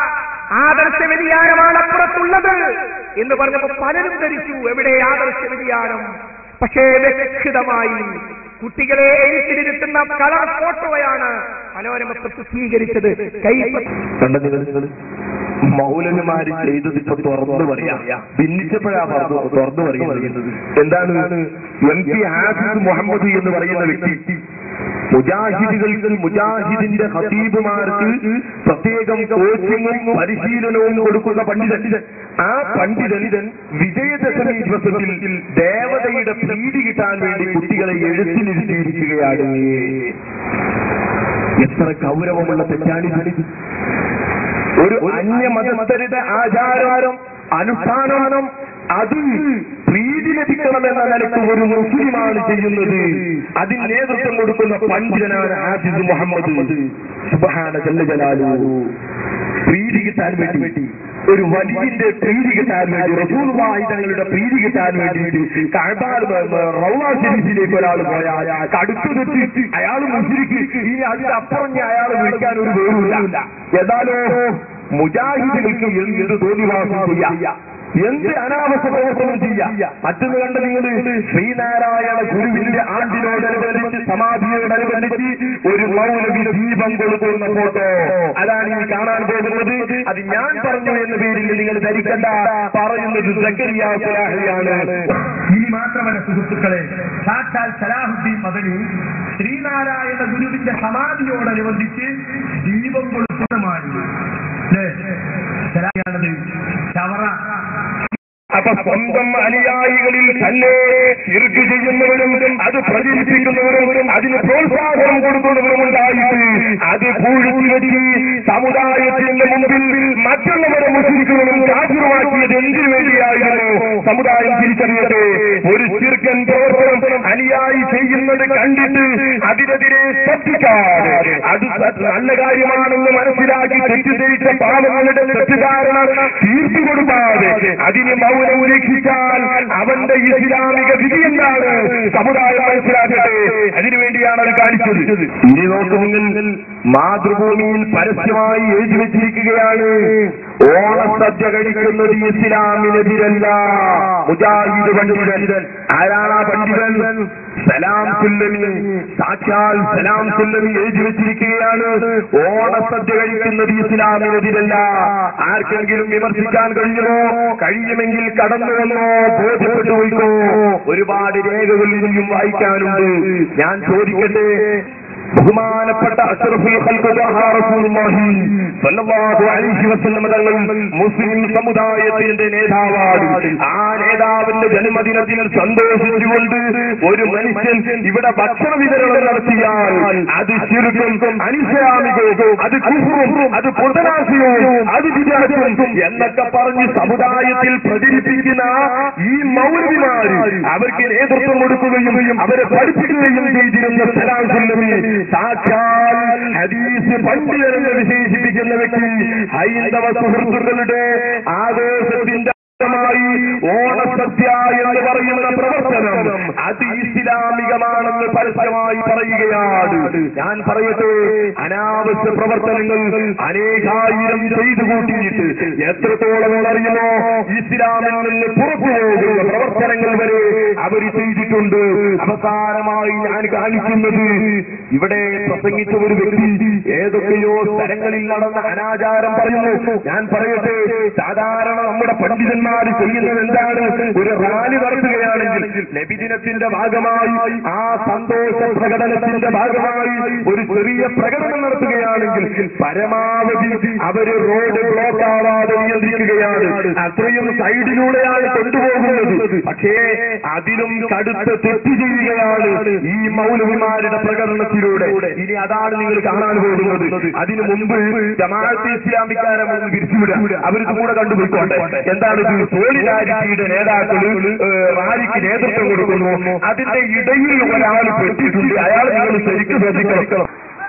ആദർശ വ്യതിയാനമാണ് അപ്പുറത്തുള്ളത് എന്ന് പറഞ്ഞപ്പോ പലരും ധരിച്ചു എവിടെ ആദർശ വ്യതിയാനം പക്ഷേ വ്യക്തമായി കുട്ടികളെ എഴുത്തിലിരുത്തുന്ന കളർ ഫോട്ടോയാണ് മനോരമ പ്രസിദ്ധീകരിച്ചത് കൈ കണ്ട നിങ്ങൾ നിങ്ങൾ മൗലവിമാര് ചെയ്തത് ഇപ്പൊ തുറന്നു പറയാം ഭിന്നിച്ചപ്പോഴാ പറഞ്ഞു തുറന്നു പറയുന്നത് എന്താണ് എം പി ഹാഫിസ് മുഹമ്മദ് എന്ന് പറയുന്ന വ്യക്തി മുജാഹിദുകൾക്ക് മുജാഹിദിന്റെ ഹസീബുമാർക്ക് പ്രത്യേകം കോച്ചിങ്ങും പരിശീലനവും കൊടുക്കുന്ന പണ്ഡിതൻ ആ പണ്ഡിതൻ വിജയദശമി ദിവസത്തിൽ ദേവതയുടെ പ്രീതി കിട്ടാൻ വേണ്ടി കുട്ടികളെ എഴുത്തിനിരുത്തിയിരിക്കുകയാണ് എത്ര ഗൗരവമുള്ള തെറ്റാണിത് ഒരു അന്യമതസ്ഥരുടെ ആചാരം അനുഷ്ഠാനം അത് പ്രീതി ലഭിക്കണമെന്ന നിലക്ക് ഒരു മുസ്ലിമാണ് ചെയ്യുന്നത് അതിന് നേതൃത്വം കൊടുക്കുന്ന പണ്ഡിതനാണ് ഹാഫിസ് മുഹമ്മദ് സുബഹാന ജല്ല ജലാലു പ്രീതി കിട്ടാൻ വേണ്ടി ഒരു വലിയന്റെ പ്രീതി കിട്ടാൻ വേണ്ടി റസൂലുള്ളാഹി തങ്ങളുടെ പ്രീതി കിട്ടാൻ വേണ്ടിയിട്ട് കഅബാൽ റൗള ഷരീഫിലേക്ക് ഒരാൾ പോയാൽ കടുത്തു തെറ്റി അയാൾ മുസ്ലിക്ക് ഇനി അതിന്റെ അപ്പുറം ഞാൻ അയാളെ വിളിക്കാൻ ഒരു വേറുമില്ല എന്നാലോ മുജാഹിദുകൾക്ക് എന്ത് തോന്നിവാസം ചെയ്യാം എന്ത് അനാവശ്യ പ്രവർത്തനം ചെയ്യാം മറ്റൊന്ന് കണ്ട നിങ്ങൾ ശ്രീനാരായണ ഗുരുവിന്റെ ആണ്ടിനോടനുബന്ധിച്ച് സമാധിയോടനുബന്ധിച്ച് ഒരു മൗലവി ദീപം കൊടുക്കുന്ന ഫോട്ടോ അതാണ് ഈ കാണാൻ പോകുന്നത് അത് ഞാൻ പറഞ്ഞു എന്ന പേരിൽ നിങ്ങൾ ധരിക്കണ്ട പറയുന്നത് സക്കരിയ സുലാഹിയാണ് ഇനി മാത്രമല്ല സുഹൃത്തുക്കളെ സാക്ഷാൽ സലാഹുദ്ദീൻ മദനി ശ്രീനാരായണ ഗുരുവിന്റെ സമാധിയോടനുബന്ധിച്ച് ദീപം കൊടുക്കുന്നതാണ് അല്ലേ സലാഹിയാണത് ചവറ അപ്പൊ സ്വന്തം അനുയായികളിൽ തന്നെ ഇറുക്ക് ചെയ്യുന്നവരും അത് പ്രചരിപ്പിക്കുന്നവരും അതിന് പ്രോത്സാഹനം കൊടുക്കുന്നവരും ഉണ്ടായിട്ട് അത് പൂഴ്ത്തി വെച്ച് സമുദായത്തിന്റെ മുമ്പിൽ മറ്റുള്ളവരെ മുസ്ലിക്കുന്നതും കാഫിറുമാക്കിയത് എന്തിനു വേണ്ടിയായിരുന്നു സമുദായം തിരിച്ചറിയട്ടെ ഒരു ചീർക്കൻ പ്രവർത്തനം അനുയായി ചെയ്യുന്നത് കണ്ടിട്ട് അതിനെതിരെ ശ്രദ്ധിക്കാതെ അത് നല്ല കാര്യമാണെന്ന് മനസ്സിലാക്കി തെറ്റിദ്ധരിച്ച പാവങ്ങളുടെ തെറ്റിദ്ധാരണ തീർത്തു കൊടുക്കാതെ അതിന് മൗനം രക്ഷിച്ചാൽ അവന്റെ ഇസ്ലാമിക വിധി എന്താണ് സമുദായം മനസ്സിലാക്കട്ടെ അതിനുവേണ്ടിയാണ് അത് കാണിച്ചത് ഇനി നോക്കു നിങ്ങൾ മാതൃഭൂമിയിൽ പരസ്യമായി എഴുതി വെച്ചിരിക്കുകയാണ് ഓണസദ്യ കഴിക്കുന്നത് ഇസ്ലാമിനെതിരല്ല മുജാഹിദ് പണ്ഡിതൻ ആരാണ് ആ പണ്ഡിതൻ സലാം സുല്ലമി സാക്ഷാൽ സലാം സുല്ലമി എഴുതി വെച്ചിരിക്കുകയാണ് ഓണസദ്യ കഴിക്കുന്നത് ഇസ്ലാമിനെതിരല്ല ആർക്കെങ്കിലും വിമർശിക്കാൻ കഴിയുമോ കഴിയുമെങ്കിൽ കടന്നു വന്നോ ബോധ്യപ്പെട്ടു പോയിക്കോ ഒരുപാട് രേഖകൾ ഇനിയും വായിക്കാനുണ്ട് ഞാൻ ചോദിക്കട്ടെ ബഹുമാനപ്പെട്ട അഷ്റഫുൽ ഖൽഖ് ത്വഹ റസൂലുള്ളാഹി സ്വല്ലല്ലാഹു അലൈഹി വസല്ലം തങ്ങൾ മുസ്ലിം സമുദായത്തിന്റെ നേതാവാണ് ആ നേതാവിന്റെ ജന്മദിനത്തിൽ സന്തോഷിച്ചുകൊണ്ട് ഒരു മനുഷ്യൻ ഇവിടെ ഭക്ഷണ വിതരണം നടത്തിയാൽ അത് ചുരുക്കം അനിസ്ലാമികവും അത് കുഫറും അത് പൊട്ടനാശയവും അത് വിചാരിക്കും എന്നൊക്കെ പറഞ്ഞ് സമുദായത്തിൽ പ്രചരിപ്പിക്കുന്ന ഈ മൗലവിമാര് അവർക്ക് നേതൃത്വം കൊടുക്കുകയും അവരെ പഠിപ്പിക്കുകയും ചെയ്തിരുന്ന സലാം സുല്ലമി സാക്ഷാൽ ഹദീസ് പണ്ഡിതരെന്ന് വിശേഷിപ്പിക്കുന്ന വ്യക്തി ഹൈന്ദവ സുഹൃത്തുക്കളുടെ ആവേശത്തിന്റെ മായി ഓണസദ്യ എന്ന് പറയുന്ന പ്രവർത്തനം അത് ഇസ്ലാമികമാണെന്ന് പരസ്യമായി പറയുകയാണ് ഞാൻ പറയട്ടെ അനാവശ്യ പ്രവർത്തനങ്ങൾ അനേകായിരം ചെയ്തു കൂട്ടിയിട്ട് എത്രത്തോളം അറിയുമോ ഇസ്ലാമിൽ നിന്ന് പുറത്തു പോകുന്ന പ്രവർത്തനങ്ങൾ വരെ അവർ ചെയ്തിട്ടുണ്ട് അവസാനമായി ഞാൻ കാണിക്കുന്നത് ഇവിടെ പ്രസംഗിച്ച ഒരു വ്യക്തി ഏതൊക്കെയോ സ്ഥലങ്ങളിൽ നടന്ന അനാചാരം പറയുന്നു ഞാൻ പറയട്ടെ സാധാരണ നമ്മുടെ പണ്ഡിതന്മാർ ചെയ്യുന്നത് എന്താണ് ഒരു റാലി നടത്തുകയാണെങ്കിൽ നബിദിനത്തിന്റെ ഭാഗമായി ആ സന്തോഷ പ്രകടനത്തിന്റെ ഭാഗമായി ഒരു ചെറിയ പ്രകടനം നടത്തുകയാണെങ്കിൽ പരമാവധി അവര് റോഡ് ബ്ലോക്ക് ആവാതെ നിയന്ത്രിക്കുകയാണ് അത്രയും സൈഡിലൂടെയാണ് കൊണ്ടുപോകുന്നത് പക്ഷേ അതിലും കടുത്ത തെറ്റ് ചെയ്യുകയാണ് ഈ മൗലവിമാരുടെ പ്രകടനത്തിലൂടെ ഇനി അതാണ് നിങ്ങൾ കാണാൻ പോകുന്നത് അതിനു മുമ്പ് ജമാഅത്ത് ഇസ്ലാമിക്കാരെ മുമ്പ് പിരിച്ചുവിടുക അവർക്ക് കൂടെ കണ്ടുപോയിക്കോട്ടെ എന്താണ് ഇത് സോളിഡാരിറ്റിയുടെ നേതാക്കൾ റാലിക്ക് നേതൃത്വം കൊടുക്കുന്നു അതിന്റെ ഇടയിൽ ഒരാൾ പെട്ടിട്ടുണ്ട് അയാൾ നിങ്ങൾ ശരിക്കും ശ്രദ്ധിക്കണം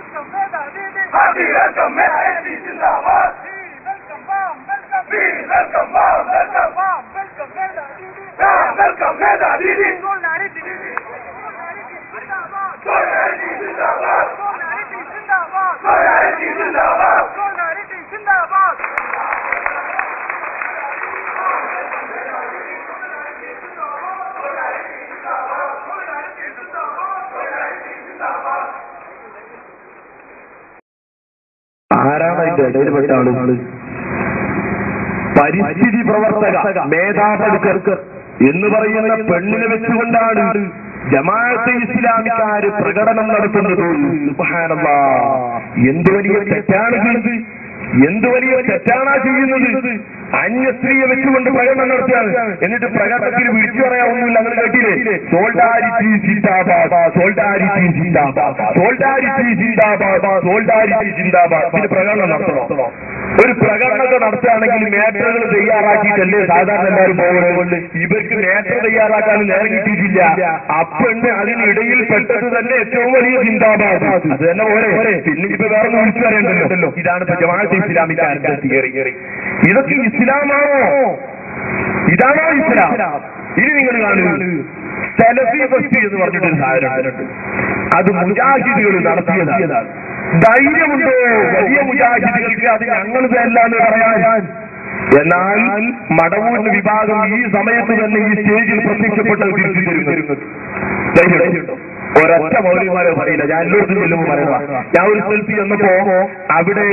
ആരാണ് അതിന്റെ ഇടയിൽപ്പെട്ട ആളുകൾ പരിസ്ഥിതി പ്രവർത്തക മേധാപടുക്കർ എന്ന് പറയുന്ന പെണ്ണിനെ വെച്ചുകൊണ്ടാണ് ജമാഅത്തെ ഇസ്ലാമിക്കാര് പ്രകടനം നടത്തുന്നത് സുബ്ഹാനല്ലാ. എന്ത് വലിയ തെറ്റാണ് ഇത് എന്ത് വലിയ തെറ്റാണ് ആ ചെയ്യുന്നത് അന്യസ്ത്രീയെ വെച്ചുകൊണ്ട് പ്രകടനം നടത്തുകയാണ് എന്നിട്ട് പ്രകടനത്തിൽ വിളിച്ചു പറയാവുന്നില്ല അങ്ങനെ കേട്ടില്ലേ സോൾഡാരിറ്റി സിന്ദാബാദ് സോൾഡാരിറ്റി സിന്ദാബാദ് സോൾഡാരിറ്റി സിന്ദാബാദ് സോൾഡാരിറ്റി സിന്ദാബാദ് പിന്നെ പ്രകടനം നടത്തണോ ഒരു പ്രകടനമൊക്കെ നടത്തുകയാണെങ്കിൽ മേറ്ററുകൾ തയ്യാറാക്കിയിട്ടല്ലേ സാധാരണ എല്ലാവരും പോകുന്നത് ഇവർക്ക് മേറ്റർ തയ്യാറാക്കാൻ നേരം കിട്ടിയിട്ടില്ല അപ്പെണ്ണ് അതിനിടയിൽ പെട്ടത് തന്നെ ഏറ്റവും വലിയ ചിന്താബാധ അത് തന്നെ പോരെ പിന്നെ ഇപ്പൊ വേറെ ഒന്ന് വിളിച്ചു പറയണ്ടല്ലോ ഇതാണ് ഇപ്പൊ ജമാഅത്ത് ഇസ്ലാമിക്കാരുടെ തിയറി ഇതൊക്കെ ഇസ്ലാമാണോ ഇതാണോ ഇസ്ലാം ഇനി നിങ്ങൾ കാണൂ സെലഫി ഫസ്റ്റ് എന്ന് പറഞ്ഞിട്ടൊരു സാധനമുണ്ട് അത് മുജാഹിദുകൾ നടത്തിയതാണ് ധൈര്യമുണ്ടോ വലിയ മുജാഹിദുകൾക്ക് അത് ഞങ്ങളത് അല്ല എന്ന് പറയാൻ എന്നാൽ മടവൂരിന് വിഭാഗം ഈ സമയത്ത് തന്നെ ഈ സ്റ്റേജിൽ പ്രത്യക്ഷപ്പെട്ട് തിരിച്ചു തരുന്നത് ധൈര്യമുണ്ടോ ഒരൊറ്റ മൗലികമാരെ പറയില്ല ഞാൻ എല്ലായിടത്തും ചെല്ലുമ്പോൾ പറയുക ഞാൻ ഒരു സെൽഫി എന്നപ്പോ അവിടെ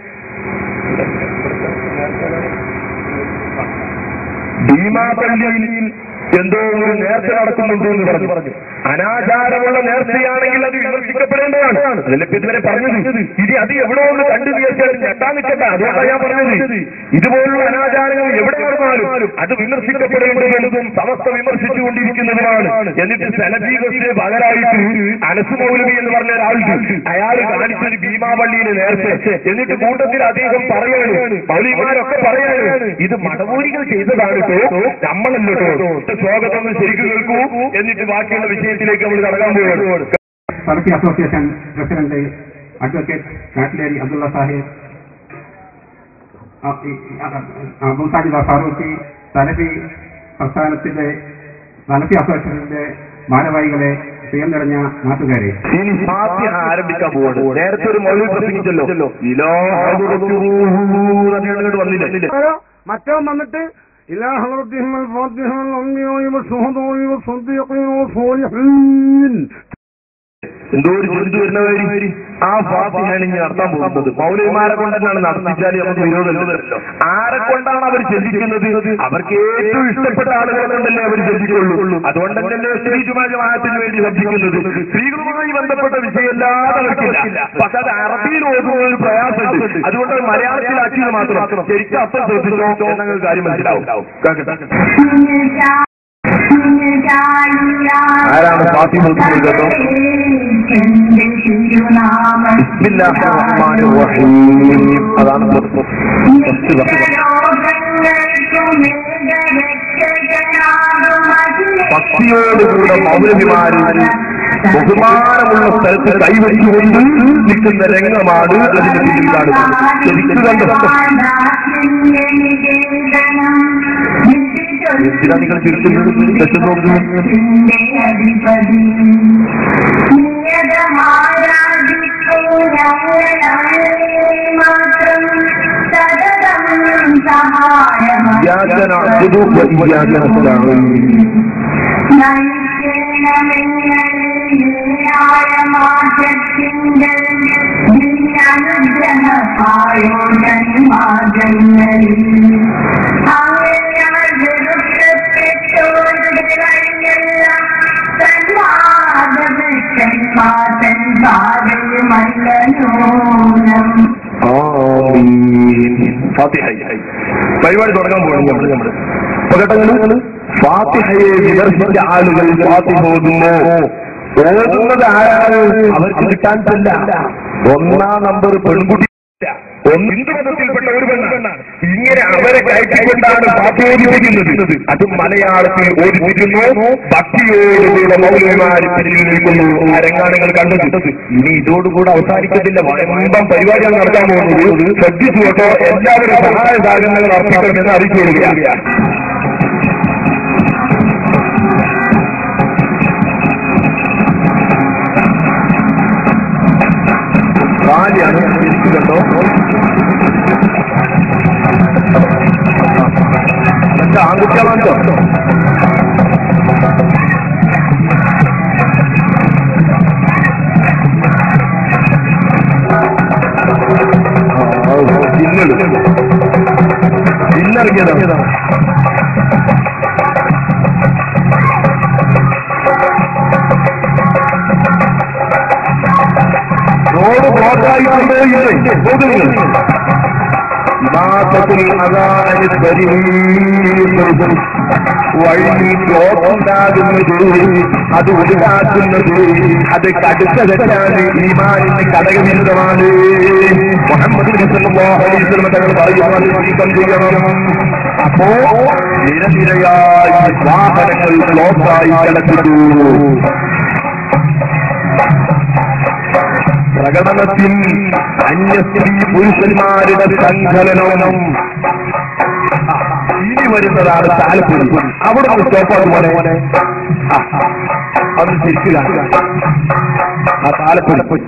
ഭീമാപള്ളിയിൽ എന്തോ ഒരു നേർച്ച നടക്കുന്നുണ്ട് എന്ന് പറഞ്ഞു പറഞ്ഞു അനാചാരമുള്ള നേർച്ചയാണെങ്കിൽ അത് വിമർശിക്കപ്പെടേണ്ടതാണ് അതിലിപ്പോ ഇതുവരെ പറഞ്ഞത് ഇനി അത് എവിടെ ഒന്ന് കണ്ടു തീർച്ചയായും ഞെട്ടാൻ നിൽക്കണ്ട അതുകൊണ്ടാണ് ഞാൻ പറഞ്ഞത് ഇതുപോലുള്ള അനാചാരങ്ങൾ എവിടെ നടന്നാലും അത് വിമർശിക്കപ്പെടേണ്ടതും സമസ്ത വിമർശിച്ചുകൊണ്ടിരിക്കുന്നതുമാണ് എന്നിട്ട് സെലഫീകസിന് പകരമായിട്ട് അനസ് മൗലവി എന്ന് പറഞ്ഞ ഒരാൾക്ക് അയാൾ കാണിച്ചൊരു ഭീമാപള്ളിയിലെ നേർച്ച എന്നിട്ട് കൂട്ടത്തിൽ അദ്ദേഹം പറയാണ് മൗലിമാരൊക്കെ പറയാണ് ഇത് മടവൂരികൾ ചെയ്തതാണ് കേട്ടോ നമ്മളല്ലോ കേട്ടോ സ്വാഗതം ശരിക്കും കേൾക്കൂ എന്നിട്ട് ബാക്കിയുള്ള വിഷയത്തിലേക്ക് നമ്മൾ കടക്കാൻ പോവുകയാണ് Salafi association president advocate Kattileri Abdulla Sahib Abusajida Farooqui Salafi പ്രസ്ഥാനത്തിന്റെ സലഫി അസോസിയേഷന്റെ ഭാരവാഹികളെ പ്രിയം നിറഞ്ഞ നാട്ടുകാരെ ഇനി ഫാത്തിഹ ആരംഭിക്കാൻ പോവാണ് നേരത്തെ ഒരു മൗലി പ്രസംഗിച്ചല്ലോ ഇലോ വന്നില്ല മറ്റോ വന്നിട്ട് إلى حضرتهم الفاتحة الأنبياء والشهداء والصديقين والصالحين എന്തോ ഒരു ചെന്തു വരുന്നവര് ആ ഫാത്തിഹാണ് ഇനി നടത്താൻ പോകുന്നത് മൗലവിമാരെ കൊണ്ട് തന്നെയാണ് നടത്തിച്ചാൽ നമുക്ക് വിരോധമില്ലല്ലോ ആരെ കൊണ്ടാണ് അവർ ചിന്തിക്കുന്നത് അവർക്ക് ഏറ്റവും ഇഷ്ടപ്പെട്ട ആളുകളെ കൊണ്ടല്ലേ അവർ ചിന്തിക്കുള്ളൂ അതുകൊണ്ട് തന്നെയല്ലേ സ്ത്രീ ജമാജമാനത്തിന് വേണ്ടി ശബ്ദിക്കുന്നത് സ്ത്രീകളുമായി ബന്ധപ്പെട്ട വിഷയമല്ലാതെ അവർക്കില്ല പക്ഷെ അത് അറബിയിൽ ഓതുന്ന ഒരു പ്രയാസമുണ്ട് അതുകൊണ്ട് അത് മലയാളത്തിലാക്കിയത് മാത്രം ശരിക്കും അർത്ഥം ശ്രദ്ധിച്ചോ എന്നങ്ങൾ കാര്യം മനസ്സിലാവും കേൾക്കട്ടെ ആരാണ് ഫാത്തിമ കേട്ടോ അതാണ് ഭക്തിയോടുകൂടെ മൗലവിമാര് ബഹുമാനമുള്ള സ്ഥലത്ത് കൈവച്ചുകൊണ്ട് നിൽക്കുന്ന രംഗമാണ് അതിന്റെ പിന്നിൽ കാണുന്നത് ശരിക്കും കണ്ടോ എന്തിനാ നിങ്ങൾ ചിരിക്കുന്നത് ദശം നോക്കുന്നത് إياك نعبد وإياك نستعين ആമീൻ. ഫാത്തിഹ പരിപാടി തുടങ്ങാൻ പോകണം നമ്മൾ നമ്മൾ അപ്പൊ കേട്ടോ നിങ്ങള് ഫാത്തിഹയെ വിമർശിച്ച ആളുകൾ ഫാത്തിഹ ഓതുന്നു ഓതുന്നത് ആരാണ് അവർക്ക് കിട്ടാൻ പറ്റില്ല ഒന്നാം നമ്പർ പെൺകുട്ടി ഒന്ന് ഹിന്ദുമതത്തിൽപ്പെട്ട ഒരു പെണ്ണാണ് ഇങ്ങനെ അവരെ കയറ്റിക്കൊണ്ടാണ് പാത്തോദിപ്പിക്കുന്നത് അത് മലയാളത്തിൽ ഓദിപ്പിക്കുന്നു ഭക്തിയോടുകൂടെ മൗലവിമാര് പിന്നിൽ നിൽക്കുന്നു ആ രംഗാണുകൾ കണ്ടത് ഇനി ഇതോടുകൂടെ അവസാനിക്കത്തില്ല വമ്പം പരിപാടികൾ നടത്താൻ പോകുന്നത് ശ്രദ്ധിച്ചു കേട്ടോ എല്ലാവരും സഹായ സാധനങ്ങൾ അർപ്പിക്കണമെന്ന് അറിയിച്ചു കൊടുക്കുകയാണ് കാലിയാണ് ഇരിക്കുന്നുണ്ടോ മറ്റേ ആൺകുട്ടികളാണോ ഇന്നത് ഇന്നിറങ്ങിയതാണ് റോഡ് ബ്ലോക്കായിട്ടുണ്ടോ ഇല്ലേ പോകുന്നു ഇമാസത്തിൽ അതാണ് വഴി ബ്ലോക്ക് ഉണ്ടാകുന്നത് അത് ഒഴിവാക്കുന്നത് അത് കടുത്ത തെറ്റാണ് ഈമാനിന്റെ ഘടകവിരുദ്ധമാണ് മുഹമ്മദ് നബി സല്ലല്ലാഹു അലൈഹി വസല്ലം തങ്ങൾ പറയുവാൻ നീക്കം ചെയ്യണം അപ്പോ നിരനിരയായി വാഹനങ്ങൾ ബ്ലോക്കായി കിടക്കുന്നു പ്രകടനത്തിൽ അന്യസ്ത്രീ പുരുഷന്മാരുടെ സങ്കലനം ഇനി വരുന്നതാണ് താലപ്പൊലി അവിടെ നിന്ന് സ്റ്റോപ്പാണ് പോലെ അത് ശരിക്കിലാണ് ആ താലപ്പൊലി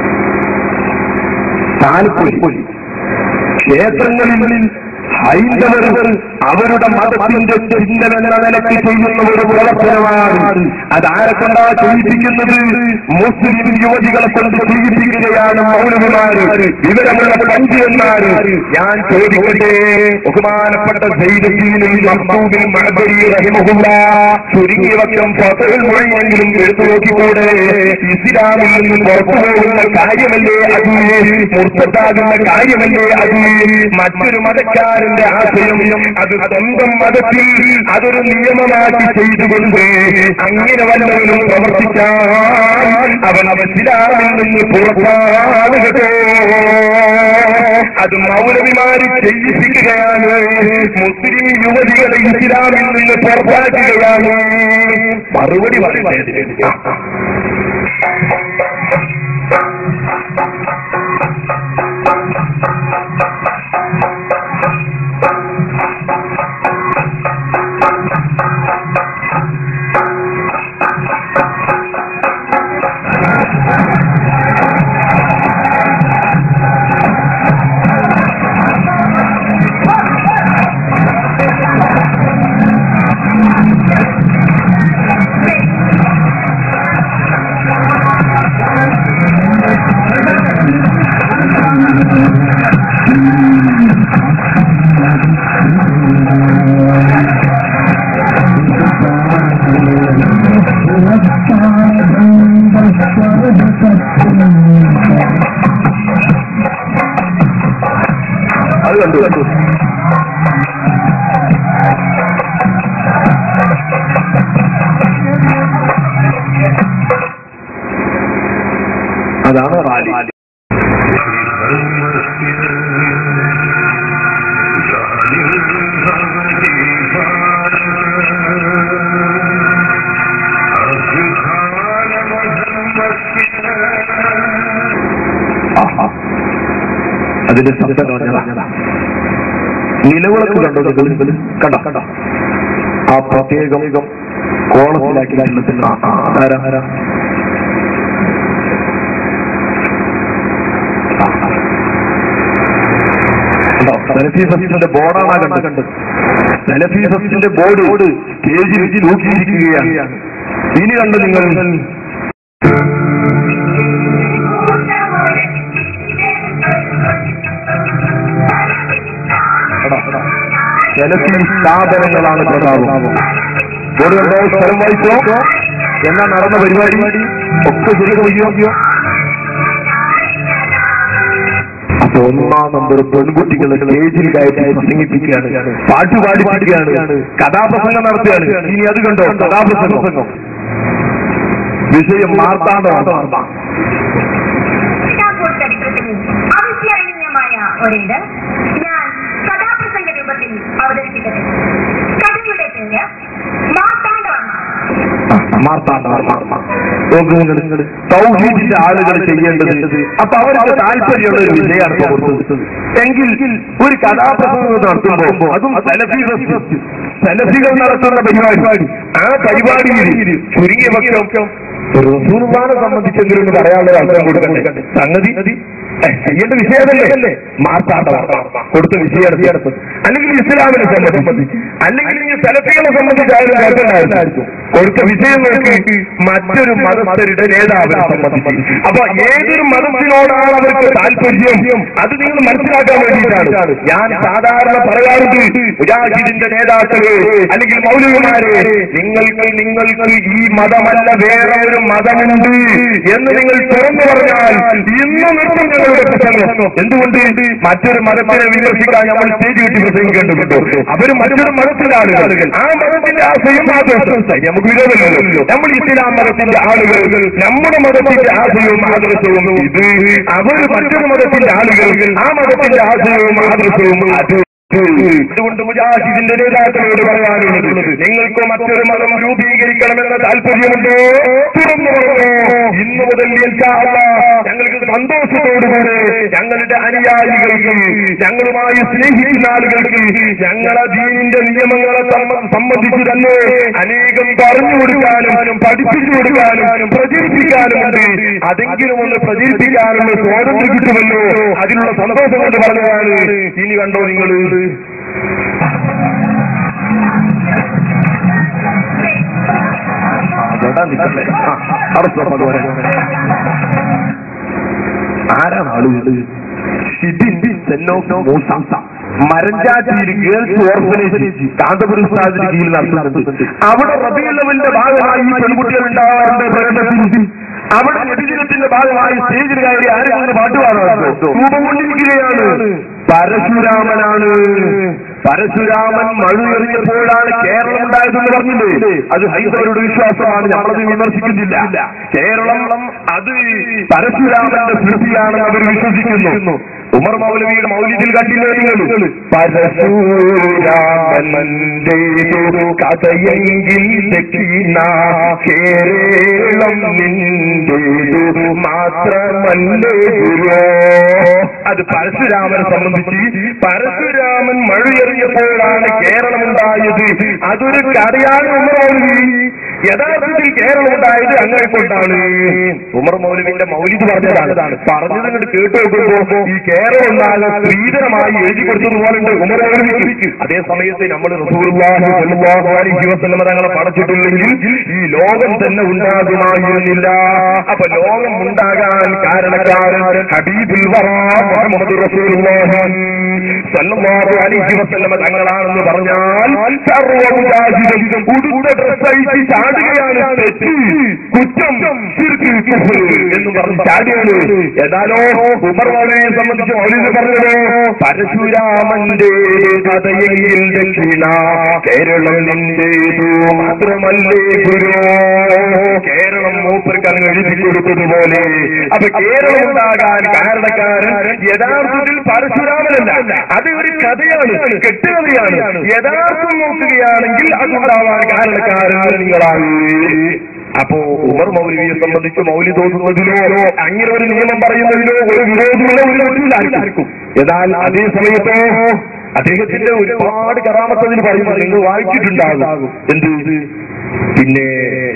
താലപ്പൊലി ക്ഷേത്രങ്ങളിൽ ഹൈന്ദവർ അവരുടെ മതത്തിന്റെ ചിന്തന എന്ന നിലയ്ക്ക് ചെയ്യുന്ന ഒരു പ്രവർത്തനമാണ് അതാരെ കൊണ്ടാ ചെയ്യിപ്പിക്കുന്നത് മുസ്ലിം യുവതികളെ കൊണ്ട് ചെയ്യിപ്പിക്കുകയാണ് മൗലവിമാര് വിവരങ്ങളുടെ പഞ്ചുവന്മാര് ഞാൻ ചോദിക്കട്ടെ ബഹുമാനപ്പെട്ട സൈദീനും മഹബൂബിനും മഹബരി റഹിമഹുല്ല ചുരുങ്ങിയ വക്കം ഫസൽ മുഴങ്ങിയെങ്കിലും എടുത്തു നോക്കിക്കൂടെ ഇസ്ലാമിൽ നിന്നും പുറത്തു പോകുന്ന കാര്യമല്ലേ അത് മുർത്തത്താകുന്ന കാര്യമല്ലേ അത് മറ്റൊരു മതക്കാരന്റെ ആശയം അത് സ്വന്തം മതത്തിൽ അതൊരു നിയമമാക്കി ചെയ്തുകൊണ്ട് അങ്ങനെ വല്ലവനും പ്രവർത്തിക്കാൻ അവൻ അവൻ ഇസ്ലാമിൽ നിന്ന് പുറത്താണ് കേട്ടോ അത് മൗലവിമാര് ചെയ്യിപ്പിക്കുകയാണ് മുസ്ലിം യുവതികളെ ഇസ്ലാമിൽ നിന്ന് പുറത്താക്കുകയാണ് മറുപടി പറയുന്നത് അത് കണ്ടു കണ്ടു അതാണ് റാലി ആഹാ. അതിന്റെ ശബ്ദം പറഞ്ഞതാ നിലവിളക്ക് കണ്ടോ നിങ്ങൾ? കണ്ടോ കണ്ടോ ആ പ്രത്യേകം കോളത്തിലാക്കി ചിഹ്നത്തിൽ ആരാ ആരാ കണ്ടോ സെലഫി ഫസ്റ്റിന്റെ ബോർഡാണ് കണ്ടത് കണ്ടത് സെലഫി ഫസ്റ്റിന്റെ ബോർഡ് സ്റ്റേജിൽ തൂക്കിയിരിക്കുകയാണ് ഇനി കണ്ടു നിങ്ങൾ സെലഫി സ്ഥാപനങ്ങളാണ് പ്രതാപം ബോർഡുകളുടെ സ്ഥലം വായിച്ചോ എന്നാ നടന്ന പരിപാടി ഒക്കെ ശരിക്കും വയ്യോ അപ്പൊ ഒന്നാം നമ്പർ പെൺകുട്ടികളെ സ്റ്റേജിൽ കയറ്റി പ്രസംഗിപ്പിക്കുകയാണ് പാട്ട് പാടിപ്പിക്കുകയാണ് കഥാപ്രസംഗം നടത്തുകയാണ് ഇനി അത് കണ്ടോ കഥാപ്രസംഗം വിഷയം മാർത്താണ്ഡമാണ് ടാഗോർ ചരിത്രത്തിൽ അവിസ്മരണീയമായ ഒരിത് ഞാൻ കഥാപ്രസംഗ രൂപത്തിൽ അവതരിപ്പിക്കട്ടെ കഥയുടെ പേര് മാർത്താണ്ഡവർമ്മ മാർത്താണ്ഡവർമ്മ നോക്കൂ നിങ്ങൾ തൗഹീദിന്റെ ആളുകൾ ചെയ്യേണ്ടത് അപ്പൊ അവർക്ക് താല്പര്യമുള്ള ഒരു വിജയമാണ് ഇപ്പൊ കൊടുത്തത് എങ്കിൽ ഒരു കഥാപ്രസംഗം നടത്തുമ്പോ അതും സെലഫി സെലഫികൾ നടത്തുന്ന പരിപാടി ആ പരിപാടിയിൽ ചുരുങ്ങിയ പക്ഷം റസൂർമാനെ സംബന്ധിച്ചെങ്കിലും ഒന്ന് പറയാനുള്ള അവസരം കൊടുക്കണ്ടേ സംഗതി ഏ, ചെയ്യേണ്ട വിഷയമല്ലേ മാർത്താണ്ട കൊടുത്ത വിഷയം അല്ലെങ്കിൽ ഇസ്ലാമിനെ സംബന്ധിച്ച് അല്ലെങ്കിൽ ഈ സെലഫികളെ സംബന്ധിച്ചായാലും കേൾക്കണ്ടായിരുന്നു കൊടുത്ത വിഷയങ്ങൾക്ക് മറ്റൊരു മതസ്ഥരുടെ നേതാവിനെ സംബന്ധിച്ച് അപ്പൊ ഏതൊരു മതത്തിനോടാണ് അവർക്ക് താല്പര്യം അത് നിങ്ങൾ മനസ്സിലാക്കാൻ വേണ്ടിയിട്ടാണ് ഞാൻ സാധാരണ പറയാറുണ്ട് മുജാഹിദിന്റെ നേതാക്കള് അല്ലെങ്കിൽ മൗലികമാര് നിങ്ങൾക്ക് നിങ്ങൾക്ക് ഈ മതമല്ല വേറെ ഒരു മതമുണ്ട് എന്ന് നിങ്ങൾ തുറന്നു പറഞ്ഞാൽ ഇന്ന് നിർത്തും ഞങ്ങളുടെ പ്രസംഗം എന്തുകൊണ്ട് മറ്റൊരു മതത്തിനെ വിമർശിക്കാൻ നമ്മൾ സ്റ്റേജ് കിട്ടി പ്രസംഗിക്കേണ്ടതുണ്ടോ അവര് മറ്റൊരു മതത്തിലെ ആളുകൾ ആ മതത്തിന്റെ ആശയം ആദർശം നമുക്ക് വിരോധമല്ലോ നമ്മൾ ഇസ്ലാം മതത്തിന്റെ ആളുകൾ നമ്മുടെ മതത്തിന്റെ ആശയവും ആദർശവും ഇത് അവർ മറ്റൊരു മതത്തിന്റെ ആളുകൾ ആ മതത്തിന്റെ ആശയവും ആദർശവും അത് അതുകൊണ്ട് മുജാഹിദിന്റെ നേതാക്കളോട് പറയാനുള്ളത് നിങ്ങൾക്ക് മറ്റൊരു മതം രൂപീകരിക്കണമെന്ന താല്പര്യമുണ്ടോ തുറന്നു പറഞ്ഞോ ഇന്നു മുതൽ ഇൻഷാ അല്ലാഹ് ഞങ്ങൾക്ക് സന്തോഷത്തോടുകൂടെ ഞങ്ങളുടെ അനുയായികൾക്ക് ഞങ്ങളുമായി സ്നേഹിക്കുന്ന ആളുകൾക്ക് ഞങ്ങളെ ദീനിന്റെ നിയമങ്ങളെ സംബ- സംബന്ധിച്ച് തന്നെ അനേകം പറഞ്ഞു കൊടുക്കാനും പഠിപ്പിച്ചു കൊടുക്കാനും പ്രചരിപ്പിക്കാനുമുണ്ട് അതെങ്കിലും ഒന്ന് പ്രചരിപ്പിക്കാനുള്ള സ്വാതന്ത്ര്യം കിട്ടുമല്ലോ അതിനുള്ള സന്തോഷം കൊണ്ട് പറഞ്ഞതാണ് ഇനി കണ്ടോ നിങ്ങൾ അതെടാ നിൽക്കല്ലേ ആ, അവിടെ stop ആക്ക് പോരെ. ആരാണ് ആളുകൾ ഷിബിൻ സെന്നോ മൂസ മരഞ്ചാറ്റിയിൽ ഗേൾസ് ഓർഫനേജ് കാന്തപുരം സ്ഥാനത്തിന് കീഴിൽ നടത്തുന്നുണ്ട് അവിടെ റബിയുള്ളവന്റെ ഭാഗമായി ഈ പെൺകുട്ടികൾ ഉണ്ടാവാറുണ്ട് പ്രകടനത്തിൽ അവിടെ നബിദിനത്തിന്റെ ഭാഗമായി സ്റ്റേജിൽ കയറി ആരെങ്കിലും പാട്ട് പാടാറുണ്ടോ രൂപം കൊണ്ടിരിക്കുകയാണ് പരശുരാമനാണ് പരശുരാമൻ മഴ എറിഞ്ഞപ്പോഴാണ് കേരളം ഉണ്ടായതെന്ന് പറഞ്ഞില്ലേ അത് ഹൈന്ദവരുടെ വിശ്വാസമാണ് നമ്മളത് വിമർശിക്കുന്നില്ല കേരളം അത് പരശുരാമന്റെ സൃഷ്ടിയാണെന്ന് അവർ വിശ്വസിക്കുന്നു ഉമർ മൗലവിയുടെ മൗലിദിൽ കണ്ടില്ലേ നിങ്ങൾ പരശുരാമന്റെ കഥയെങ്കിൽ ദക്ഷിണ കേരളം നിന്റേതു മാത്രമല്ലേ ഗുരോ അത് പരശുരാമനെ സംബന്ധിച്ച് പരശുരാമൻ മഴയെറിഞ്ഞപ്പോഴാണ് കേരളം ഉണ്ടായത് അതൊരു കഥയാണ് ഉമർ മൗലവി യഥാർത്ഥത്തിൽ കേരളം ഉണ്ടായത് അങ്ങനെ കൊണ്ടാണ് ഉമർ മൗലവിന്റെ മൗലിദ് പറഞ്ഞതാണ് പറഞ്ഞത് ഇങ്ങോട്ട് കേട്ടു നോക്കുമ്പോ ഈ കേരളം ഉണ്ടാകാൻ സ്ത്രീധനമായി എഴുതി കൊടുത്തതുപോലെ ഉണ്ട് ഉമർ മൗലവിക്ക് അതേ സമയത്ത് നമ്മൾ റസൂലുള്ളാഹി സ്വല്ലല്ലാഹു അലൈഹി വസല്ലമ തങ്ങളെ പടച്ചിട്ടില്ലെങ്കിൽ ഈ ലോകം തന്നെ ഉണ്ടാകുമായിരുന്നില്ല അപ്പൊ ലോകം ഉണ്ടാകാൻ കാരണക്കാരൻ ഹബീബുൽ വറ മുഹമ്മദ് റസൂലുള്ളാഹി സ്വല്ലല്ലാഹു അലൈഹി വസല്ലമ തങ്ങളാണെന്ന് പറഞ്ഞാൽ സർവ്വമുജാഹിദും ഉടുത്ത ഡ്രസ് അഴിച്ച് ചാടുകയാണ് തെറ്റ് കുറ്റം ശിർക്ക്, കുഫ്ർ എന്ന് പറഞ്ഞ് ചാടിയാണ് ഏതാലോ ഉമർ മൗലവിയെ സംബന്ധിച്ച് മൗലിദ് പറഞ്ഞതോ പരശുരാമന്റെ കഥയെങ്കിൽ ദക്ഷിണ കേരളം നിന്റേതു മാത്രമല്ലേ ഗുരു കേരളം മൂപ്പർക്ക് അങ്ങ് എഴുതി കൊടുത്തതുപോലെ അപ്പൊ കേരളം ഉണ്ടാകാൻ കാരണക്കാരൻ യഥാർത്ഥത്തിൽ പരശുരാമനല്ല അത് ഒരു കഥയാണ് കെട്ടുകഥയാണ് യഥാർത്ഥം നോക്കുകയാണെങ്കിൽ അതുണ്ടാവാൻ കാരണക്കാരൻ നിങ്ങളാണ് അപ്പോ ഉമർ മൗലവിയെ സംബന്ധിച്ച് മൗലി തോന്നുന്നതിലോ അങ്ങനെ ഒരു നിയമം പറയുന്നതിലോ ഒരു വിരോധമുള്ള ഒരു മറ്റില്ലായിരിക്കും എന്നാൽ അതേ സമയത്തോ അദ്ദേഹത്തിന്റെ ഒരുപാട് കറാമത്തതിന് പറയുന്നത് നിങ്ങൾ വായിച്ചിട്ടുണ്ടാകും എന്ത് പിന്നെ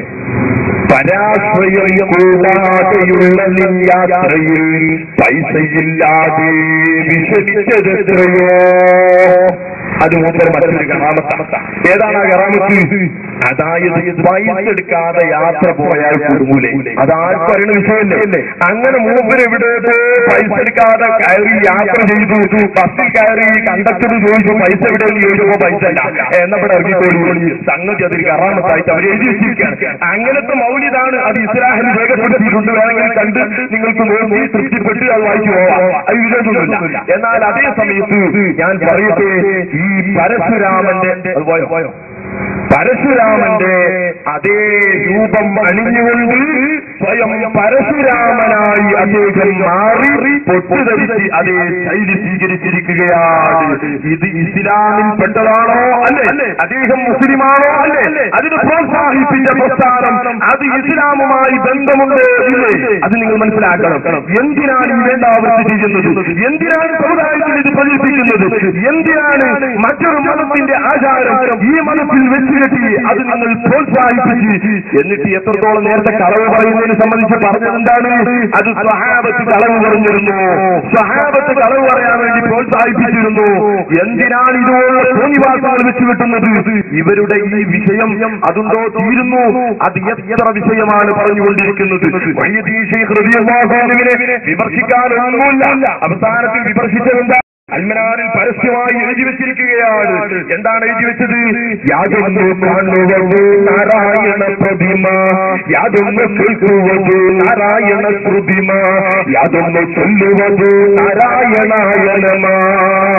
പരാശ്രയം കൂടാതെയുള്ള നിൻ യാത്രയിൽ പൈസയില്ലാതെ വിഷമിച്ചതെത്രയോ അത് മൂപ്പര് മറ്റൊരു കറാമത്ത ഏതാണ് ആ കറാമത്ത് അതായത് പൈസ എടുക്കാതെ യാത്ര പോയാൽ കുടുങ്ങൂലേ അതാർക്കും അറിയുന്ന വിഷയമല്ലേ അങ്ങനെ മൂപ്പര് എവിടെ പൈസ എടുക്കാതെ കയറി യാത്ര ചെയ്തു ബസ്സിൽ കയറി കണ്ടക്ടർ ചോദിച്ചു പൈസ എവിടെ എന്ന് ചോദിച്ചപ്പോ പൈസ ഇല്ല എന്നവിടെ ഇറങ്ങിക്കോളി സംഗതി അതിൽ കറാമത്തായിട്ട് അവർ എഴുതി വെച്ചിരിക്കുകയാണ് അങ്ങനത്തെ മൗലിതാണ് അത് ഇസ്ലാഹിൽ രേഖപ്പെടുത്തിയിട്ടുണ്ട് വേണമെങ്കിൽ കണ്ട് നിങ്ങൾക്ക് നോക്കി തൃപ്തിപ്പെട്ട് അത് വായിച്ചു പോവാം അത് വിരോധമൊന്നുമില്ല എന്നാൽ അതേ സമയത്ത് ഞാൻ പറയട്ടെ ഈ പരശുരാമന്റെ അത് പോയോ പോയോ പരശുരാമന്റെ അതേ രൂപം അണിഞ്ഞുകൊണ്ട് സ്വയം പരശുരാമനായി അദ്ദേഹം മാറി പൊട്ടുധരിച്ച് അതേ ശൈലി സ്വീകരിച്ചിരിക്കുകയാണ് ഇത് ഇസ്ലാമിൽ പെട്ടതാണോ അല്ലേ അദ്ദേഹം മുസ്ലിമാണോ അല്ലേ അതിന് പ്രോത്സാഹിപ്പിച്ച പ്രസ്ഥാനം അത് ഇസ്ലാമുമായി ബന്ധമുണ്ടോ ഇല്ലേ അത് നിങ്ങൾ മനസ്സിലാക്കണം എന്തിനാണ് ഈ വേണ്ടാവൃത്തി ചെയ്യുന്നത് എന്തിനാണ് സമുദായത്തിൽ ഇത് പ്രചരിപ്പിക്കുന്നത് എന്തിനാണ് മറ്റൊരു മതത്തിന്റെ ആചാരം ഈ മതത്തിൽ വെച്ച് കെട്ടി അത് നിങ്ങൾ പ്രോത്സാഹിപ്പിച്ച് എന്നിട്ട് എത്രത്തോളം നേരത്തെ കളവ് പറയുന്നതിനെ സംബന്ധിച്ച് പറഞ്ഞത് എന്താണ് അത് സഹാബത്ത് കളവ് പറഞ്ഞിരുന്നു സഹാബത്ത് കളവ് പറയാൻ വേണ്ടി പ്രോത്സാഹിപ്പിച്ചിരുന്നു എന്തിനാണ് ഇതുപോലുള്ള തോന്നിവാസങ്ങൾ വെച്ച് കിട്ടുന്നത് ഇവരുടെ ഈ വിഷയം അതുണ്ടോ തീരുന്നു അത് എത്ര വിഷയമാണ് പറഞ്ഞുകൊണ്ടിരിക്കുന്നത് മയ്യദീൻ ശൈഖ് റളിയല്ലാഹു അൻഹുവിനെ വിമർശിക്കാനൊന്നുമില്ല അവസാനത്തിൽ വിമർശിച്ചതെന്താ അൽമനാറിൽ പരസ്യമായി എഴുതി വെച്ചിരിക്കുകയാണ് എന്താണ് എഴുതി വെച്ചത് യാതൊന്ന് കാണുவது നാരായണ പ്രതിമ യാതൊന്ന് കേൾക്കുவது നാരായണ ശ്രുതിമ യാതൊന്ന് ചൊല്ലുவது നാരായണായനമ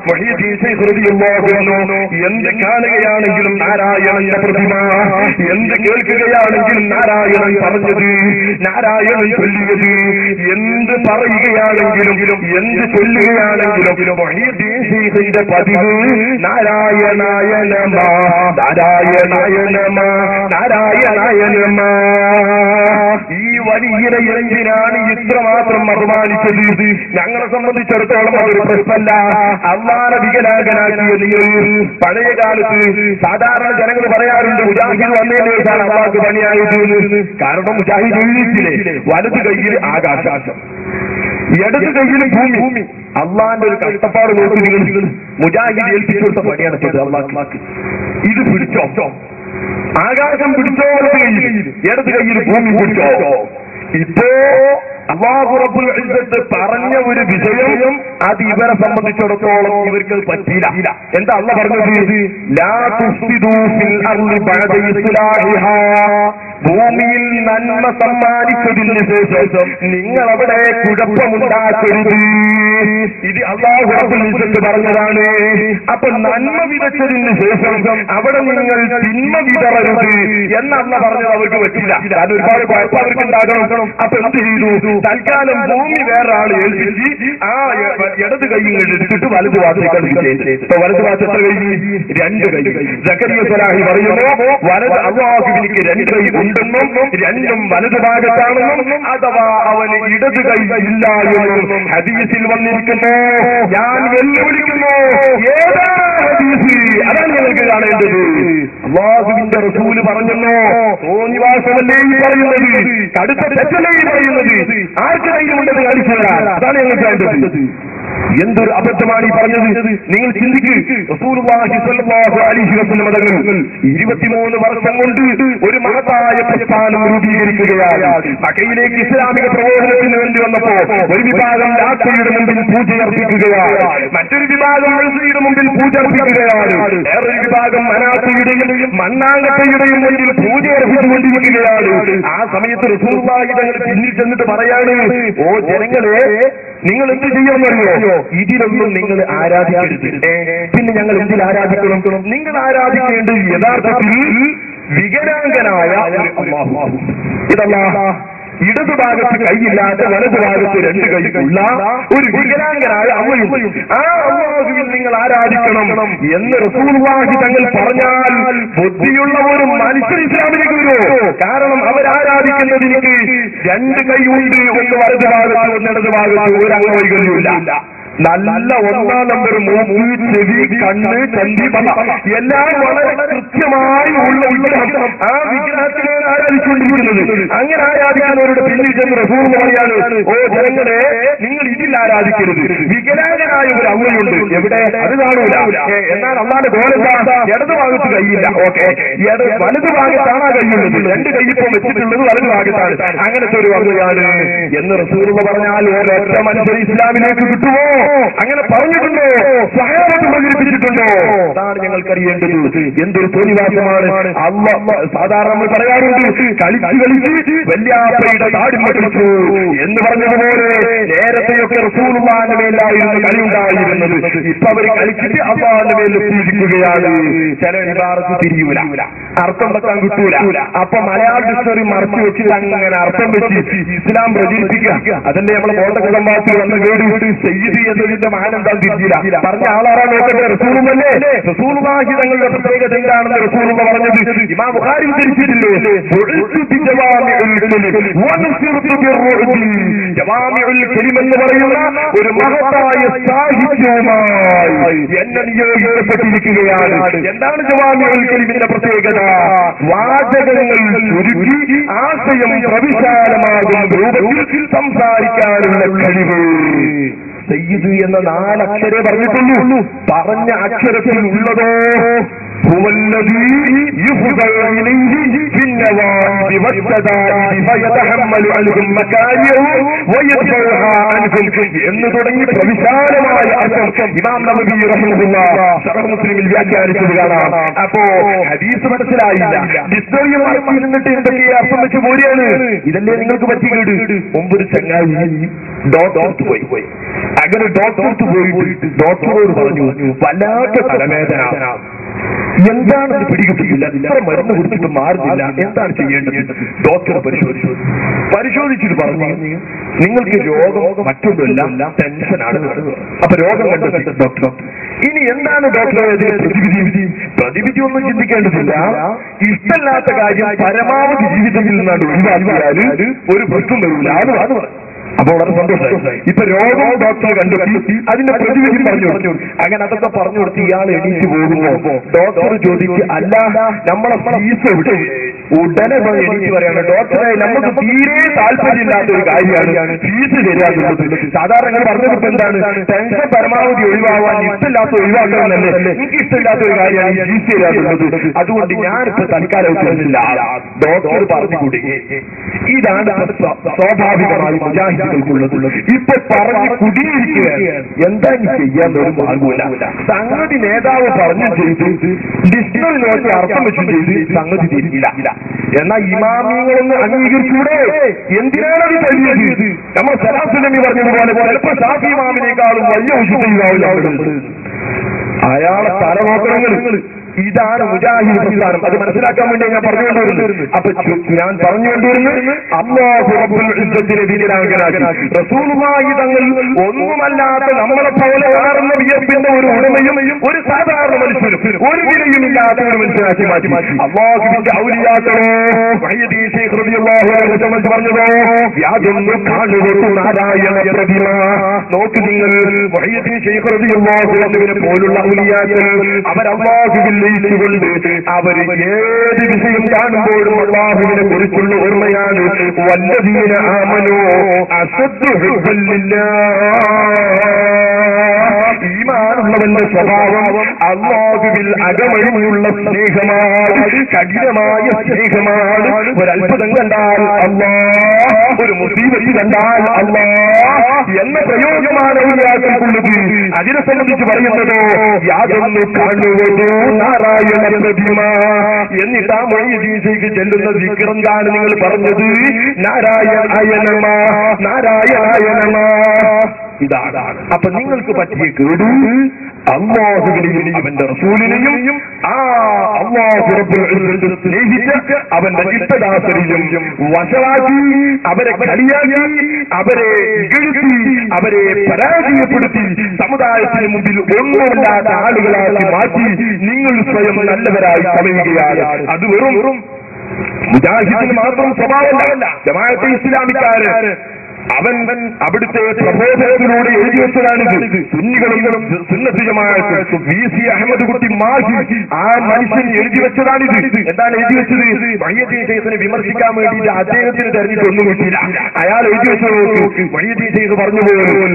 മൊഹീദ്ദീൻ ശൈഖ് റളിയല്ലാഹു അൻഹു എന്ത് കാണുകയാണെങ്കിലും നാരായണന്റെ പ്രതിമ എന്ത് കേൾക്കുകയാണെങ്കിലും നാരായണൻ പറഞ്ഞത് നാരായണൻ ചൊല്ലിയത് എന്ത് പറയുകയാണെങ്കിലും എന്ത് ചൊല്ലുകയാണെങ്കിലും മൊഹീദ്ദീൻ ശൈഖിന്റെ പതിവ് നാരായണായ നമ നാരായണായ നമ നാരായണായ നമ ഈ വലിയ എന്തിനാണ് ഇത്രമാത്രം അപമാനിച്ചത് ഞങ്ങളെ സംബന്ധിച്ചിടത്തോളം അതൊരു പ്രശ്നമല്ല അള്ളാന വികലാംഗനാക്കിയ നിങ്ങൾ പഴയ കാലത്ത് സാധാരണ ജനങ്ങൾ പറയാറുണ്ട് മുജാഹിദ് വന്നതിന് ശേഷമാണ് അള്ളാഹ് പണിയായത് എന്ന്. കാരണം മുജാഹിദ് എഴുതിയിട്ടില്ലേ വലത് കയ്യിൽ ആകാശാശം ഇടത് കയ്യിൽ ഭൂമി അള്ളാന്റെ ഒരു കഷ്ടപ്പാട് നോക്കി നിങ്ങൾ മുജാഹിദ് ഏൽപ്പിച്ചു കൊടുത്ത പണിയാണ് ചെയ്തത് അള്ളാഹ് ഇത് പിടിച്ചോ ആകാശം പിടിച്ചോ വലത് കയ്യിൽ ഇടത് കയ്യിൽ ഭൂമി പിടിച്ചോ ഇപ്പോ അള്ളാഹു റബ്ബുൽ ഇസ്സത്ത് പറഞ്ഞ ഒരു വിഷയം അത് ഇവരെ സംബന്ധിച്ചിടത്തോളം ഇവർക്ക് പറ്റിയില്ല എന്താ അള്ള പറഞ്ഞത് ലാ തുഫ്സിദൂ ഫിൽ അർളി ബഅദ ഇസ്ലാഹിഹാ ഭൂമിയിൽ നന്മ സമ്മാനിച്ചതിന് ശേഷം നിങ്ങൾ അവിടെ കുഴപ്പമുണ്ടാക്കരുത് ഇത് അള്ളാഹു റബ്ബുൽ ഇസ്സത്ത് പറഞ്ഞതാണ് അപ്പൊ നന്മ വിതച്ചതിന് ശേഷം അവിടെ നിങ്ങൾ തിന്മ വിതറരുത് എന്നല്ല പറഞ്ഞത് അവർക്ക് പറ്റില്ല കാരണം ഒരുപാട് കുഴപ്പം അവർക്ക് ഉണ്ടാകണം അപ്പൊ എന്ത് ചെയ്തു തൽക്കാലം ഭൂമി വേറെ ആൾ ഏൽപ്പിച്ച് ആ എ- ഇടത് കൈ ഇങ്ങോട്ട് എടുത്തിട്ട് വലത് ഭാഗത്തേക്ക് ഇപ്പൊ വലത് ഭാഗത്ത് എത്ര കൈ രണ്ട് കൈ ജക്കരിയ സലാഹി പറയുന്നു വലത് അള്ളാഹുവിനിക്ക് രണ്ട് കൈ ഉണ്ടെന്നും രണ്ടും വലത് ഭാഗത്താണെന്നും അഥവാ അവന് ഇടത് കൈ ഇല്ല എന്നും ഹദീസിൽ വന്നിരിക്കുന്നു ഞാൻ വെല്ലുവിളിക്കുന്നു ഏതാ ഹദീസ് അതാണ് ഞങ്ങൾക്ക് കാണേണ്ടത് അള്ളാഹുവിന്റെ റസൂല് പറഞ്ഞല്ലോ തോന്നിവാസമല്ലേ ഈ പറയുന്നത് കടുത്ത തെറ്റല്ലേ ഈ പറയുന്നത് ആർക്ക് ധൈര്യമുണ്ടെന്ന് കാണിച്ചു തരാൻ അതാണ് ഞങ്ങൾക്ക് വേണ്ടത് എന്തൊരു അബദ്ധമാണ് ഈ പറഞ്ഞത് നിങ്ങൾ ചിന്തിക്ക് റസൂലുള്ളാഹി സ്വല്ലല്ലാഹു അലൈഹി വസല്ലം തങ്ങൾ ഇരുപത്തിമൂന്ന് വർഷം കൊണ്ട് ഒരു മഹത്തായ പ്രസ്ഥാനം രൂപീകരിക്കുകയാണ് മക്കയിലേക്ക് ഇസ്ലാമിക പ്രബോധനത്തിന് വേണ്ടി വന്നപ്പോ ഒരു വിഭാഗം രാത്രിയുടെ മുമ്പിൽ പൂജയർപ്പിക്കുകയാണ് മറ്റൊരു വിഭാഗം മത്സരിയുടെ മുമ്പിൽ പൂജയർപ്പിക്കുകയാണ് വേറൊരു വിഭാഗം മനാത്തയുടെയും മണ്ണാങ്കത്തയുടെയും മുമ്പിൽ പൂജയർപ്പിച്ചുകൊണ്ടിരിക്കുകയാണ് ആ സമയത്ത് റസൂലുള്ളാഹി തങ്ങൾ പിന്നിൽ ചെന്നിട്ട് പറയാണ് ഓ ജനങ്ങളെ നിങ്ങൾ എന്ത് ചെയ്യുമെന്നറിയോ ഇതിലൊന്നും നിങ്ങൾ ആരാധിക്കരുത് ഏ, പിന്നെ ഞങ്ങൾ എന്തിൽ ആരാധിക്കണം നിങ്ങൾ ആരാധിക്കേണ്ടത് യഥാർത്ഥത്തിൽ വികലാംഗനായ ഒരു അല്ലാഹു. ഇതല്ലാ ഇടതു ഭാഗത്ത് കൈയില്ലാത്ത വലതു ഭാഗത്ത് രണ്ട് കൈക്കുള്ള ഒരു വികലാംഗനായ അമ്മയും ആ അള്ളാഹുവിൽ നിങ്ങൾ ആരാധിക്കണം എന്ന് റസൂൽവാഹി തങ്ങൾ പറഞ്ഞാൽ ബുദ്ധിയുള്ള ഒരു മനുഷ്യൻ ഇസ്ലാമിലേക്ക് വരുമോ കാരണം അവരാരാധിക്കുന്നതിന് രണ്ട് കൈയുണ്ട് ഒന്ന് വലതു ഭാഗത്ത് ഒന്ന് ഇടതു ഭാഗത്ത് ഒരു അംഗവൈകല്യമില്ല നല്ല ഒന്നാം നമ്പർ മൂക്ക് ചെവി കണ്ണ് ചന്തി പല എല്ലാം വളരെ കൃത്യമായി ഉള്ള വിഗ്രഹം ആ വിഗ്രഹത്തിനാണ് ആരാധിച്ചുകൊണ്ടിരിക്കുന്നത് അങ്ങനെ ആരാധിക്കുന്നവരുടെ പിന്നിൽ ചെന്ന് റസൂർ പറയാണ് ഓ ജനങ്ങളെ നിങ്ങൾ ഇതിൽ ആരാധിക്കരുത് വികലാംഗനായ ഒരു അമ്മയുണ്ട് എവിടെ അത് കാണൂല ഏ, എന്നാൽ അമ്മാന്റെ ഗോലെന്താ ഇടത് ഭാഗത്ത് കൈയില്ല ഓക്കെ വലത് ഭാഗത്താണ് ആ കൈയുള്ളത് രണ്ട് കൈയിപ്പം വെച്ചിട്ടുള്ളത് വലത് ഭാഗത്താണ് അങ്ങനത്തെ ഒരു അമ്മയാണ് എന്ന് റസൂർ പറഞ്ഞാൽ ഒരൊറ്റ മനുഷ്യർ ഇസ്ലാമിലേക്ക് കിട്ടുമോ അങ്ങനെ പറഞ്ഞിട്ടുണ്ടോ സഹാബത്ത് പ്രചരിപ്പിച്ചിട്ടുണ്ടോ അതാണ് ഞങ്ങൾക്ക് അറിയേണ്ടത് എന്തൊരു തോന്നിവാസമാണ് അമ്മ സാധാരണ നമ്മൾ പറയാറുണ്ട് കളിച്ച് കളിച്ച് വല്യാപ്പയുടെ താടിമ കളിച്ചു എന്ന് പറഞ്ഞതുപോലെ നേരത്തെയൊക്കെ റസൂലുള്ളാന്റെ മേലായിരുന്നു കളി ഉണ്ടായിരുന്നത് ഇപ്പൊ അവർ കളിച്ചിട്ട് അള്ളാന്റെ മേൽ എത്തിയിരിക്കുകയാണ് ചില വിഭാഗത്ത് തിരിയൂല അർത്ഥം വെക്കാൻ കിട്ടൂല അപ്പൊ മലയാള ഡിക്ഷണറി മറച്ചു വെച്ചിട്ട് അങ്ങനെ അർത്ഥം വെച്ച് ഇസ്ലാം പ്രചരിപ്പിക്കുക അതല്ലേ നമ്മളെ കോട്ടക്ക സംവാദത്തിൽ വന്ന കേട് സെയ്ത് എന്നതിന്റെ മാനെന്താ തിരിച്ചില്ല പറഞ്ഞ ആളാറാണ് നോക്കട്ടെ റസൂലുമല്ലേ റസൂലുള്ളാഹി തങ്ങളുടെ പ്രത്യേകത എന്താണെന്ന് റസൂലുള്ള പറഞ്ഞത് ഇമാം ബുഖാരി ഉദ്ധരിച്ചിട്ടില്ലേ ബുഇസ്തു ബിജവാമിഉൽ കലിം വനുസിർതു ബിർറുഅ്ദി. ജവാമിഉൽ കലിം എന്ന് പറയുന്ന ഒരു മഹത്തായ സാഹിത്യവുമായി എന്നെ നിയോഗിക്കപ്പെട്ടിരിക്കുകയാണ് എന്താണ് ജവാമിഉൽ കലിമിന്റെ പ്രത്യേകത വാചകങ്ങൾ ചുരുക്കി ആശയം പ്രവിശാലമാകുന്ന രൂപത്തിൽ സംസാരിക്കാനുള്ള കഴിവ് സയ്യിദ് എന്ന നാലക്ഷരേ പറഞ്ഞിട്ടുള്ളൂ പറഞ്ഞ അക്ഷരത്തിൽ ഉള്ളതോ هو الذي يفضل إليه في النوائب والشدائد فيتحمل عنكم مكاره ويدفعها عنكم എന്ന് തുടങ്ങി പ്രവിശാലമായ അർത്ഥം ഇമാം നബി റഹ്മുല്ല സഹ മുസ്ലിമിൽ വ്യാഖ്യാനിച്ചത് കാണാം അപ്പോ ഹദീസ് മനസ്സിലായില്ല ഡിസ്റ്റോറിയ മാറ്റി നിന്നിട്ട് എന്തൊക്കെ അർത്ഥം വെച്ച് പോരുകയാണ് ഇതല്ലേ നിങ്ങൾക്ക് പറ്റി കേട് മുമ്പൊരു ചങ്ങായി ഡോക്ടർക്ക് പോയി പോയി അങ്ങനെ ഡോക്ടർക്ക് പോയിട്ട് ഡോക്ടറോട് പറഞ്ഞു വല്ലാത്ത തലവേദന എന്താണെന്ന് പിടികിട്ടിയില്ല ഇത്ര മരുന്ന് കുടിച്ചിട്ട് മാറുന്നില്ല എന്താണ് ചെയ്യേണ്ടത് ഡോക്ടർ പരിശോധിച്ചു പരിശോധിച്ചിട്ട് പറഞ്ഞു നിങ്ങൾക്ക് രോഗം മറ്റൊന്നുമല്ല ടെൻഷനാണ് അപ്പൊ രോഗം കണ്ടെത്തി ഡോക്ടർ ഇനി എന്താണ് ഡോക്ടർ ഇതിന് പ്രതിവിധി പ്രതിവിധി ഒന്നും ചിന്തിക്കേണ്ടതില്ല ഇഷ്ടമില്ലാത്ത കാര്യം പരമാവധി ജീവിതത്തിൽ നിന്നാണ് ഒഴിവാക്കിയാൽ ഒരു പ്രശ്നം വരില്ല അത് അത് പറഞ്ഞു അപ്പൊ വളരെ സന്തോഷമായി ഇപ്പൊ രോഗം ഡോക്ടറെ കണ്ടെത്തി അതിന്റെ പ്രതിവിധി പറഞ്ഞു കൊടുത്തു അങ്ങനെ അതൊക്കെ പറഞ്ഞു കൊടുത്ത് ഇയാൾ എണീറ്റ് പോകുമ്പോ ഡോക്ടർ ചോദിച്ചു അല്ല നമ്മളെ ഫീസ് എവിടെ ഉടനെ പോയി എണീറ്റ് പറയാണ് ഡോക്ടറെ നമുക്ക് തീരെ താല്പര്യമില്ലാത്ത ഒരു കാര്യമാണ് ഫീസ് തരാന്നുള്ളത് സാധാരണ നിങ്ങൾ പറഞ്ഞത് ഇപ്പൊ എന്താണ് ടെൻഷൻ പരമാവധി ഒഴിവാവാൻ ഇഷ്ടമില്ലാത്ത ഒഴിവാക്കണമെന്നല്ലേ എനിക്ക് ഇഷ്ടമില്ലാത്ത ഒരു കാര്യമാണ് ഈ ഫീസ് തരാന്നുള്ളത് അതുകൊണ്ട് ഞാനിപ്പോ തൽക്കാലം ഉത്തരവില്ല ഡോക്ടർ പറഞ്ഞു കൂടി ഇതാണ് സ്വാ- സ്വാഭാവികമായി മുജാഹിദുകൾക്കുള്ളത് ഇപ്പൊ പറഞ്ഞ് കുടിയിരിക്കുകയാണ് എന്താ ഇനി ചെയ്യാൻ ഒരു മാർഗമില്ല സംഗതി നേതാവ് പറഞ്ഞു ചെയ്ത് ഡിക്ഷണറി നോക്കി അർത്ഥം വെച്ചും ചെയ്ത് സംഗതി തിരിയില്ല എന്നാൽ ഇമാമികളൊന്ന് അംഗീകരിച്ചൂടെ എന്തിനാണ് അത് കഴിയത് നമ്മൾ സലാസുലമി പറഞ്ഞതുപോലെ ചിലപ്പോൾ ഷാഫി ഇമാമിനേക്കാളും വലിയ വിശുദ്ധിയാവില്ല അയാളെ തല നോക്കണങ്ങൾ ഇതാണ് മുജാഹിദ് പ്രസ്ഥാനം അത് മനസ്സിലാക്കാൻ വേണ്ടി ഞാൻ പറഞ്ഞുകൊണ്ടിരുന്നു അപ്പൊ ചു- ഞാൻ പറഞ്ഞുകൊണ്ടിരുന്നു അള്ളാഹു റബ്ബുൽ ഇസ്സത്തിനെ വീരാങ്കനാക്കി റസൂലുള്ളാഹി തങ്ങൾ ഒന്നുമല്ലാത്ത നമ്മളെ പോലെ വളർന്ന വിയപ്പിന്റെ ഒരു ഉടമയും ഒരു സാധാരണ മനുഷ്യനും ഒരു വിലയും ഇല്ലാത്ത ഒരു മനുഷ്യനാക്കി മാറ്റി അള്ളാഹുവിന്റെ ഔലിയാക്കളോ വഹീദി ശൈഖ് റളിയല്ലാഹു അൻഹു സംബന്ധിച്ച് പറഞ്ഞതോ യാതൊന്നു കാണുവൊരു നാരായണ പ്രതിമ നോക്ക് നിങ്ങൾ വഹീദി ശൈഖ് റളിയല്ലാഹു അൻഹുവിനെ പോലുള്ള ഔലിയാക്കൾ അവർ അള്ളാഹുവിൽ ലയിച്ചുകൊണ്ട് അവർ ഏത് വിഷയം കാണുമ്പോഴും അള്ളാഹുവിനെ കുറിച്ചുള്ള ഓർമ്മയാണ് വല്ലതീന ആമനോ അസത്യ ഈമാനുള്ളവന്റെ സ്വഭാവം അള്ളാഹുവിൽ അകമഴിഞ്ഞുള്ള സ്നേഹമാണ് കഠിനമായ സ്നേഹമാണ് ഒരത്ഭുതം കണ്ടാൽ അള്ളാ ഒരു മുസീബത്ത് കണ്ടാൽ അള്ളാ എന്ന പ്രയോഗമാണ് ഔലിയാക്കൾക്കുള്ളത് അതിനെ സംബന്ധിച്ച് പറയുന്നതോ യാതൊന്നു കാണുവതോ നാരായണ പ്രതിമ എന്നിട്ട് ആ മൊഴിയീശയ്ക്ക് ചെല്ലുന്ന വിക്രന്താണ് നിങ്ങൾ പറഞ്ഞത് നാരായണായനമ നാരായണായനമ ഇതാണ് അപ്പൊ നിങ്ങൾക്ക് പറ്റിയ കേട് അള്ളാഹുവിനെയും അവന്റെ റസൂലിനെയും ആ അള്ളാഹു റബ്ബുൽ ഇസ്സത്ത് സ്നേഹിച്ച് അവന്റെ ഇഷ്ടദാസരിലും വശവാക്കി അവരെ കളിയാക്കി അവരെ ഇകഴ്ത്തി അവരെ പരാജയപ്പെടുത്തി സമുദായത്തിന് മുമ്പിൽ ഒന്നുമില്ലാത്ത ആളുകളാക്കി മാറ്റി നിങ്ങൾ സ്വയം നല്ലവരായി കവിയുകയാണ് അത് വെറും മുജാഹിദിന് മാത്രം സ്വഭാവമല്ല ജമാഅത്തെ ഇസ്ലാമിക്കാര് അവൻ അവിടുത്തെ പ്രബോധനത്തിലൂടെ എഴുതി വെച്ചതാണിത് സുന്നികളും സുന്നത്തിജമായ വി സി അഹമ്മദ് കുട്ടി മാഹി ആ മനുഷ്യൻ എഴുതി വെച്ചതാണിത് എന്താണ് എഴുതി വെച്ചത് വഴിയത്തീൻ ശേഖനെ വിമർശിക്കാൻ വേണ്ടിയിട്ട് അദ്ദേഹത്തിന് തെരഞ്ഞിട്ടൊന്നും കിട്ടിയില്ല അയാൾ എഴുതി വെച്ചത് നോക്ക് വഴിയത്തീൻ ശേഖ് പറഞ്ഞു പോലും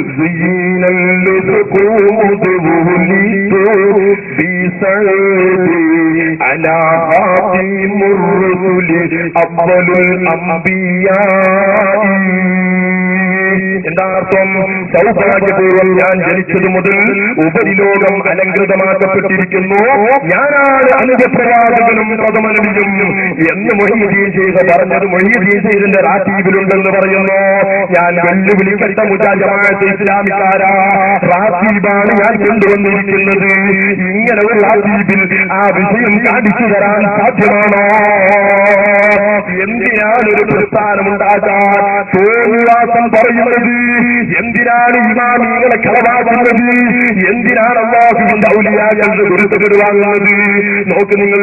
على خاتم الرسل أفضل الأنبياء എന്താ അർത്ഥം സൗഭാഗ്യപൂർവ്വം ഞാൻ ജനിച്ചത് മുതൽ ഉപരിലോകം അലങ്കൃതമാക്കപ്പെട്ടിരിക്കുന്നു ഞാനാണ് അന്ത്യപ്രവാചകനും പ്രഥമനബിയും എന്ന് മൊഹീദീൻ ചെയ്ത് പറഞ്ഞത് മൊഹീദീൻ ചെയ്തിന്റെ റാത്തീബിലുണ്ടെന്ന് പറയുന്നു ഞാൻ വെല്ലുവിളിക്കട്ട മുജാജമാഅത്ത് ഇസ്ലാമിക്കാരാ റാത്തീബാണ് ഞാൻ കൊണ്ടുവന്നിരിക്കുന്നത് ഇങ്ങനെ ഒരു റാത്തീബിൽ ആ വിഷയം കാണിച്ചു തരാൻ സാധ്യമാണോ എന്തിനാണ് ഒരു പ്രസ്ഥാനമുണ്ടാക്കാൻ തോന്നിവാസം പറയുന്നത് എന്തിനാണ് ഇമാമികളെ കളവാക്കുന്നത് എന്തിനാണ് അള്ളാഹുവിന്റെ ഔലിയാക്കളുടെ ഗുരുത്തകട് വാങ്ങുന്നത് നോക്ക് നിങ്ങൾ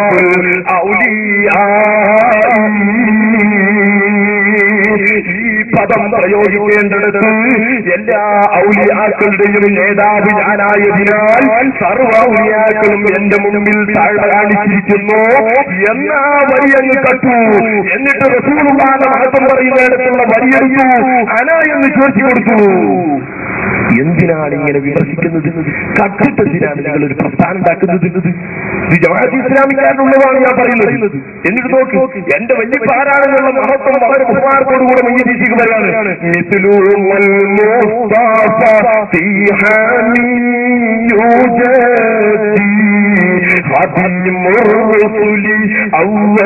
ഈ പദം പ്രയോഗിക്കേണ്ടത് എല്ലാ ഔലിയാക്കളുടെയും നേതാവ് ഞാനായതിനാൽ സർവ ഔലിയാക്കളും എന്റെ മുമ്പിൽ താഴ്വ കാണിച്ചിരിക്കുന്നു എന്നാ വരി അങ്ങ് കട്ടു എന്നിട്ട് റസൂലുള്ളാന്റെ മഹത്വം പറയുന്നിടത്തുള്ള വരിയെടുത്തു അന എന്ന് ചോദിച്ചു കൊടുത്തു എന്തിനാണ് ഇങ്ങനെ വിമർശിക്കുന്നത് കട്ടിട്ടെന്തിനാണ് നിങ്ങൾ ഒരു പ്രസ്ഥാനം ഉണ്ടാക്കുന്നത് ഇത് ജമാഅത്ത് ഇസ്ലാമിക്കാരനുള്ളതാണ് ഞാൻ പറയുന്നത് എന്നിട്ട് നോക്ക് എന്റെ വലിയ ആരാണെന്നുള്ള മഹത്വം വളരെ ബഹുമാനത്തോടുകൂടെ മയ്യീശിക്ക് വരാണ് മിഥിലൂമൽ മുസ്തഫ ഫീ ഹാമിയൂജതി خاتم الرسل أول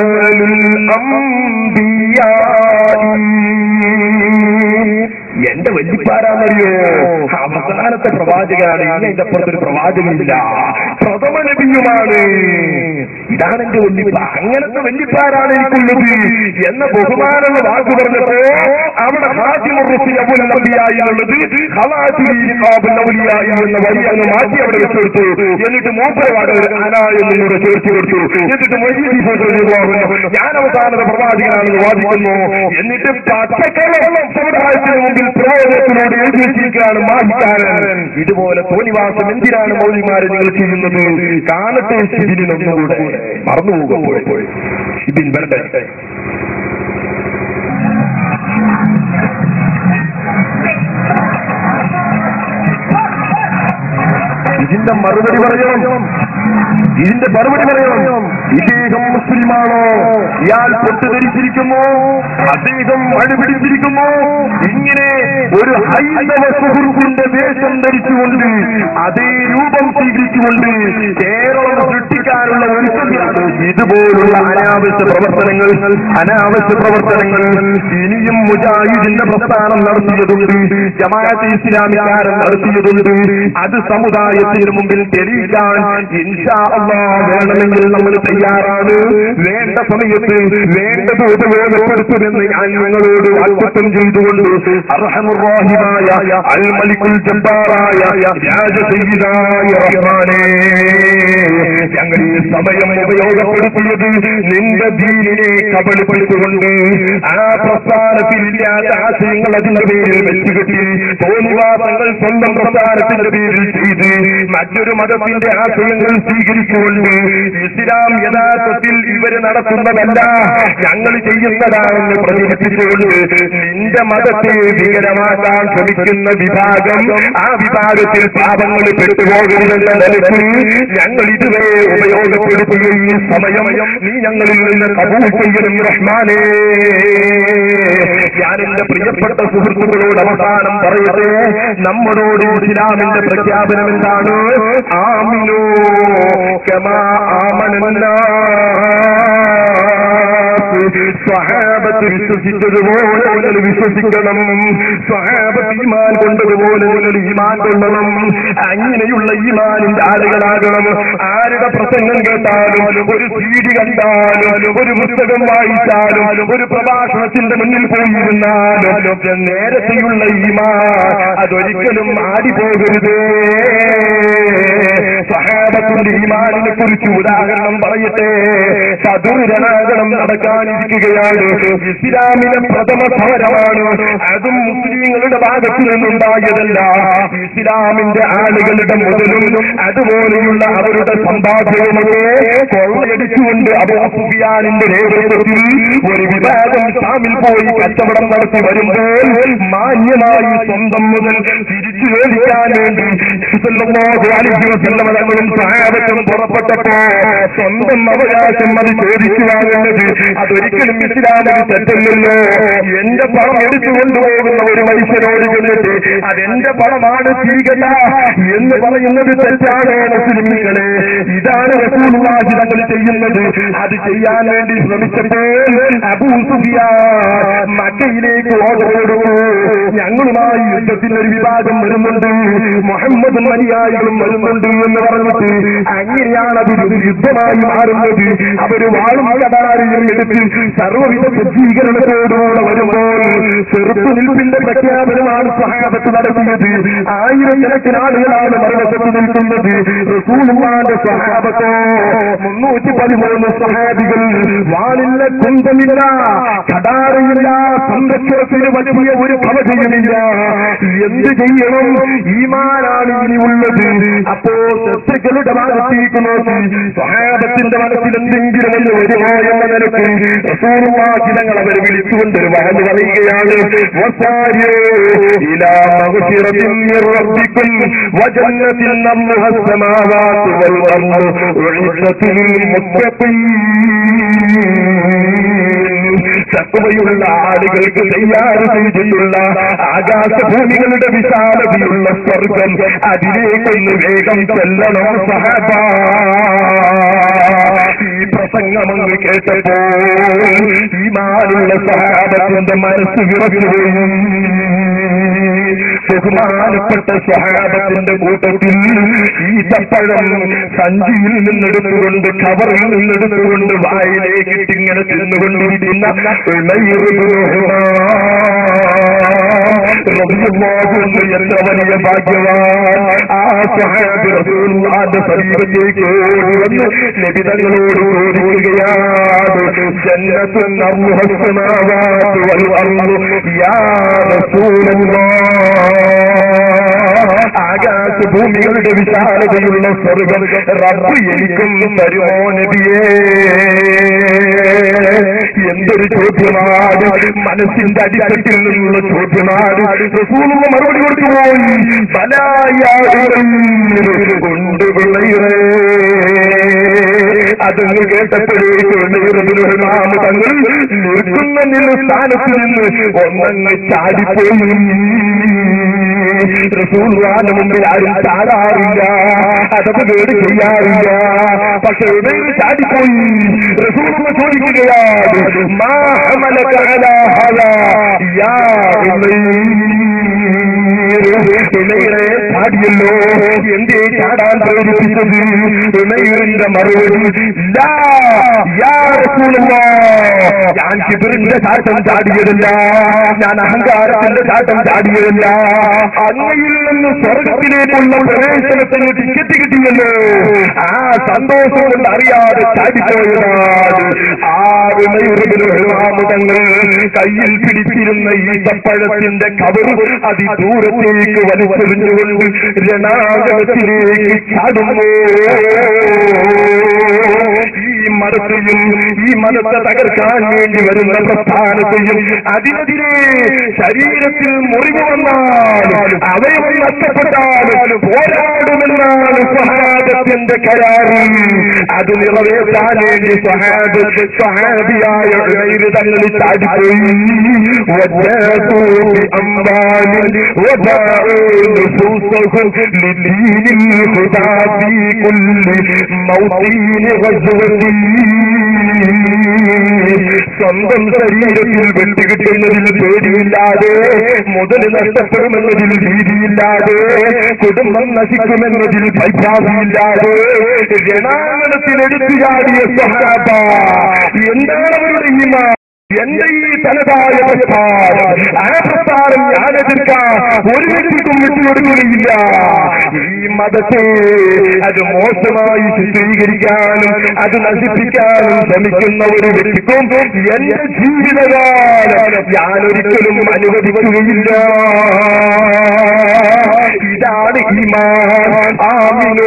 الأنبياء എന്റെ വല്യപ്പാരാന്നറിയോ അവസാനത്തെ പ്രവാചകനാണ് ഇനി എന്റെ അപ്പുറത്തൊരു പ്രവാചകനില്ല പ്രഥമ നബിയുമാണ് ഇതാണ് എന്റെ വല്യപ്പ അങ്ങനത്തെ വല്യപ്പാരാണ് എനിക്കുള്ളത് എന്ന ബഹുമാനുള്ള വാക്ക് പറഞ്ഞപ്പോ അവിടെ ഹാജിമുറുസി അബുൽ നബിയായി എന്നുള്ളത് ഹലാജുലി ഖാബുൽ നബിയായി എന്ന വരി അങ്ങ് മാറ്റി അവിടെ വെച്ചെടുത്തു എന്നിട്ട് മൂപ്പരവാട് അന എന്നിവിടെ ചേർത്ത് കൊടുത്തു എന്നിട്ട് മൊയ്യീൻ പറഞ്ഞു ഞാൻ അവസാനത്തെ പ്രവാചകനാണെന്ന് വാദിക്കുന്നു എന്നിട്ട് പച്ചക്കള്ളം സമുദായത്തിന് മുമ്പിൽ പ്രയോജനത്തിനോട് എഴുതി വെച്ചിരിക്കുകയാണ് മാഹിക്കാരൻ ഇതുപോലെ തോന്നിവാസം എന്തിനാണ് മൗലിമാരെ നിങ്ങൾ ചെയ്യുന്നത് കാണട്ടെ ശിബിനൊന്നുകൂടെ മറന്നുപോകുമ്പോൾ ശിബിൻ വരട്ടെ ഇതിന്റെ മറുപടി പറയണം ഇതിന്റെ മറുപടി പറയണം ഇദ്ദേഹം മുസ്ലിമാണോ ഇയാൾ പൊട്ടുധരിച്ചിരിക്കുമോ അദ്ദേഹം അഴിപിടിച്ചിരിക്കുമോ ഇങ്ങനെ ഒരു ഹൈന്ദവ സുഹൃത്തിന്റെ വേഷം ധരിച്ചുകൊണ്ട് അതേ രൂപം സ്വീകരിച്ചുകൊണ്ട് കേരളം സൃഷ്ടിക്കാനുള്ള ഒരുക്കത്തിലാണ് ഇതുപോലുള്ള അനാവശ്യ പ്രവർത്തനങ്ങൾ അനാവശ്യ പ്രവർത്തനങ്ങൾ ഇനിയും മുജാഹിദിന്റെ പ്രസ്ഥാനം നടത്തിയതുണ്ട് ജമാഅത്ത് ഇസ്ലാമിക്കാരൻ നടത്തിയതുണ്ട് അത് സമുദായത്തിന് മുമ്പിൽ തെളിയിക്കാൻ ഇൻഷാ അല്ലാഹ് വേണമെങ്കിൽ നമ്മൾ തയ്യാറാണ് വേണ്ട സമയത്ത് വേണ്ടത് ഉപയോഗപ്പെടുത്തുമെന്ന് ഞാൻ നിങ്ങളോട് വാക്തത്വം ചെയ്തുകൊണ്ട് അർഹമുറാഹിമായ അൽ മലിക്കുൽ ജബ്ബാറായ രാജസയ്യിദായ റഹ്മാനേ ഞങ്ങൾ ഈ സമയം ഉപയോഗപ്പെടുത്തിയത് നിന്റെ ദീനിനെ കബളിപ്പെടുത്തുകൊണ്ട് ആ പ്രസ്ഥാനത്തിലില്ലാത്ത ആശയങ്ങൾ അതിന്റെ പേരിൽ വെച്ചുകെട്ടി തോന്നിവാദങ്ങൾ സ്വന്തം പ്രസ്ഥാനത്തിന്റെ പേരിൽ ചെയ്ത് മറ്റൊരു മതത്തിന്റെ ആശയങ്ങൾ സ്വീകരിച്ചുകൊണ്ട് ഇസ്ലാം യഥാർത്ഥത്തിൽ ഇവര് നടത്തുന്നതല്ല ഞങ്ങൾ ചെയ്യുന്നതാണെന്ന് പ്രചരിപ്പിച്ചുകൊണ്ട് നിന്റെ മതത്തെ ഭീകരമാക്കാൻ ശ്രമിക്കുന്ന വിഭാഗം ആ വിഭാഗത്തിൽ പാപങ്ങൾ പെട്ടുപോകരുതെന്ന നിലയ്ക്ക് ഞങ്ങൾ ഇതുവരെ ഉപയോഗപ്പെടുത്തിയ ഈ സമയം നീ ഞങ്ങളിൽ നിന്ന് കബൂൽ ചെയ്യണം റഹ്മാനേ ഞാൻ എന്റെ പ്രിയപ്പെട്ട സുഹൃത്തുക്കളോട് അവസാനം പറയട്ടെ നമ്മളോട് ഇസ്ലാമിന്റെ പ്രഖ്യാപനം എന്താണ് ആമിനോ കമാ ആമനന്നാ സ്വഹാബത്ത് വിശ്വസിച്ചതുപോലെ നിങ്ങൾ വിശ്വസിക്കണം സ്വഹാബത്ത് ഈമാൻ കൊണ്ടതുപോലെ നിങ്ങൾ ഈമാൻ കൊള്ളണം അങ്ങനെയുള്ള ഈമാനിന്റെ ആളുകളാകണം ആരുടെ പ്രസംഗം കേട്ടാലും ഒരു സീഡി കണ്ടാലും ഒരു പുസ്തകം വായിച്ചാലും ഒരു പ്രഭാഷണത്തിന്റെ മുന്നിൽ പോയിരുന്നാലും നേരത്തെയുള്ള ഈമാൻ അതൊരിക്കലും ആടിപ്പോകരുതേ സഹാബത്തിന്റെ ഈമാനിനെ കുറിച്ച് ഉദാഹരണം പറയട്ടെ ചതുരനാകണം നടക്കാനിരിക്കുകയാണ് ഇസ്ലാമിലെ പ്രഥമ സമരമാണ് അതും മുസ്ലിങ്ങളുടെ ഭാഗത്തു നിന്നുണ്ടായതല്ല ഇസ്ലാമിന്റെ ആളുകളുടെ മുതലും അതുപോലെയുള്ള അവരുടെ സമ്പാദ്യവുമൊക്കെ കൊള്ളയടിച്ചുകൊണ്ട് അബൂസുഫിയാനിന്റെ നേതൃത്വത്തിൽ ഒരു വിഭാഗം ഇസ്ലാമിൽ പോയി കച്ചവടം നടത്തി വരുമ്പോൾ മാന്യമായി സ്വന്തം മുതൽ തിരിച്ചു ചോദിക്കാൻ വേണ്ടി സല്ലല്ലാഹു അലൈഹി വസല്ലം തങ്ങളും സഹാബത്തും പുറപ്പെട്ടപ്പോ സ്വന്തം അവകാശം അത് ചോദിച്ചു വാങ്ങുന്നത് അതൊരിക്കലും ഇസ്ലാമിന് തെറ്റല്ലല്ലോ എന്റെ പണം എടുത്തു കൊണ്ടുപോകുന്ന ഒരു മനുഷ്യനോട് ചെന്നിട്ട് അതെന്റെ പണമാണ് സ്വീകത എന്ന് പറയുന്നത് തെറ്റാണോ മുസ്ലിങ്ങളെ ഇതാണ് റസൂലുള്ളാഹി തങ്ങൾ ചെയ്യുന്നത് അത് ചെയ്യാൻ വേണ്ടി ശ്രമിച്ചപ്പോൾ അബൂ സുഫിയാൻ മക്കയിലേക്ക് ഓർഡർ കൊടുത്തു ഞങ്ങളുമായി യുദ്ധത്തിൽ ഒരു വിഭാഗം വരുന്നുണ്ട് മുഹമ്മദും അനുയായികളും വരുന്നുണ്ട് എന്ന് പറഞ്ഞിട്ട് അങ്ങനെയാണ് അതൊരു യുദ്ധമായി മാറുന്നത് അവര് വാളും കടാരിയും എടുത്ത് സർവ്വവിധ സജ്ജീകരണത്തോടുകൂടെ വരുമ്പോൾ ചെറുത്തു നിൽപ്പിന്റെ പ്രഖ്യാപനമാണ് സഹാബത്ത് നടത്തിയത് ആയിരക്കണക്കിന് ആളുകളാണ് മരണത്തിൽ നിൽക്കുന്നത് റസൂലുമാന്റെ സഹാബത്തോ മുന്നൂറ്റി പതിമൂന്ന് സഹാബികൾ വാളില്ല കുന്തമില്ല കടാരയില്ല സംരക്ഷണത്തിന് വലിയ ഒരു കവചയുമില്ല എന്ത് ചെയ്യണം ഈമാനാണ് ഇനി ഉള്ളത് അപ്പോ ശത്രുക്കളുടെ ഭാഗത്തേക്ക് സഹാബത്തിന്റെ മനസ്സിൽ എന്തെങ്കിലും ഒന്ന് വരുമോ എന്ന നിലക്ക് റസൂലുള്ളാഹിതങ്ങൾ അവർ വിളിച്ചുകൊണ്ട് ഒരു വഹന്ന് പറയുകയാണ് വസാരിയോ ഇലാ മഗ്ഫിറത്തിൻ മിർ റബ്ബിക്കും വജന്നത്തിൻ അർളുഹ السماوات والأرض أعدت للمتقين തക്കവയുള്ള ആളുകൾക്ക് തയ്യാറ് ചെയ്തിട്ടുള്ള ആകാശഭൂമികളുടെ വിശാലതയുള്ള സ്വർഗം അതിലേക്കൊന്ന് വേഗം ചെല്ലണം സഹബ ഈ പ്രസംഗമങ്ങ് കേട്ടപ്പോൾ ഈ മാനുള്ള സഹാബത്തിന്റെ മനസ്സ് വിറച്ചുപോയി ബഹുമാനപ്പെട്ട സഹാബത്തിന്റെ കൂട്ടത്തിൽ ഈ തപ്പഴം സഞ്ചിയിൽ നിന്നെടുത്തുകൊണ്ട് കവറിൽ നിന്നെടുത്തുകൊണ്ട് വായിലേക്ക് ഇങ്ങനെ തിന്നുകൊണ്ടിരിക്കുന്ന റബിയുള്ളാഹുന്ന് എത്ര വലിയ ഭാഗ്യവാൻ ആ സഹാബി റസൂലുള്ളാന്റെ സമീപത്തേക്ക് ഓടി വന്ന് നബിതങ്ങളോട് ചോദിക്കുകയാണ് ജന്നത്തുൻ അർഹസ്സമാവാത്ത് വൽ അർളു യാ റസൂലല്ലാഹ് ആകാശഭൂമികളുടെ വിശാലതയുള്ള സ്വർഗം റബ്ബ് എനിക്കും തരുമോ നബിയേ എന്തൊരു ചോദ്യമാണ് മനസ്സിന്റെ അടിത്തട്ടിൽ നിന്നുള്ള ചോദ്യമാണ് റസൂലുള്ള മറുപടി കൊടുത്തു പോയി കൊണ്ട് വിളയറേ അതങ്ങ് കേട്ടപ്പോഴേക്ക് തങ്ങൾ നിൽക്കുന്ന നില സ്ഥാനത്ത് നിന്ന് ഒന്നങ്ങ് ചാടിപ്പോയി റസൂൽവാന്റെ മുമ്പിൽ ആരും ചാടാറില്ല അതൊക്കെ കേട് ചെയ്യാറില്ല പക്ഷെ ഇടയിൽ ചാടിപ്പോയി റസൂൽ ചോദിക്കുകയാണ് മാ അമലക അലാ ഹദാ യാ ഉമൈർ ചാടിയല്ലോ എന്തേ ചാടാൻ പ്രേരിപ്പിച്ചത് ഉമൈറിന്റെ മറുപടി ലാ യാ റസൂലുള്ളാഹ് ഞാൻ കിബിറിന്റെ ചാട്ടം ചാടിയതല്ല ഞാൻ അഹങ്കാരത്തിന്റെ ചാട്ടം ചാടിയതല്ല അങ്ങയിൽ നിന്ന് സ്വർഗത്തിലേക്കുള്ള പ്രവേശനത്തിന് ടിക്കറ്റ് കിട്ടിയല്ലോ ആ സന്തോഷം കൊണ്ട് അറിയാതെ ചാടിപ്പോയതാണ് ആറുമയുതങ്ങൾ കയ്യിൽ പിടിച്ചിരുന്ന ഈ തപ്പഴത്തിന്റെ കവറ് അതിദൂരത്തേക്ക് വലിച്ചെറിഞ്ഞുകൊണ്ട് രണാകത്തിലേക്ക് ചാടുന്നു ഈ മതത്തെയും ഈ മതത്തെ തകർക്കാൻ വേണ്ടി വരുന്ന പ്രസ്ഥാനത്തെയും അതിനെതിരെ ശരീരത്തിൽ മുറിവ് വന്നാൽ അവയവം നഷ്ടപ്പെട്ടാൽ പോരാടുമെന്നാണ് സ്വഹാബത്തിന്റെ കരാറ് അത് നിറവേറ്റാൻ വേണ്ടി സ്വഹാബ് സ്വഹാബിയായ ഉഴൈര് തങ്ങളിൽ ചാടിപ്പോയി وجاءوا بأموال وباعوا نفوسهم لدين الهدى في كل موطن غزوة സ്വന്തം ശരീരത്തിൽ വെട്ടുകിട്ടുന്നതിൽ പേടിയില്ലാതെ മുതൽ നഷ്ടപ്പെടുമെന്നതിൽ ഭീതിയില്ലാതെ കുടുംബം നശിക്കുമെന്നതിൽ പരിഭ്രാന്തിയില്ലാതെ രണാങ്കണത്തിൽ എടുത്തു ചാടിയ സഹാബ എന്താണ് അവരുടെ ഈമാ എന്റെ ഈ തനതായ പ്രസ്ഥാനം ആ പ്രസ്ഥാനം ഞാൻ എതിർക്കാൻ ഒരു വ്യക്തിക്കും വിട്ടുകൊടുക്കുകയില്ല ഈ മതത്തെ അത് മോശമായി ചിത്രീകരിക്കാനും അത് നശിപ്പിക്കാനും ശ്രമിക്കുന്ന ഒരു വ്യക്തിക്കും എന്റെ ജീവിതകാലം ഞാൻ ഒരിക്കലും അനുവദിക്കുകയില്ല ഇതാണ് ഈമാൻ ആമിനോ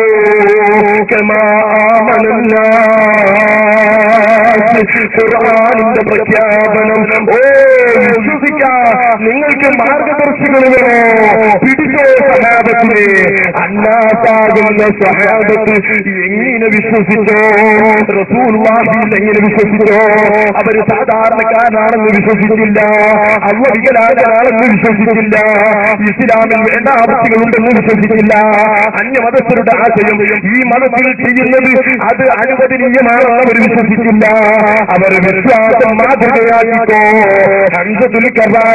ഖുർആാനിന്റെ പ്രഖ്യാപനം ഓ വിശ്വസിക്കാം നിങ്ങൾക്ക് മാർഗദർശികൾ വേണോ പിടിച്ചോ സഹാബത്തിനെ അന്നാത്താകുന്ന സഹാബത്ത് എങ്ങനെ വിശ്വസിച്ചോ റസൂൽവാഹിയിൽ എങ്ങനെ വിശ്വസിച്ചോ അവര് സാധാരണക്കാരനാണെന്ന് വിശ്വസിച്ചില്ല അവ വികലാംഗനാണെന്ന് വിശ്വസിച്ചില്ല ഇസ്ലാമിൽ വേണ്ട ആവശ്യങ്ങളുണ്ടെന്ന് വിശ്വസിച്ചില്ല അന്യമതസ്ഥരുടെ ആശയം ഈ മതത്തിൽ ചെയ്യുന്നത് അത് അനുവദനീയമാണെന്ന് അവർ വിശ്വസിച്ചില്ല അവർ വിശ്വാസം മാതൃക മാതൃകയാക്കിക്കോ ഹംസത്തുൽ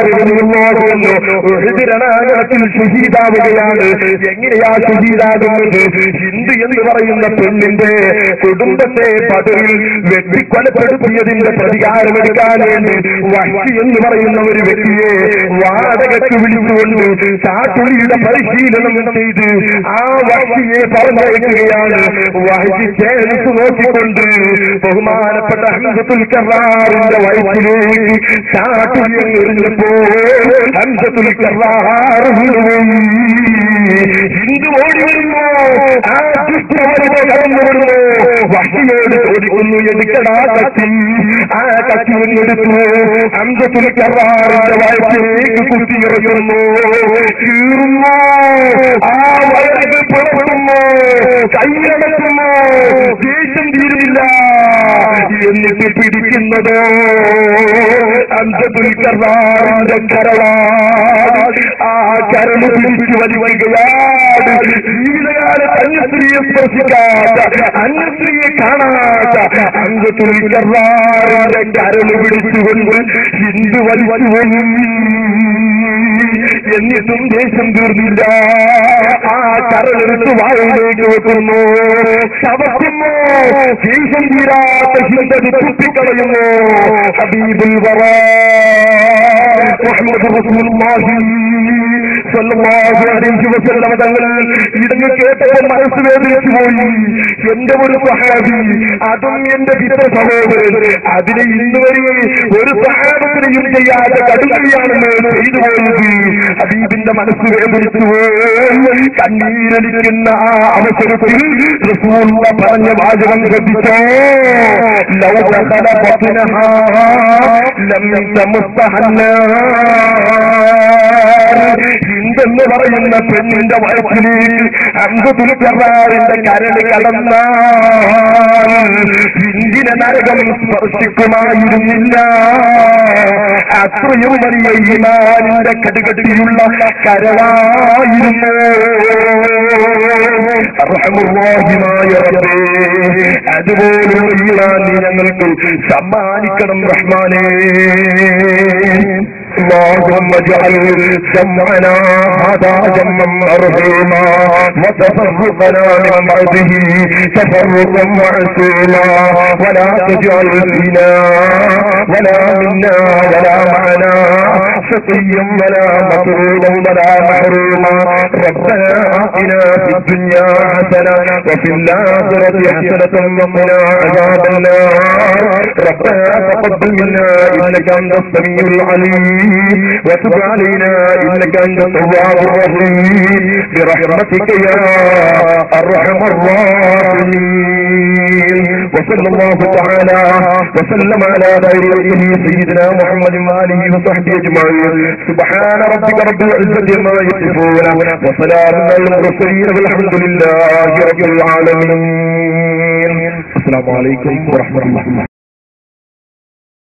രണാകണത്തിൽ ഷഹീദാവുകയാണ് എങ്ങനെയാ ഷഹീദാകുന്നത് ഹിന്ദു എന്ന് പറയുന്ന പെണ്ണിന്റെ കുടുംബത്തെ പതിരിൽ വെട്ടിക്കൊലപ്പെടുത്തിയതിന്റെ പ്രതികാരമെടുക്കാൻ വേണ്ടി വഹി എന്ന് പറയുന്ന ഒരു വ്യക്തിയെ വാടകയ്ക്ക് വിളിച്ചുകൊണ്ട് ചാട്ടുളിയുടെ പരിശീലനം ചെയ്ത് ആ വഹിയെ പറഞ്ഞയക്കുകയാണ് വഹി ചേർത്ത് നോക്കിക്കൊണ്ട് ബഹുമാനപ്പെട്ട ഹംസത്തുൽ കറാറിന്റെ വയസ്സിലേക്ക് ചാട്ടുളി എറിഞ്ഞപ്പോ ഹംസത്തുൽ കറാർ വീണുപോയി ഹിന്ദു ഓടി വരുമ്പോ ആ ദുഷ്ടവരുടെ കടന്നു വരുമ്പോ വഹിയോട് ചോദിക്കുന്നു എടുക്കടാ കത്തി ആ കത്തി എടുത്തു അന്തത്തിൽ കറാറിന്റെ വയറ്റിലേക്ക് കുത്തിയിറങ്ങുന്നു കീറുന്നു ആ വയറ് പുറപ്പെടുന്നു കൈയടക്കുന്നു ദേഷ്യം തീരുന്നില്ല എന്നിട്ട് പിടിക്കുന്നത് അന്തത്തിൽ കറാറിന്റെ കരളാണ് ആ കരള് പിടിച്ചു വലിക്കുകയാണ് ജീവിതകാല അന്യസ്ത്രീയെ സ്പർശിക്കാത്ത അന്യസ്ത്രീയെ കാണാത്ത അംഗത്തിൽ കറാറിന്റെ കരള് പിടിച്ചുകൊണ്ട് ഹിന്ദു വലിച്ചു എന്നിട്ടും ദേശം തീർന്നില്ല ആ കരളെടുത്ത് വാഴയിലേക്ക് വെക്കുന്നു ശവക്കുന്നു ദേശം തീരാത്ത ഹിന്ദു തുപ്പിക്കളയുന്നു ഹബീബുൽ വറ മുഹമ്മദ് റസൂലുള്ളാഹി സ്വല്ലല്ലാഹു അലൈഹി വസല്ലം തങ്ങൾ ഇടങ്ങ് കേട്ടപ്പോൾ മനസ്സ് വേദനിച്ചു പോയി എന്റെ ഒരു സഹാബി അതും എന്റെ പിതൃ സഹോദരൻ അതിനെ ഇന്നുവരെ ഒരു സഹാബത്തിനെയും ചെയ്യാതെ കടുകയാണെന്ന് ചെയ്തു പോയത് ഹബീബിന്റെ മനസ്സ് വേദനിച്ചു പോയി കണ്ണീരടിക്കുന്ന ആ അവസരത്തിൽ റസൂലുള്ള പറഞ്ഞ വാചകം ശ്രദ്ധിച്ചോ ലൗ ദഖല ബത്നഹാ ലം ഹിന്ദെന്ന് പറയുന്ന പെണ്ണിന്റെ വയസ്സിന് അമ്പതുൽ കറാറിന്റെ കരട് കടന്ന ഹിന്ദിനെ നരകം സ്പർശിക്കുമായിരുന്നില്ല അത്രയും വലിയ ഈമാനിന്റെ കടുകട്ടിയുള്ള കരളായിരുന്നു റഹ്മുല്ലാഹിമായ റബ്ബേ അതുപോലുള്ള ഈമാൻ നീ ഞങ്ങൾക്ക് സമ്മാനിക്കണം റഹ്മാനേ اللهم اجعل جمعنا هذا جمعا مرحوما وتفرقنا من بعده تفرقا معصوما ولا تجعل فينا ولا منا ولا معنا شقيا ولا مطرودا ولا محروما ربنا آتنا في الدنيا حسنة وفي الآخرة حسنة وقنا عذاب النار ربنا تقبل منا إنك أنت السميع العليم وتب علينا إنك أنت التواب الرحيم برحمتك يا أرحم الراحمين وصلى الله تعالى وسلم على خير سيدنا محمد وآله وصحبه أجمعين سبحان ربك رب العزة عما يصفون وسلام على المرسلين والحمد لله رب العالمين السلام عليكم ورحمة الله